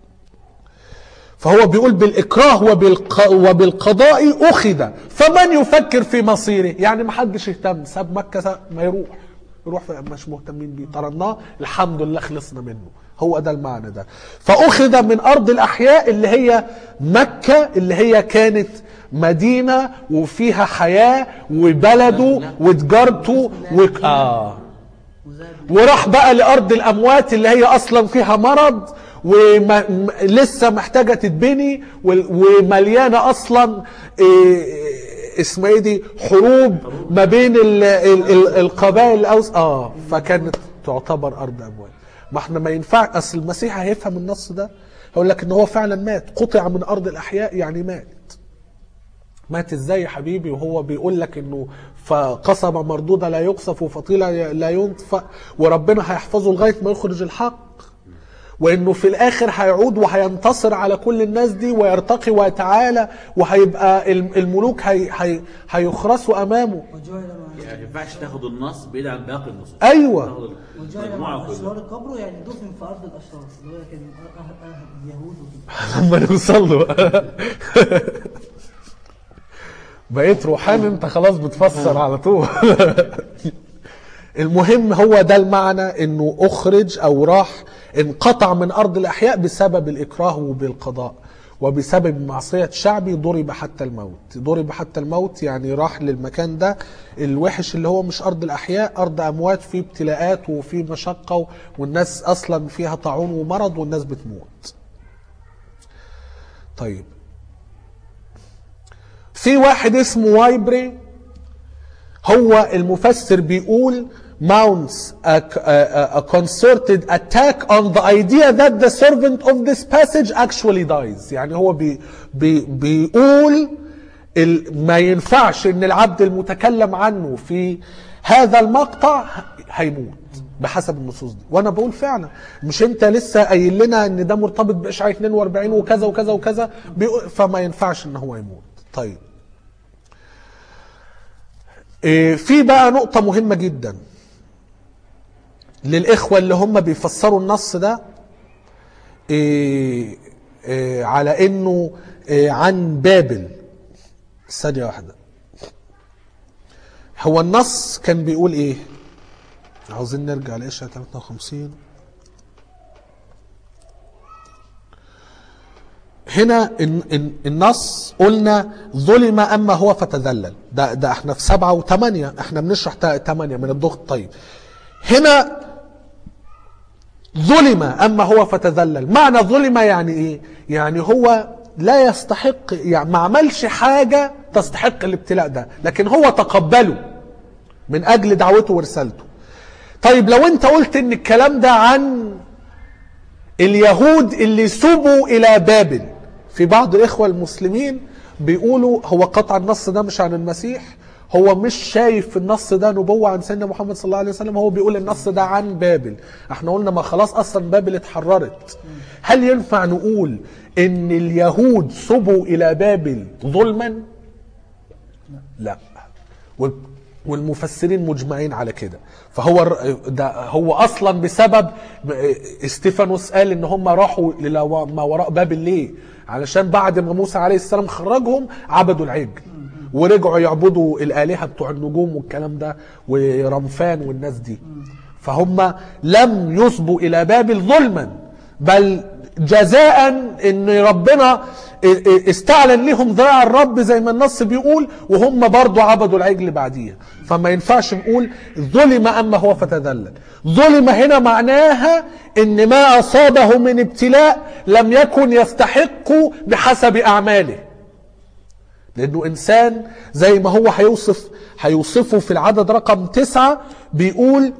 فهو بيقول بالإكراه وبالق... وبالقضاء أخذ فمن يفكر في مصيره يعني ما حدش يهتم ساب مكة ساب ما يروح يروح في- مش مهتمين بيه طردناه الحمد لله خلصنا منه هو ده المعنى ده فأخذ من أرض الأحياء اللي هي مكة اللي هي كانت مدينة وفيها حياة وبلده وتجارته و... آه وزاد وراح بقى لارض الاموات اللي هي اصلا فيها مرض ولسه محتاجه تتبني وال- ومليانه اصلا إيه، اسمها ايه دي حروب ما بين ال ال ال القبائل الأوس اه فكانت تعتبر ارض اموات ما احنا ما ينفع اصل المسيح هيفهم النص ده هيقول لك ان هو فعلا مات قطع من ارض الاحياء يعني مات مات ازاي يا حبيبي وهو بيقول لك انه فقصبة مردودة لا يقصف وفطيلة لا ينطفأ وربنا هيحفظه لغاية ما يخرج الحق وانه في الاخر هيعود وهينتصر على كل الناس دي ويرتقي ويتعالى وهيبقى الم- الملوك هي هي هيخرسوا امامه وجعل مع يعني ما ينفعش تاخد النص بعيد عن باقي النصوص أيوة. تاخد وجعل المجموعه مع كلها أسرار قبره يعني دفن في أرض الأشرار اللي هو كان أه- أه- أه- اليهود وكده لما نوصل له بقيت روحاني انت خلاص بتفسر على طول المهم هو ده المعنى انه اخرج او راح انقطع من ارض الاحياء بسبب الاكراه وبالقضاء وبسبب معصية شعبي ضرب حتى الموت ضرب حتى الموت يعني راح للمكان ده الوحش اللي هو مش أرض الأحياء أرض أموات فيه ابتلاءات وفيه مشقة والناس أصلا فيها طاعون ومرض والناس بتموت طيب في واحد اسمه وايبري هو المفسر بيقول mounts a, a, a concerted attack on the idea that the servant of this passage actually dies يعني هو بي بي بيقول ال- ما ينفعش ان العبد المتكلم عنه في هذا المقطع هيموت بحسب النصوص دي وانا بقول فعلا مش انت لسه قايل لنا ان ده مرتبط باشعياء 42 وكذا وكذا وكذا بيقول- فما ينفعش ان هو يموت طيب إيه، في بقى نقطة مهمة جدا للإخوة اللي هم بيفسروا النص ده إيه، إيه، على إنه إيه، عن بابل ثانية واحدة هو النص كان بيقول إيه؟ عاوزين نرجع لإشعة 53 هنا الن- الن- النص قلنا ظلم اما هو فتذلل ده ده احنا في سبعه وثمانيه احنا بنشرح تا- ثمانيه من الضغط طيب هنا ظلم اما هو فتذلل معنى ظلم يعني ايه يعني هو لا يستحق يعني ما عملش حاجه تستحق الابتلاء ده لكن هو تقبله من اجل دعوته ورسالته طيب لو انت قلت ان الكلام ده عن اليهود اللي سبوا الى بابل في بعض الاخوه المسلمين بيقولوا هو قطع النص ده مش عن المسيح هو مش شايف في النص ده نبوة عن سيدنا محمد صلى الله عليه وسلم هو بيقول النص ده عن بابل احنا قلنا ما خلاص اصلا بابل اتحررت هل ينفع نقول ان اليهود سبوا الى بابل ظلما لا وال- والمفسرين مجمعين على كده فهو الر- ده هو اصلا بسبب استيفانوس قال ان هم راحوا الى ما وراء بابل ليه علشان بعد ما موسى عليه السلام خرجهم عبدوا العجل ورجعوا يعبدوا الالهه بتوع النجوم والكلام ده ورمفان والناس دي فهم لم يصبوا الى بابل ظلما بل جزاء ان ربنا استعلن لهم ذراع الرب زي ما النص بيقول وهم برضو عبدوا العجل بعديها فما ينفعش نقول ظلم اما هو فتذلل ظلم هنا معناها ان ما اصابه من ابتلاء لم يكن يستحق بحسب اعماله لانه انسان زي ما هو هيوصف هيوصفه في العدد رقم تسعة بيقول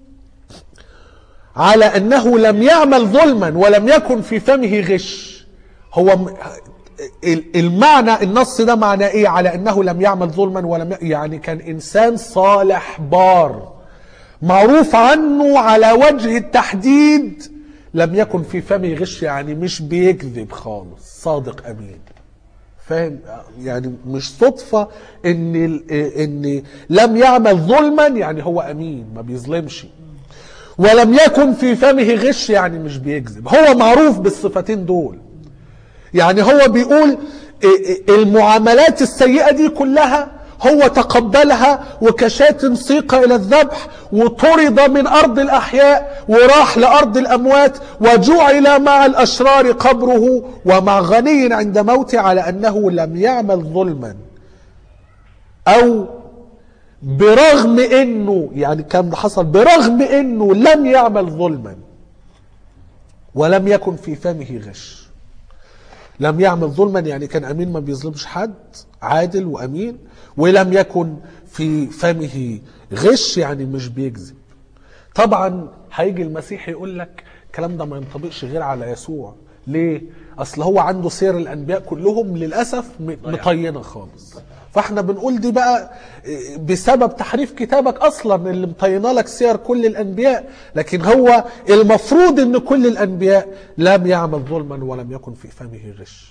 على انه لم يعمل ظلما ولم يكن في فمه غش هو م- ال- المعنى النص ده معناه ايه على انه لم يعمل ظلما ولم ي- يعني كان انسان صالح بار معروف عنه على وجه التحديد لم يكن في فمه غش يعني مش بيكذب خالص صادق امين فاهم يعني مش صدفة ان ال- ان لم يعمل ظلما يعني هو امين ما بيظلمش ولم يكن في فمه غش يعني مش بيكذب هو معروف بالصفتين دول يعني هو بيقول المعاملات السيئة دي كلها هو تقبلها وكشاة سيق إلى الذبح وطرد من أرض الأحياء وراح لأرض الأموات وجعل مع الأشرار قبره ومع غني عند موته على أنه لم يعمل ظلما أو برغم انه يعني كان حصل برغم انه لم يعمل ظلما ولم يكن في فمه غش لم يعمل ظلما يعني كان امين ما بيظلمش حد عادل وامين ولم يكن في فمه غش يعني مش بيكذب طبعا هيجي المسيح يقول لك الكلام ده ما ينطبقش غير على يسوع ليه اصل هو عنده سير الانبياء كلهم للاسف م- مطينه خالص فاحنا بنقول دي بقى إيه، بسبب تحريف كتابك اصلا اللي مطينه لك سير كل الانبياء لكن هو المفروض ان كل الانبياء لم يعمل ظلما ولم يكن في فمه غش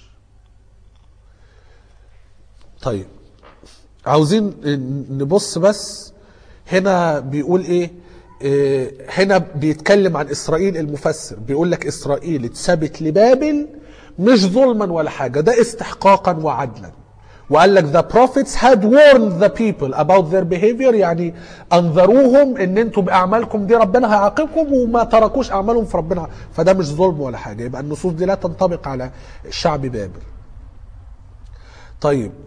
طيب عاوزين نبص بس هنا بيقول ايه إيه، هنا بيتكلم عن اسرائيل المفسر بيقول لك اسرائيل اتثبت لبابل مش ظلما ولا حاجه ده استحقاقا وعدلا وقال لك the prophets had warned the people about their behavior يعني انذروهم ان انتوا باعمالكم دي ربنا هيعاقبكم وما تركوش اعمالهم في ربنا فده مش ظلم ولا حاجه يبقى النصوص دي لا تنطبق على شعب بابل طيب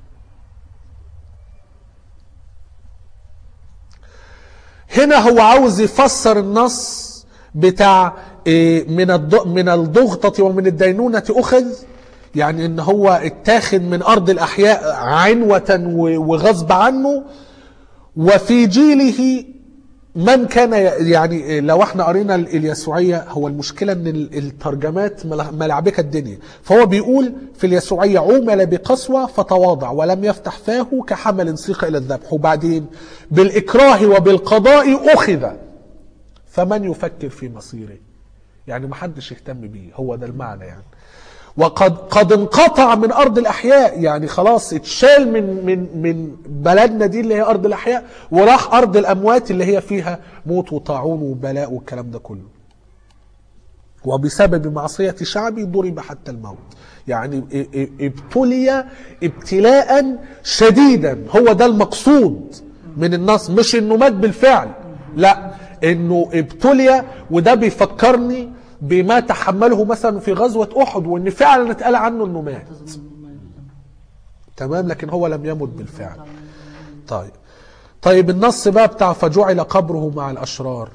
هنا هو عاوز يفسر النص بتاع إيه، من الض- من الضغطة ومن الدينونة أخذ يعني ان هو اتاخد من ارض الاحياء عنوة و- وغصب عنه وفي جيله من كان ي- يعني لو احنا قرينا ال- اليسوعية هو المشكلة ان ال- الترجمات مل- ملعبكة الدنيا فهو بيقول في اليسوعية عومل بقسوة فتواضع ولم يفتح فاه كحمل سيق الى الذبح وبعدين بالاكراه وبالقضاء اخذ فمن يفكر في مصيره يعني ما حدش يهتم بيه هو ده المعنى يعني وقد قد انقطع من ارض الاحياء يعني خلاص اتشال من من من بلدنا دي اللي هي ارض الاحياء وراح ارض الاموات اللي هي فيها موت وطاعون وبلاء والكلام ده كله وبسبب معصية شعبي ضرب حتى الموت يعني ا- ا- ابتلي ابتلاء شديدا هو ده المقصود من النص مش انه مات بالفعل لا انه ابتلي وده بيفكرني بما تحمله مثلا في غزوة احد وان فعلا اتقال عنه انه مات تمام لكن هو لم يمت بالفعل طيب طيب النص بقى بتاع فجعل قبره مع الاشرار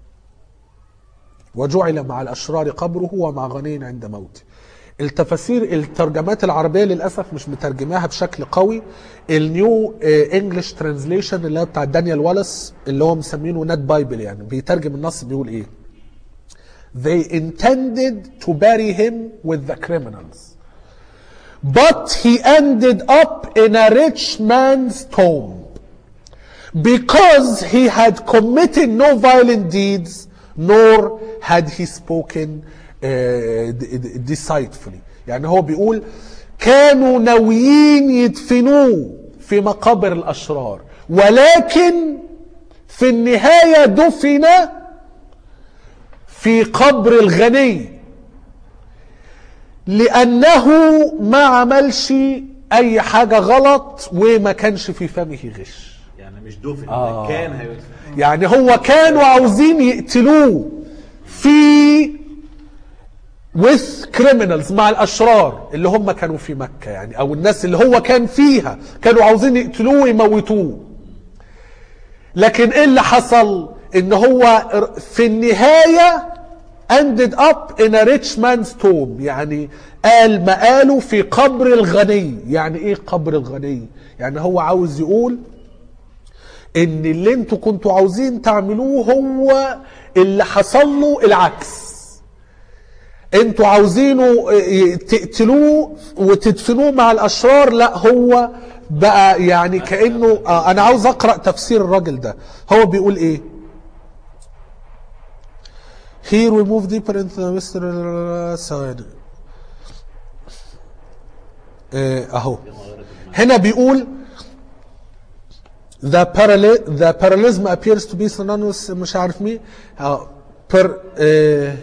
وجعل مع الأشرار قبره ومع غني عند موته التفاسير الترجمات العربية للأسف مش مترجماها بشكل قوي النيو انجلش ترانزليشن اللي هو بتاع دانيال والاس اللي هو مسمينه نت بايبل يعني بيترجم النص بيقول ايه They intended to bury him with the criminals but he ended up in a rich man's tomb because he had committed no violent deeds, nor had he spoken uh, d- d- deceitfully. يعني هو بيقول كانوا ناويين يدفنوه في مقابر الأشرار ولكن في النهاية دفن في قبر الغني لأنه ما عملش أي حاجة غلط وما كانش في فمه غش يعني مش دفن آه. ده كان هيدفن يعني هو كانوا عاوزين يقتلوه في with criminals مع الاشرار اللي هم كانوا في مكه يعني او الناس اللي هو كان فيها كانوا عاوزين يقتلوه ويموتوه لكن ايه اللي حصل ان هو في النهايه ended up in a rich man's tomb يعني قال مقاله في قبر الغني يعني ايه قبر الغني يعني هو عاوز يقول ان اللي انتوا كنتوا عاوزين تعملوه هو اللي حصل له العكس انتوا عاوزينه اه، تقتلوه وتدفنوه مع الاشرار لا هو بقى يعني كانه اه انا عاوز اقرا تفسير الراجل ده هو بيقول ايه Here we move deeper into the mystery ثواني اه، اهو هنا بيقول the parallel the parallelism appears to be synonymous مش عارف مين اه per اه،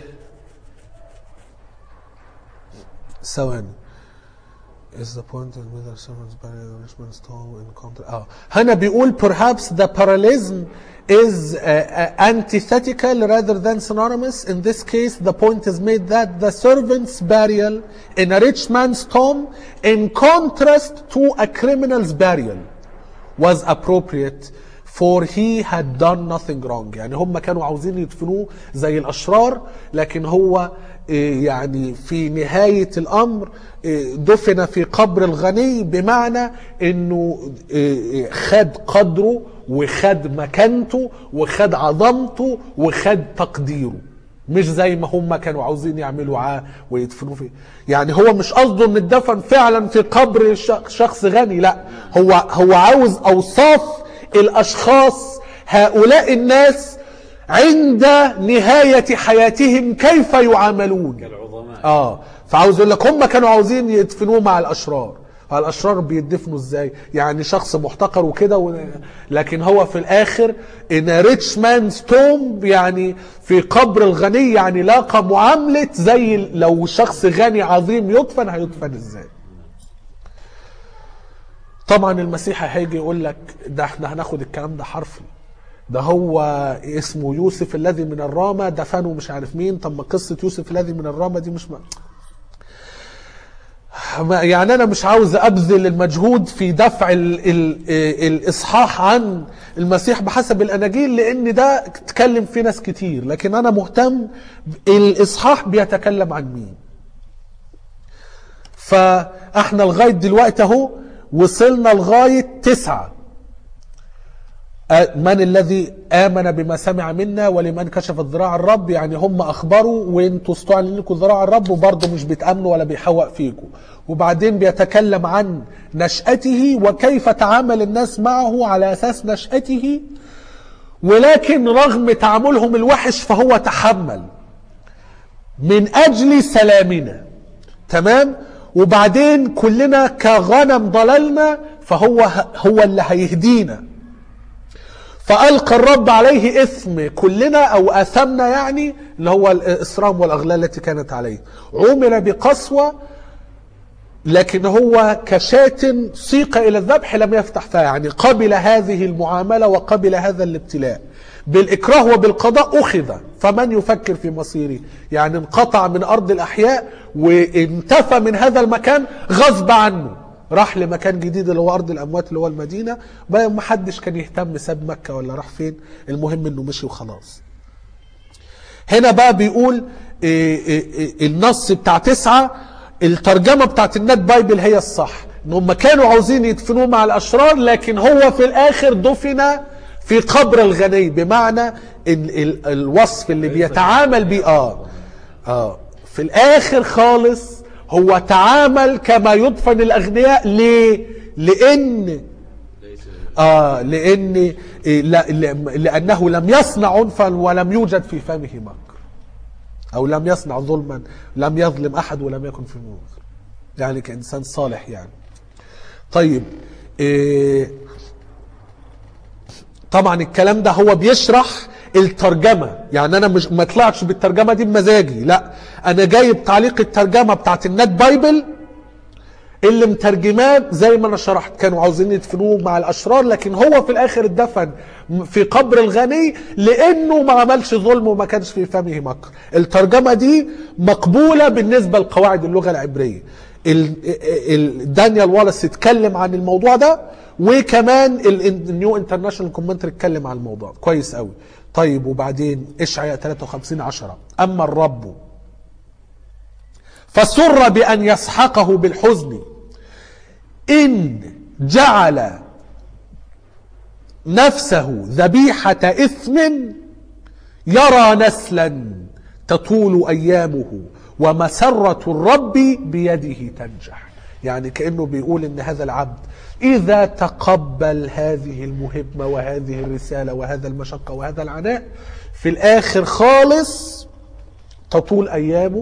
ثواني is the point in whether someone's buried in Richmond's tomb in contra اه هنا بيقول perhaps the parallelism is uh, uh, antithetical rather than synonymous in this case the point is made that the servant's burial in a rich man's tomb in contrast to a criminal's burial was appropriate for he had done nothing wrong يعني هم كانوا عاوزين يدفنوه زي الأشرار لكن هو إيه، يعني في نهاية الأمر إيه، دفن في قبر الغني بمعنى أنه إيه، خد قدره وخد مكانته وخد عظمته وخد تقديره مش زي ما هم كانوا عاوزين يعملوا عاه ويدفنوه فيه يعني هو مش قصده ان اتدفن فعلا في قبر ش- شخص غني لا هو هو عاوز اوصاف الاشخاص هؤلاء الناس عند نهاية حياتهم كيف يعاملون كالعظماء اه فعاوز يقول لك هم كانوا عاوزين يدفنوه مع الاشرار الاشرار بيدفنوا ازاي يعني شخص محتقر وكده و... لكن هو في الاخر ان ريتش مان ستوم يعني في قبر الغني يعني لاقى معامله زي لو شخص غني عظيم يدفن هيدفن ازاي طبعا المسيح هيجي يقول لك ده احنا هناخد الكلام ده حرفي ده هو اسمه يوسف الذي من الرامة دفنوا مش عارف مين طب ما قصة يوسف الذي من الرامة دي مش م... ما- يعني انا مش عاوز ابذل المجهود في دفع ال ال الاصحاح عن المسيح بحسب الاناجيل لان ده اتكلم فيه ناس كتير لكن انا مهتم الاصحاح بيتكلم عن مين فاحنا لغايه دلوقتي اهو وصلنا لغايه تسعه من الذي آمن بما سمع منا ولمن كشفت ذراع الرب يعني هم أخبروا وانتوا استعلن لكم ذراع الرب وبرضه مش بيتأمنوا ولا بيحوق فيكم وبعدين بيتكلم عن نشأته وكيف تعامل الناس معه على أساس نشأته ولكن رغم تعاملهم الوحش فهو تحمل من أجل سلامنا تمام وبعدين كلنا كغنم ضللنا فهو هو اللي هيهدينا فألقى الرب عليه إثم كلنا أو أثمنا يعني اللي هو الإسرام والأغلال التي كانت عليه عمل بقسوة لكن هو كشاة سيق إلى الذبح لم يفتح فيها يعني قبل هذه المعاملة وقبل هذا الابتلاء بالإكراه وبالقضاء أخذ فمن يفكر في مصيره يعني انقطع من أرض الأحياء وانتفى من هذا المكان غصب عنه راح لمكان جديد اللي هو ارض الاموات اللي هو المدينه بقى ما حدش كان يهتم ساب مكه ولا راح فين المهم انه مشي وخلاص هنا بقى بيقول إيه إيه إيه النص بتاع تسعة الترجمة بتاعت النت بايبل هي الصح ان هم كانوا عاوزين يدفنوه مع الاشرار لكن هو في الاخر دفن في قبر الغني بمعنى ال ال الوصف اللي بيتعامل بيه اه اه في الاخر خالص هو تعامل كما يدفن الاغنياء ليه لان ليس آه لأن إيه، لا لا- لأنه لم يصنع عنفا ولم يوجد في فمه مكر أو لم يصنع ظلما لم يظلم أحد ولم يكن في مكر يعني كإنسان صالح يعني طيب إيه طبعا الكلام ده هو بيشرح الترجمة يعني أنا مش ما طلعتش بالترجمة دي بمزاجي لا أنا جايب تعليق الترجمة بتاعت النت بايبل اللي مترجماه زي ما انا شرحت كانوا عاوزين يدفنوه مع الاشرار لكن هو في الاخر اتدفن في قبر الغني لانه ما عملش ظلم وما كانش في فمه مكر الترجمه دي مقبوله بالنسبه لقواعد اللغه العبريه ال- ال- دانيال والاس اتكلم عن الموضوع ده وكمان ال- النيو انترناشونال كومنتري اتكلم عن الموضوع كويس قوي طيب وبعدين اشعياء 53 10 اما الرب فسر بأن يسحقه بالحزن إن جعل نفسه ذبيحة إثم يرى نسلا تطول أيامه ومسرة الرب بيده تنجح يعني كأنه بيقول إن هذا العبد إذا تقبل هذه المهمة وهذه الرسالة وهذا المشقة وهذا العناء في الآخر خالص تطول أيامه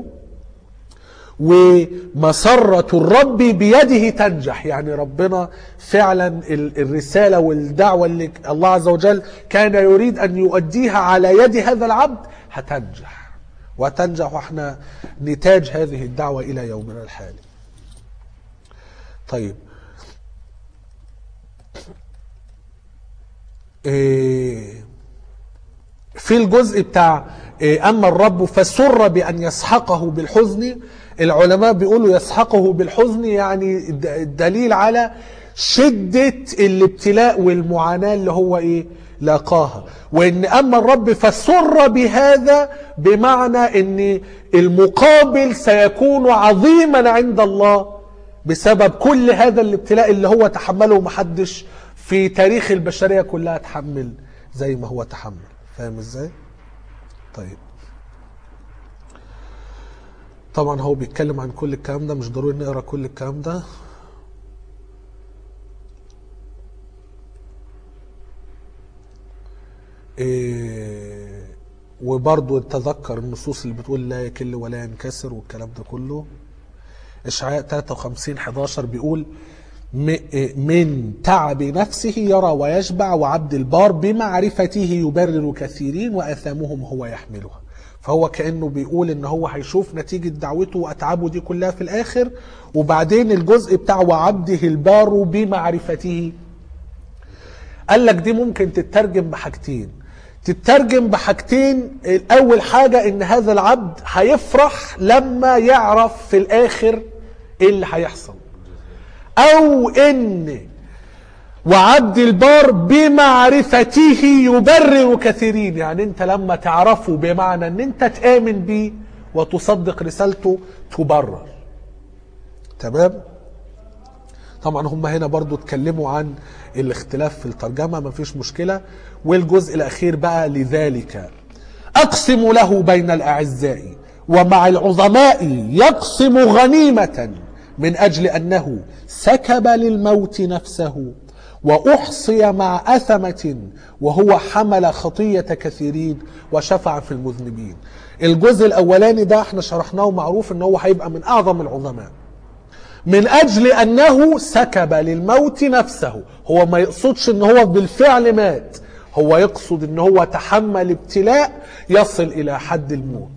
ومسرة الرب بيده تنجح يعني ربنا فعلا ال- الرسالة والدعوة اللي الله عز وجل كان يريد أن يؤديها على يد هذا العبد هتنجح وتنجح واحنا نتاج هذه الدعوة إلى يومنا الحالي طيب إيه في الجزء بتاع إيه، أما الرب فسر بأن يسحقه بالحزن العلماء بيقولوا يسحقه بالحزن يعني د- دليل على شدة الابتلاء والمعاناة اللي هو ايه لاقاها وان اما الرب فسر بهذا بمعنى ان المقابل سيكون عظيما عند الله بسبب كل هذا الابتلاء اللي هو تحمله محدش في تاريخ البشرية كلها تحمل زي ما هو تحمل فاهم ازاي طيب طبعا هو بيتكلم عن كل الكلام ده مش ضروري نقرا كل الكلام ده إيه وبرضه تذكر النصوص اللي بتقول لا يكل ولا ينكسر والكلام ده كله اشعياء 53 11 بيقول م- من تعب نفسه يرى ويشبع وعبد البار بمعرفته يبرر كثيرين واثامهم هو يحملها فهو كانه بيقول ان هو هيشوف نتيجه دعوته واتعابه دي كلها في الاخر وبعدين الجزء بتاع وعبده البار بمعرفته قال لك دي ممكن تترجم بحاجتين تترجم بحاجتين اول حاجه ان هذا العبد هيفرح لما يعرف في الاخر ايه اللي هيحصل او ان وعبد البار بمعرفته يبرر كثيرين يعني انت لما تعرفه بمعنى ان انت تآمن بيه وتصدق رسالته تبرر تمام طبعا هم هنا برضو اتكلموا عن الاختلاف في الترجمة مفيش مشكلة والجزء الأخير بقى لذلك أقسم له بين الأعزاء ومع العظماء يقسم غنيمة من أجل أنه سكب للموت نفسه وأحصي مع أثمة وهو حمل خطية كثيرين وشفع في المذنبين الجزء الأولاني ده احنا شرحناه معروف ان هو هيبقى من أعظم العظماء من اجل انه سكب للموت نفسه هو ما يقصدش ان هو بالفعل مات هو يقصد ان هو تحمل ابتلاء يصل الى حد الموت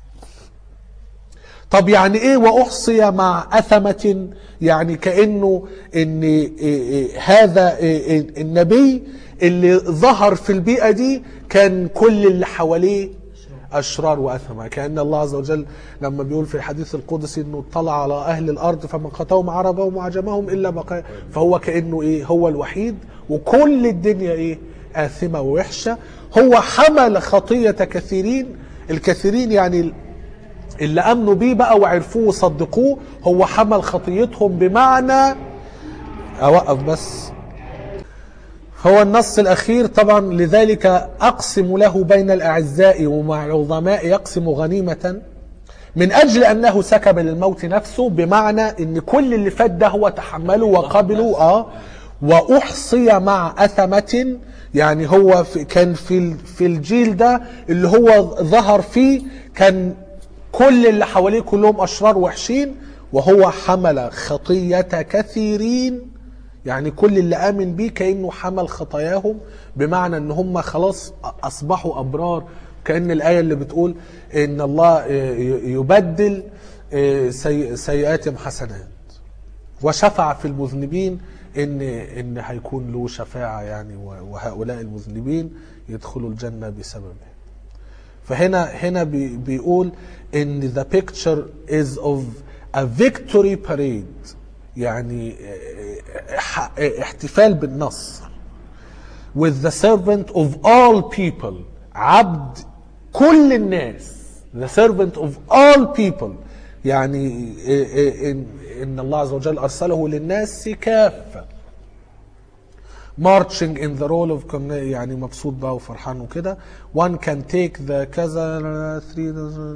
طب يعني ايه واحصي مع اثمة يعني كانه ان إيه إيه هذا إيه النبي اللي ظهر في البيئة دي كان كل اللي حواليه أشرار وأثمة كأن الله عز وجل لما بيقول في الحديث القدسي أنه اطلع على أهل الأرض فمن قتلهم عربهم وعجمهم إلا بقايا فهو كأنه إيه هو الوحيد وكل الدنيا إيه آثمة ووحشة هو حمل خطية كثيرين الكثيرين يعني اللي امنوا بيه بقى وعرفوه وصدقوه هو حمل خطيتهم بمعنى اوقف بس هو النص الاخير طبعا لذلك اقسم له بين الاعزاء ومع العظماء يقسم غنيمه من اجل انه سكب للموت نفسه بمعنى ان كل اللي فات ده هو تحمله وقبله اه واحصي مع اثمه يعني هو في كان في في الجيل ده اللي هو ظهر فيه كان كل اللي حواليه كلهم اشرار وحشين وهو حمل خطيه كثيرين يعني كل اللي امن بيه كانه حمل خطاياهم بمعنى ان هم خلاص اصبحوا ابرار كان الايه اللي بتقول ان الله يبدل سي- سيئاتهم حسنات وشفع في المذنبين ان ان هيكون له شفاعه يعني وهؤلاء المذنبين يدخلوا الجنه بسببه فهنا هنا بي بيقول ان the picture is of a victory parade يعني ح- احتفال بالنصر with the servant of all people عبد كل الناس the servant of all people يعني ان, إن الله عز وجل ارسله للناس كافه marching in the role of con- يعني مبسوط بقى وفرحان وكده one can take the كذا three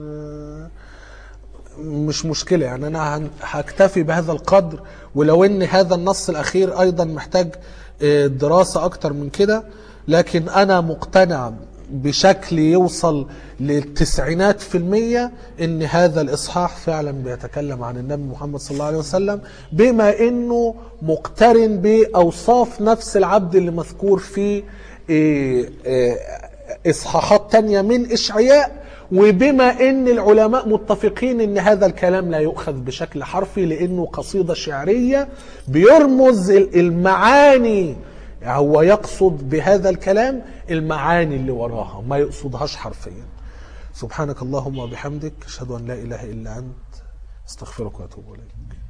مش مشكلة يعني أنا هن- هكتفي بهذا القدر ولو إن هذا النص الأخير أيضا محتاج آه، دراسة أكتر من كده لكن أنا مقتنع بشكل يوصل للتسعينات في المية إن هذا الإصحاح فعلا بيتكلم عن النبي محمد صلى الله عليه وسلم بما إنه مقترن بأوصاف نفس العبد اللي مذكور في آه، آه، إصحاحات تانية من إشعياء وبما ان العلماء متفقين ان هذا الكلام لا يؤخذ بشكل حرفي لانه قصيده شعريه بيرمز المعاني هو يقصد بهذا الكلام المعاني اللي وراها ما يقصدهاش حرفيا سبحانك اللهم وبحمدك اشهد ان لا اله الا انت استغفرك واتوب اليك